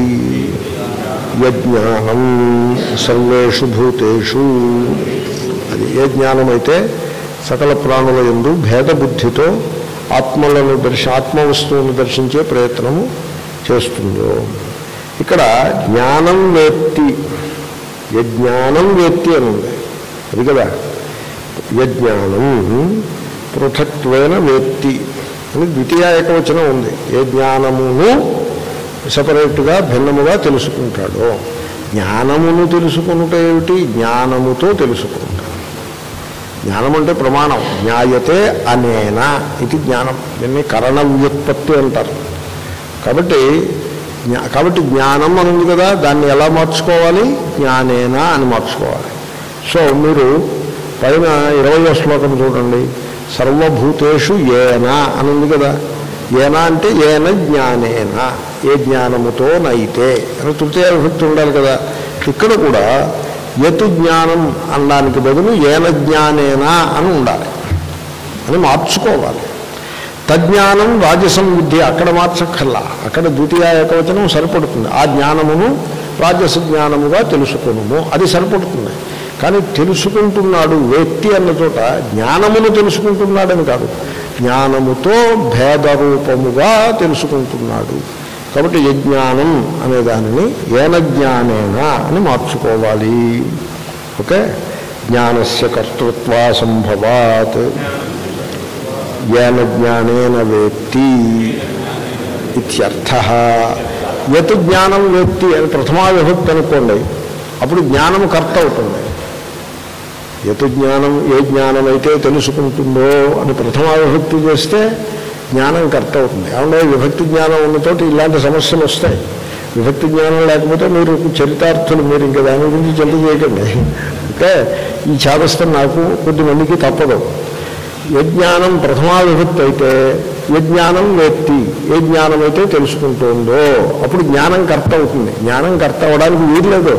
యజ్ఞానం సర్వేషు భూతేషు అది ఏ జ్ఞానమైతే సకల ప్రాణుల ఎందు భేద బుద్ధితో ఆత్మలను దర్శ ఆత్మవస్తువును దర్శించే ప్రయత్నము చేస్తుందో ఇక్కడ జ్ఞానం వేత్తి యజ్ఞానం వేత్తి అని ఉంది అది కదా యజ్ఞానం పృథక్వేన వేత్తి అని ద్వితీయ ఏకవచనం ఉంది ఏ జ్ఞానమును సపరేట్గా భిన్నముగా తెలుసుకుంటాడో జ్ఞానమును తెలుసుకునుట ఏమిటి జ్ఞానముతో తెలుసుకుంటాడు జ్ఞానం అంటే ప్రమాణం జ్ఞాయతే అనేన ఇది జ్ఞానం దీన్ని కరణ వ్యుత్పత్తి అంటారు కాబట్టి జ్ఞా- కాబట్టి జ్ఞానం అని ఉంది కదా దాన్ని ఎలా మార్చుకోవాలి జ్ఞానేనా అని మార్చుకోవాలి సో మీరు పైన ఇరవయో శ్లోకం చూడండి సర్వభూతేషు ఏనా అని ఉంది కదా ఏనా అంటే ఏన జ్ఞానేన ఏ జ్ఞానముతో నైతే అని తృతీయ విభక్తి ఉండాలి కదా ఇక్కడ కూడా యతు జ్ఞానం అనడానికి బదులు ఏన జ్ఞానేనా అని ఉండాలి అని మార్చుకోవాలి తజ్ఞానం రాజసం విద్య అక్కడ మార్చక్కర్లా అక్కడ ద్వితీయ ఏకవచనం సరిపడుతుంది ఆ జ్ఞానమును రాజస జ్ఞానముగా తెలుసుకునుము అది సరిపడుతుంది కానీ తెలుసుకుంటున్నాడు వ్యక్తి అన్న చోట జ్ఞానమును తెలుసుకుంటున్నాడని కాదు జ్ఞానముతో భేద రూపముగా తెలుసుకుంటున్నాడు కాబట్టి యజ్ఞానం అనే దానిని ఏన జ్ఞానేన అని మార్చుకోవాలి ఓకే జ్ఞానస్య కర్తృత్వా సంభవాత్ ఏన జ్ఞానేన వేత్తి ఇత్యర్థ యత్ జ్ఞానం వేత్తి అని ప్రథమా విభక్తి అనుకోండి అప్పుడు జ్ఞానం కర్త అవుతుంది యత్ జ్ఞానం ఏ జ్ఞానం అయితే తెలుసుకుంటుందో అని ప్రథమా విభక్తి చేస్తే జ్ఞానం కర్త అవుతుంది ఏమంటే విభక్తి జ్ఞానం ఉన్నతోటి ఇలాంటి సమస్యలు వస్తాయి విభక్తి జ్ఞానం లేకపోతే మీరు చరితార్థులు మీరు ఇంకా దాని గురించి చింత చేయకండి అంటే ఈ చేదస్థం నాకు కొద్దిమందికి తప్పదు యజ్ఞానం ప్రథమా విభక్తి అయితే యజ్ఞానం వ్యక్తి ఏ జ్ఞానం అయితే తెలుసుకుంటుందో అప్పుడు జ్ఞానం కర్త అవుతుంది జ్ఞానం కర్త అవడానికి వీర్లేదు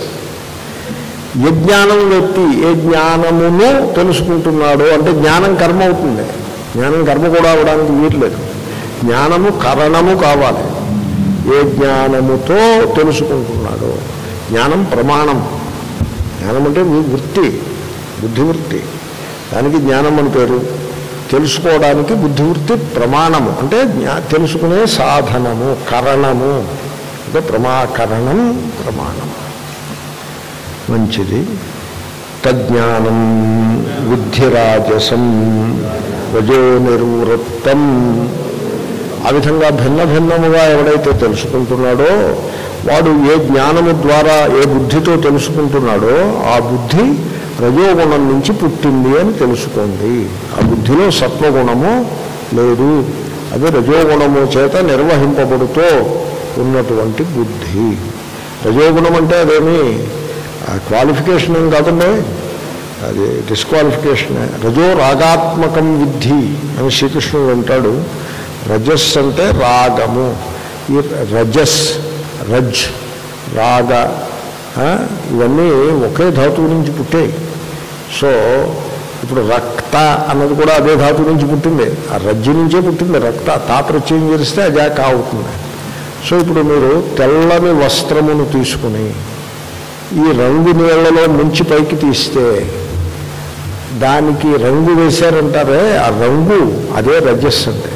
యజ్ఞానం వ్యక్తి ఏ జ్ఞానమును తెలుసుకుంటున్నాడో అంటే జ్ఞానం కర్మ అవుతుంది జ్ఞానం కర్మ కూడా అవడానికి వీర్లేదు జ్ఞానము కరణము కావాలి ఏ జ్ఞానముతో తెలుసుకుంటున్నాడో జ్ఞానం ప్రమాణం జ్ఞానం అంటే మీ వృత్తి బుద్ధివృత్తి దానికి జ్ఞానం అని పేరు తెలుసుకోవడానికి బుద్ధివృత్తి ప్రమాణము అంటే జ్ఞా తెలుసుకునే సాధనము కరణము అంటే ప్రమాకరణం ప్రమాణం మంచిది తజ్ఞానం బుద్ధిరాజసం రజో నిర్వృత్తం ఆ విధంగా భిన్న భిన్నముగా ఎవడైతే తెలుసుకుంటున్నాడో వాడు ఏ జ్ఞానము ద్వారా ఏ బుద్ధితో తెలుసుకుంటున్నాడో ఆ బుద్ధి రజోగుణం నుంచి పుట్టింది అని తెలుసుకోండి ఆ బుద్ధిలో సత్వగుణము లేదు అది రజోగుణము చేత నిర్వహింపబడుతూ ఉన్నటువంటి బుద్ధి రజోగుణం అంటే అదేమి క్వాలిఫికేషన్ ఏం కాదండి అది డిస్క్వాలిఫికేషన్ రజో రాగాత్మకం విద్ధి అని శ్రీకృష్ణుడు అంటాడు రజస్ అంటే రాగము ఈ రజస్ రజ్ రాగ ఆ, ఇవన్నీ ఒకే ధాతువు నుంచి పుట్టాయి సో ఇప్పుడు రక్త అన్నది కూడా అదే ధాతువు నుంచి పుట్టింది ఆ రజ్జు నుంచే పుట్టింది రక్త తా ప్రత్యయం చేస్తే అదే కా అవుతుంది సో ఇప్పుడు మీరు తెల్లని వస్త్రమును తీసుకుని ఈ రంగు నీళ్లలో ముంచి పైకి తీస్తే దానికి రంగు వేశారంటారే ఆ రంగు అదే రజస్ అంటే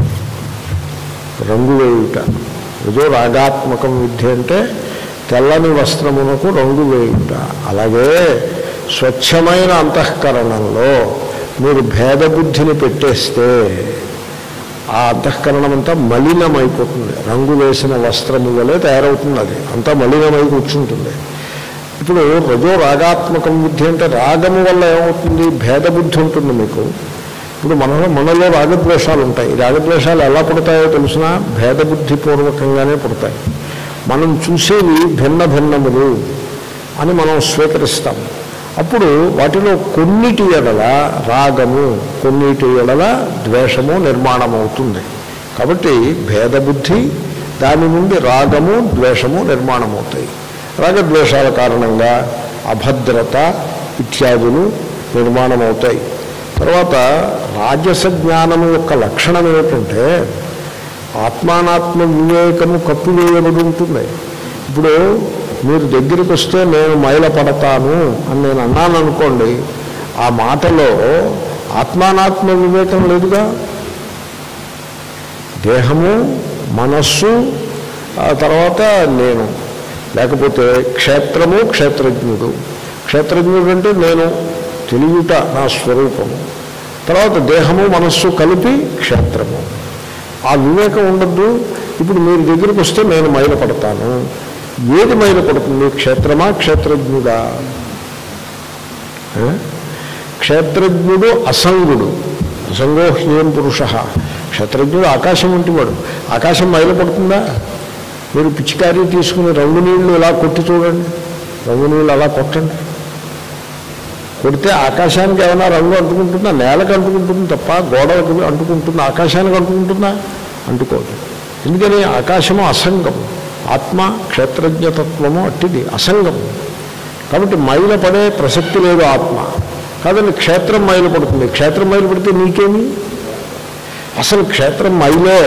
రంగు వేయుట ఏదో రాగాత్మకం విద్య అంటే తెల్లని వస్త్రమునకు రంగు వేయుట అలాగే స్వచ్ఛమైన అంతఃకరణంలో మీరు భేదబుద్ధిని పెట్టేస్తే ఆ అంతఃకరణం అంతా మలినమైపోతుంది రంగు వేసిన వస్త్రము వలె తయారవుతుంది అది అంతా మలినమై కూర్చుంటుంది ఇప్పుడు రజో రాగాత్మకం బుద్ధి అంటే రాగము వల్ల ఏమవుతుంది భేదబుద్ధి ఉంటుంది మీకు ఇప్పుడు మనలో మనలో రాగద్వేషాలు ఉంటాయి ఈ రాగద్వేషాలు ఎలా పుడతాయో తెలిసినా భేదబుద్ధి పూర్వకంగానే పుడతాయి మనం చూసేవి భిన్న భిన్నములు అని మనం స్వీకరిస్తాం అప్పుడు వాటిలో కొన్నిటి ఎడల రాగము కొన్నిటి ఎడల ద్వేషము నిర్మాణం అవుతుంది కాబట్టి భేదబుద్ధి దాని నుండి రాగము ద్వేషము నిర్మాణం అవుతాయి రాగద్వేషాల కారణంగా అభద్రత ఇత్యాదులు నిర్మాణం అవుతాయి తర్వాత రాజస జ్ఞానము యొక్క లక్షణం ఏమిటంటే ఆత్మానాత్మ వివేకము కప్పివేయబడి ఉంటుంది ఇప్పుడు మీరు దగ్గరికి వస్తే నేను మైల పడతాను అని నేను అన్నాను అనుకోండి ఆ మాటలో ఆత్మానాత్మ వివేకం లేదుగా దేహము మనస్సు ఆ తర్వాత నేను లేకపోతే క్షేత్రము క్షేత్రజ్ఞుడు క్షేత్రజ్ఞుడు అంటే నేను తెలియట నా స్వరూపము తర్వాత దేహము మనస్సు కలిపి క్షేత్రము ఆ వివేకం ఉండద్దు ఇప్పుడు మీరు దగ్గరికి వస్తే నేను మైల పడతాను ఏది మైల పడుతుంది క్షేత్రమా క్షేత్రజ్ఞుడా ఏ? క్షేత్రజ్ఞుడు అసంగుడు అసంగో హ్యేం పురుష క్షేత్రజ్ఞుడు ఆకాశం వంటివాడు ఆకాశం మైల పడుతుందా మీరు పిచికారీ తీసుకుని రంగు నీళ్లు ఇలా కొట్టి చూడండి రంగు నీళ్ళు అలా కొట్టండి కొడితే ఆకాశానికి ఏమైనా రంగు అంటుకుంటుందా నేలకు అంటుకుంటుంది తప్ప గోడలకు అంటుకుంటుందా ఆకాశానికి అంటుకుంటుందా అంటుకోదు ఎందుకని ఆకాశము అసంగం ఆత్మ క్షేత్రజ్ఞతత్వము అట్టిది అసంగం కాబట్టి మైల పడే ప్రసక్తి లేదు ఆత్మ కాదండి క్షేత్రం మైలు పడుతుంది క్షేత్రం మైలు పడితే నీకేమి అసలు క్షేత్రం మైలే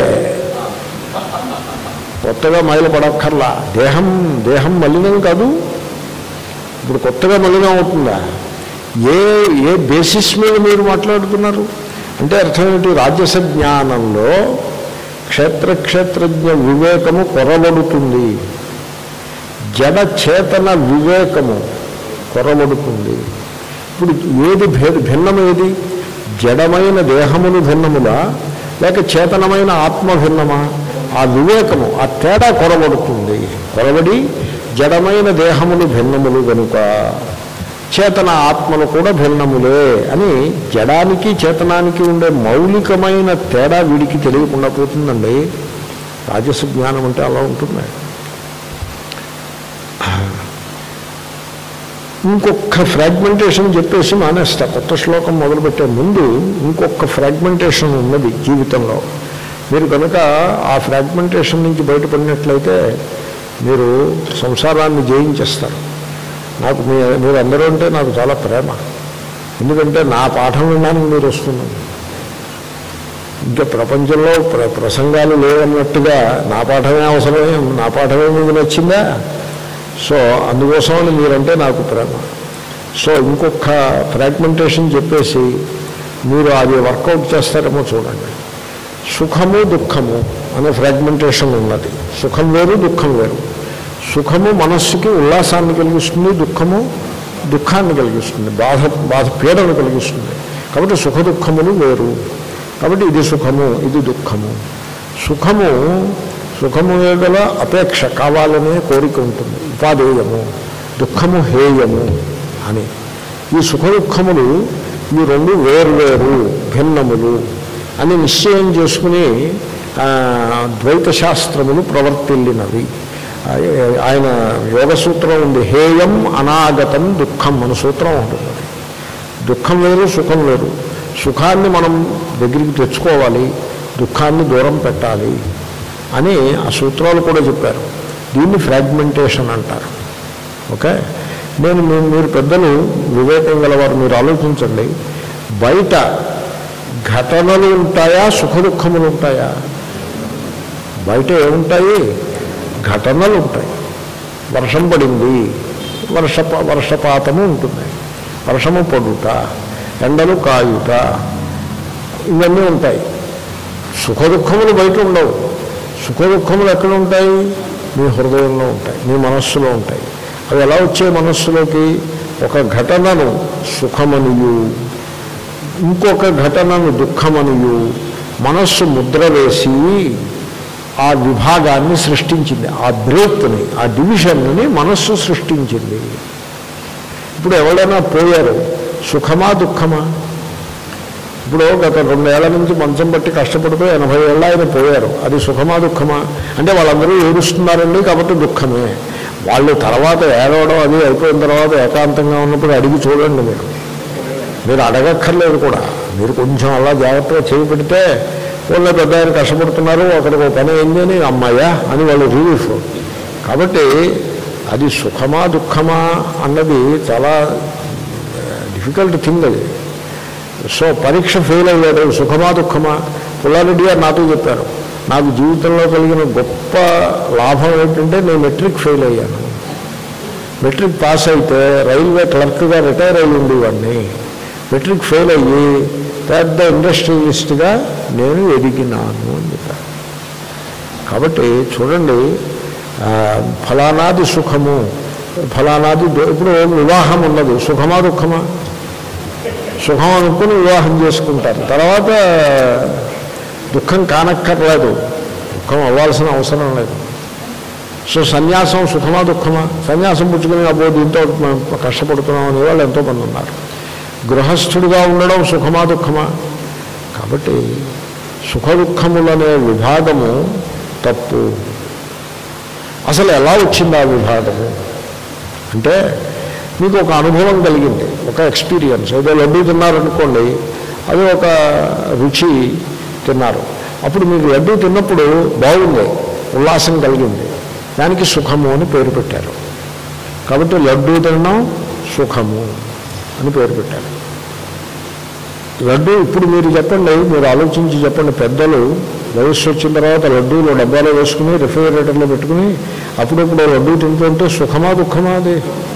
కొత్తగా మైలు పడక్కర్లా దేహం దేహం మలినం కాదు ఇప్పుడు కొత్తగా మలినం అవుతుందా ఏ ఏ బేసిస్ మీద మీరు మాట్లాడుతున్నారు అంటే అర్థం ఏంటి రాజస జ్ఞానంలో క్షేత్ర క్షేత్రజ్ఞ వివేకము కొరబడుతుంది జడ చేతన వివేకము కొరబడుతుంది ఇప్పుడు ఏది భేద భిన్నమేది జడమైన దేహములు భిన్నములా లేక చేతనమైన ఆత్మ భిన్నమా ఆ వివేకము ఆ తేడా కొరబడుతుంది కొరబడి జడమైన దేహములు భిన్నములు కనుక చేతన ఆత్మలు కూడా భిన్నములే అని జడానికి చేతనానికి ఉండే మౌలికమైన తేడా వీడికి తెలియకుండా పోతుందండి రాజస జ్ఞానం అంటే అలా ఉంటుంది ఇంకొక ఫ్రాగ్మెంటేషన్ చెప్పేసి మానేస్తా కొత్త శ్లోకం మొదలుపెట్టే ముందు ఇంకొక ఫ్రాగ్మెంటేషన్ ఉన్నది జీవితంలో మీరు కనుక ఆ ఫ్రాగ్మెంటేషన్ నుంచి బయటపడినట్లయితే మీరు సంసారాన్ని జయించేస్తారు నాకు మీ మీరు అందరూ అంటే నాకు చాలా ప్రేమ ఎందుకంటే నా పాఠం వినడానికి మీరు వస్తున్నారు ఇంకా ప్రపంచంలో ప్ర ప్రసంగాలు లేవన్నట్టుగా నా పాఠమే అవసరమే నా పాఠమే మీకు నచ్చిందా సో అందుకోసమని మీరంటే నాకు ప్రేమ సో ఇంకొక ఫ్రాగ్మెంటేషన్ చెప్పేసి మీరు అది వర్కౌట్ చేస్తారేమో చూడండి సుఖము దుఃఖము అనే ఫ్రాగ్మెంటేషన్ ఉన్నది సుఖం వేరు దుఃఖం వేరు సుఖము మనస్సుకి ఉల్లాసాన్ని కలిగిస్తుంది దుఃఖము దుఃఖాన్ని కలిగిస్తుంది బాధ బాధ పీడను కలిగిస్తుంది కాబట్టి సుఖ దుఃఖములు వేరు కాబట్టి ఇది సుఖము ఇది దుఃఖము సుఖము సుఖము గల అపేక్ష కావాలనే కోరిక ఉంటుంది ఉపాధేయము దుఃఖము హేయము అని ఈ సుఖ దుఃఖములు ఈ రెండు వేర్వేరు భిన్నములు అని నిశ్చయం చేసుకుని ఆ, ద్వైత శాస్త్రములు ప్రవర్తిల్లినవి ఆ, ఆయన యోగ సూత్రం ఉంది హేయం అనాగతం దుఃఖం మన సూత్రం ఉంటుంది దుఃఖం వేరు సుఖం వేరు సుఖాన్ని మనం దగ్గరికి తెచ్చుకోవాలి దుఃఖాన్ని దూరం పెట్టాలి అని ఆ సూత్రాలు కూడా చెప్పారు దీన్ని ఫ్రాగ్మెంటేషన్ అంటారు ఓకే నేను మీ- మీరు పెద్దలు వివేకం గలవారు మీరు ఆలోచించండి బయట ఘటనలు ఉంటాయా సుఖ దుఃఖములు ఉంటాయా బయట ఏముంటాయి ఘటనలు ఉంటాయి వర్షం పడింది వర్షప వర్షపాతము ఉంటుంది వర్షము పడుట ఎండలు కాయుట ఇవన్నీ ఉంటాయి సుఖ దుఃఖములు బయట ఉండవు సుఖ దుఃఖములు ఎక్కడ ఉంటాయి మీ హృదయంలో ఉంటాయి మీ మనస్సులో ఉంటాయి అవి ఎలా వచ్చే మనస్సులోకి ఒక ఘటనను సుఖమనియు ఇంకొక ఘటనను దుఃఖమనియు మనస్సు ముద్ర వేసి ఆ విభాగాన్ని సృష్టించింది ఆ బ్రేక్ని ఆ డివిజన్ని మనస్సు సృష్టించింది ఇప్పుడు ఎవరైనా పోయారు సుఖమా దుఃఖమా ఇప్పుడు గత రెండేళ్ల నుంచి మంచం పట్టి కష్టపడుతూ ఎనభై ఏళ్ళ ఆయన పోయారు అది సుఖమా దుఃఖమా అంటే వాళ్ళందరూ ఏడుస్తున్నారండి కాబట్టి దుఃఖమే వాళ్ళు తర్వాత ఏడవడం అది అయిపోయిన తర్వాత ఏకాంతంగా ఉన్నప్పుడు అడిగి చూడండి మీరు మీరు అడగక్కర్లేదు కూడా మీరు కొంచెం అలా జాగ్రత్తగా చేయి పెడితే వాళ్ళ పెద్ద ఆయన కష్టపడుతున్నారు ఒకరికి ఒక పని అయింది అని అమ్మాయా అని వాళ్ళు రిలీఫ్ కాబట్టి అది సుఖమా దుఃఖమా అన్నది చాలా డిఫికల్ట్ థింగ్ అది సో పరీక్ష ఫెయిల్ అయ్యాడు సుఖమా దుఃఖమా పుల్లారెడ్డి గారు నాతో చెప్పారు నాకు జీవితంలో కలిగిన గొప్ప లాభం ఏంటంటే నేను మెట్రిక్ ఫెయిల్ అయ్యాను మెట్రిక్ పాస్ అయితే రైల్వే క్లర్క్గా రిటైర్ అయ్యి ఉండేవాడిని మెట్రిక్ ఫెయిల్ అయ్యి పెద్ద ఇండస్ట్రియలిస్ట్గా నేను ఎదిగినాను అని చెప్పారు కాబట్టి చూడండి ఆ, ఫలానాది సుఖము ఫలానాది దు- ఇప్పుడు వివాహం ఉన్నది సుఖమా దుఃఖమా సుఖం అనుకుని వివాహం చేసుకుంటారు తర్వాత దుఃఖం కానక్కర్లేదు దుఃఖం అవ్వాల్సిన అవసరం లేదు సో సన్యాసం సుఖమా దుఃఖమా సన్యాసం పుచ్చుకుని అబ్బో దీంతో మనం కష్టపడుతున్నాం అనే వాళ్ళు ఎంతోమంది ఉన్నారు గృహస్థుడిగా ఉండడం సుఖమా దుఃఖమా కాబట్టి సుఖ దుఃఖములనే విభాగము తప్పు అసలు ఎలా వచ్చింది ఆ విభాగము అంటే మీకు ఒక అనుభవం కలిగింది ఒక ఎక్స్పీరియన్స్ ఏదో లడ్డూ తిన్నారనుకోండి అది ఒక రుచి తిన్నారు అప్పుడు మీకు లడ్డూ తిన్నప్పుడు బాగుంది ఉల్లాసం కలిగింది దానికి సుఖము అని పేరు పెట్టారు కాబట్టి లడ్డూ తినడం సుఖము అని పేరు పెట్టారు లడ్డు ఇప్పుడు మీరు చెప్పండి మీరు ఆలోచించి చెప్పండి పెద్దలు వయస్సు వచ్చిన తర్వాత లడ్డూలు డబ్బాలో వేసుకుని రిఫ్రిజిరేటర్లో పెట్టుకుని అప్పుడప్పుడు లడ్డూ తింటుంటే సుఖమా దుఃఖమా అది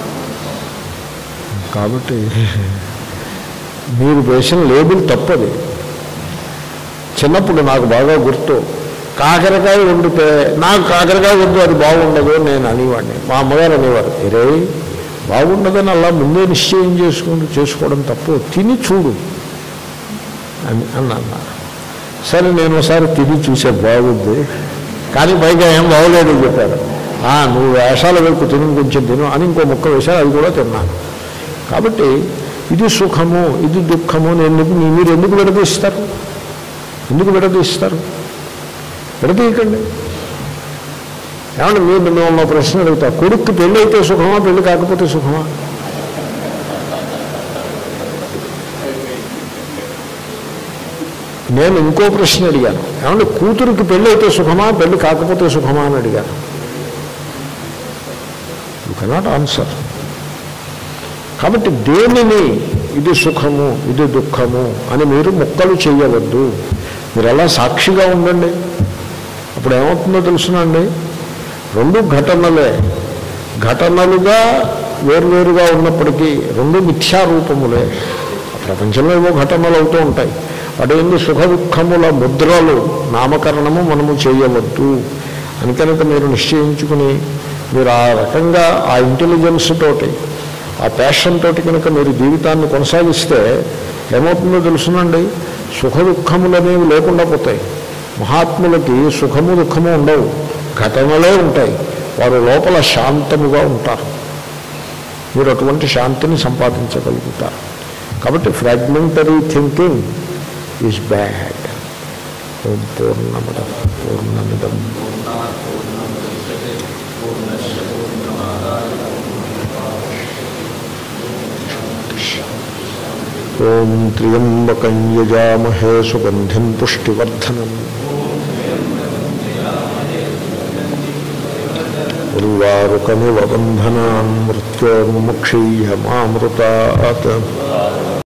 కాబట్టి మీరు వేసిన లేబుల్ తప్పది చిన్నప్పుడు నాకు బాగా గుర్తు కాకరకాయ వండితే నాకు కాకరకాయ వద్దు అది బాగుండదు అని నేను అనేవాడిని మా అమ్మగారు అనేవారు ఎరే బాగుండదని అలా ముందే నిశ్చయం చేసుకుని చేసుకోవడం తప్పు తిని చూడు అని అని అన్నారు సరే నేను ఒకసారి తిని చూసే బాగుంది కానీ పైగా ఏం బాగోలేదు చెప్పారు "ఆ, నువ్వు వేషాల వైపు తిని కొంచెం తిను అని ఇంకో ముక్క వేశారు అది కూడా తిన్నాను కాబట్టి ఇది సుఖము ఇది దుఃఖము అని ఎందుకు మీ- మీరు ఎందుకు విడదీస్తారు ఎందుకు విడదీస్తారు విడదీయకండి ఏమంటే మీరు మిమ్మల్ని ప్రశ్న అడుగుతా కొడుక్కి పెళ్ళి అయితే సుఖమా పెళ్ళి కాకపోతే సుఖమా నేను ఇంకో ప్రశ్న అడిగాను ఏమంటే కూతురికి పెళ్ళి అయితే సుఖమా పెళ్ళి కాకపోతే సుఖమా అని అడిగాను యూ కెనాట్ ఆన్సర్ కాబట్టి దేనిని ఇది సుఖము ఇది దుఃఖము అని మీరు ముక్కలు చేయవద్దు మీరు అలా సాక్షిగా ఉండండి అప్పుడు ఏమవుతుందో తెలుసునండి రెండు ఘటనలే ఘటనలుగా వేరువేరుగా ఉన్నప్పటికీ రెండు మిథ్యారూపములే ప్రపంచంలో ఏవో ఘటనలు అవుతూ ఉంటాయి వాటి ఎందు సుఖ దుఃఖముల ముద్రలు నామకరణము మనము చేయవద్దు అని కనుక మీరు నిశ్చయించుకుని మీరు ఆ రకంగా ఆ ఇంటెలిజెన్స్ తోటి ఆ ప్యాషన్ తోటి కనుక మీరు జీవితాన్ని కొనసాగిస్తే ఏమవుతుందో తెలుసునండి సుఖ దుఃఖములు అనేవి లేకుండా పోతాయి మహాత్ములకి సుఖము దుఃఖము ఉండవు ఘటనలే ఉంటాయి వారు లోపల శాంతముగా ఉంటారు మీరు అటువంటి శాంతిని సంపాదించగలుగుతారు కాబట్టి ఫ్రాగ్మెంటరీ థింకింగ్ ఈజ్ బ్యాడ్ ఓం పూర్ణమద పూర్ణమిదం ఓం త్ర్యంబకం యజామహే సుగంధిం పుష్టివర్ధనం ఉర్వారుకమివ బంధనాన్ మృత్యోర్ముక్షీయమామృతాత్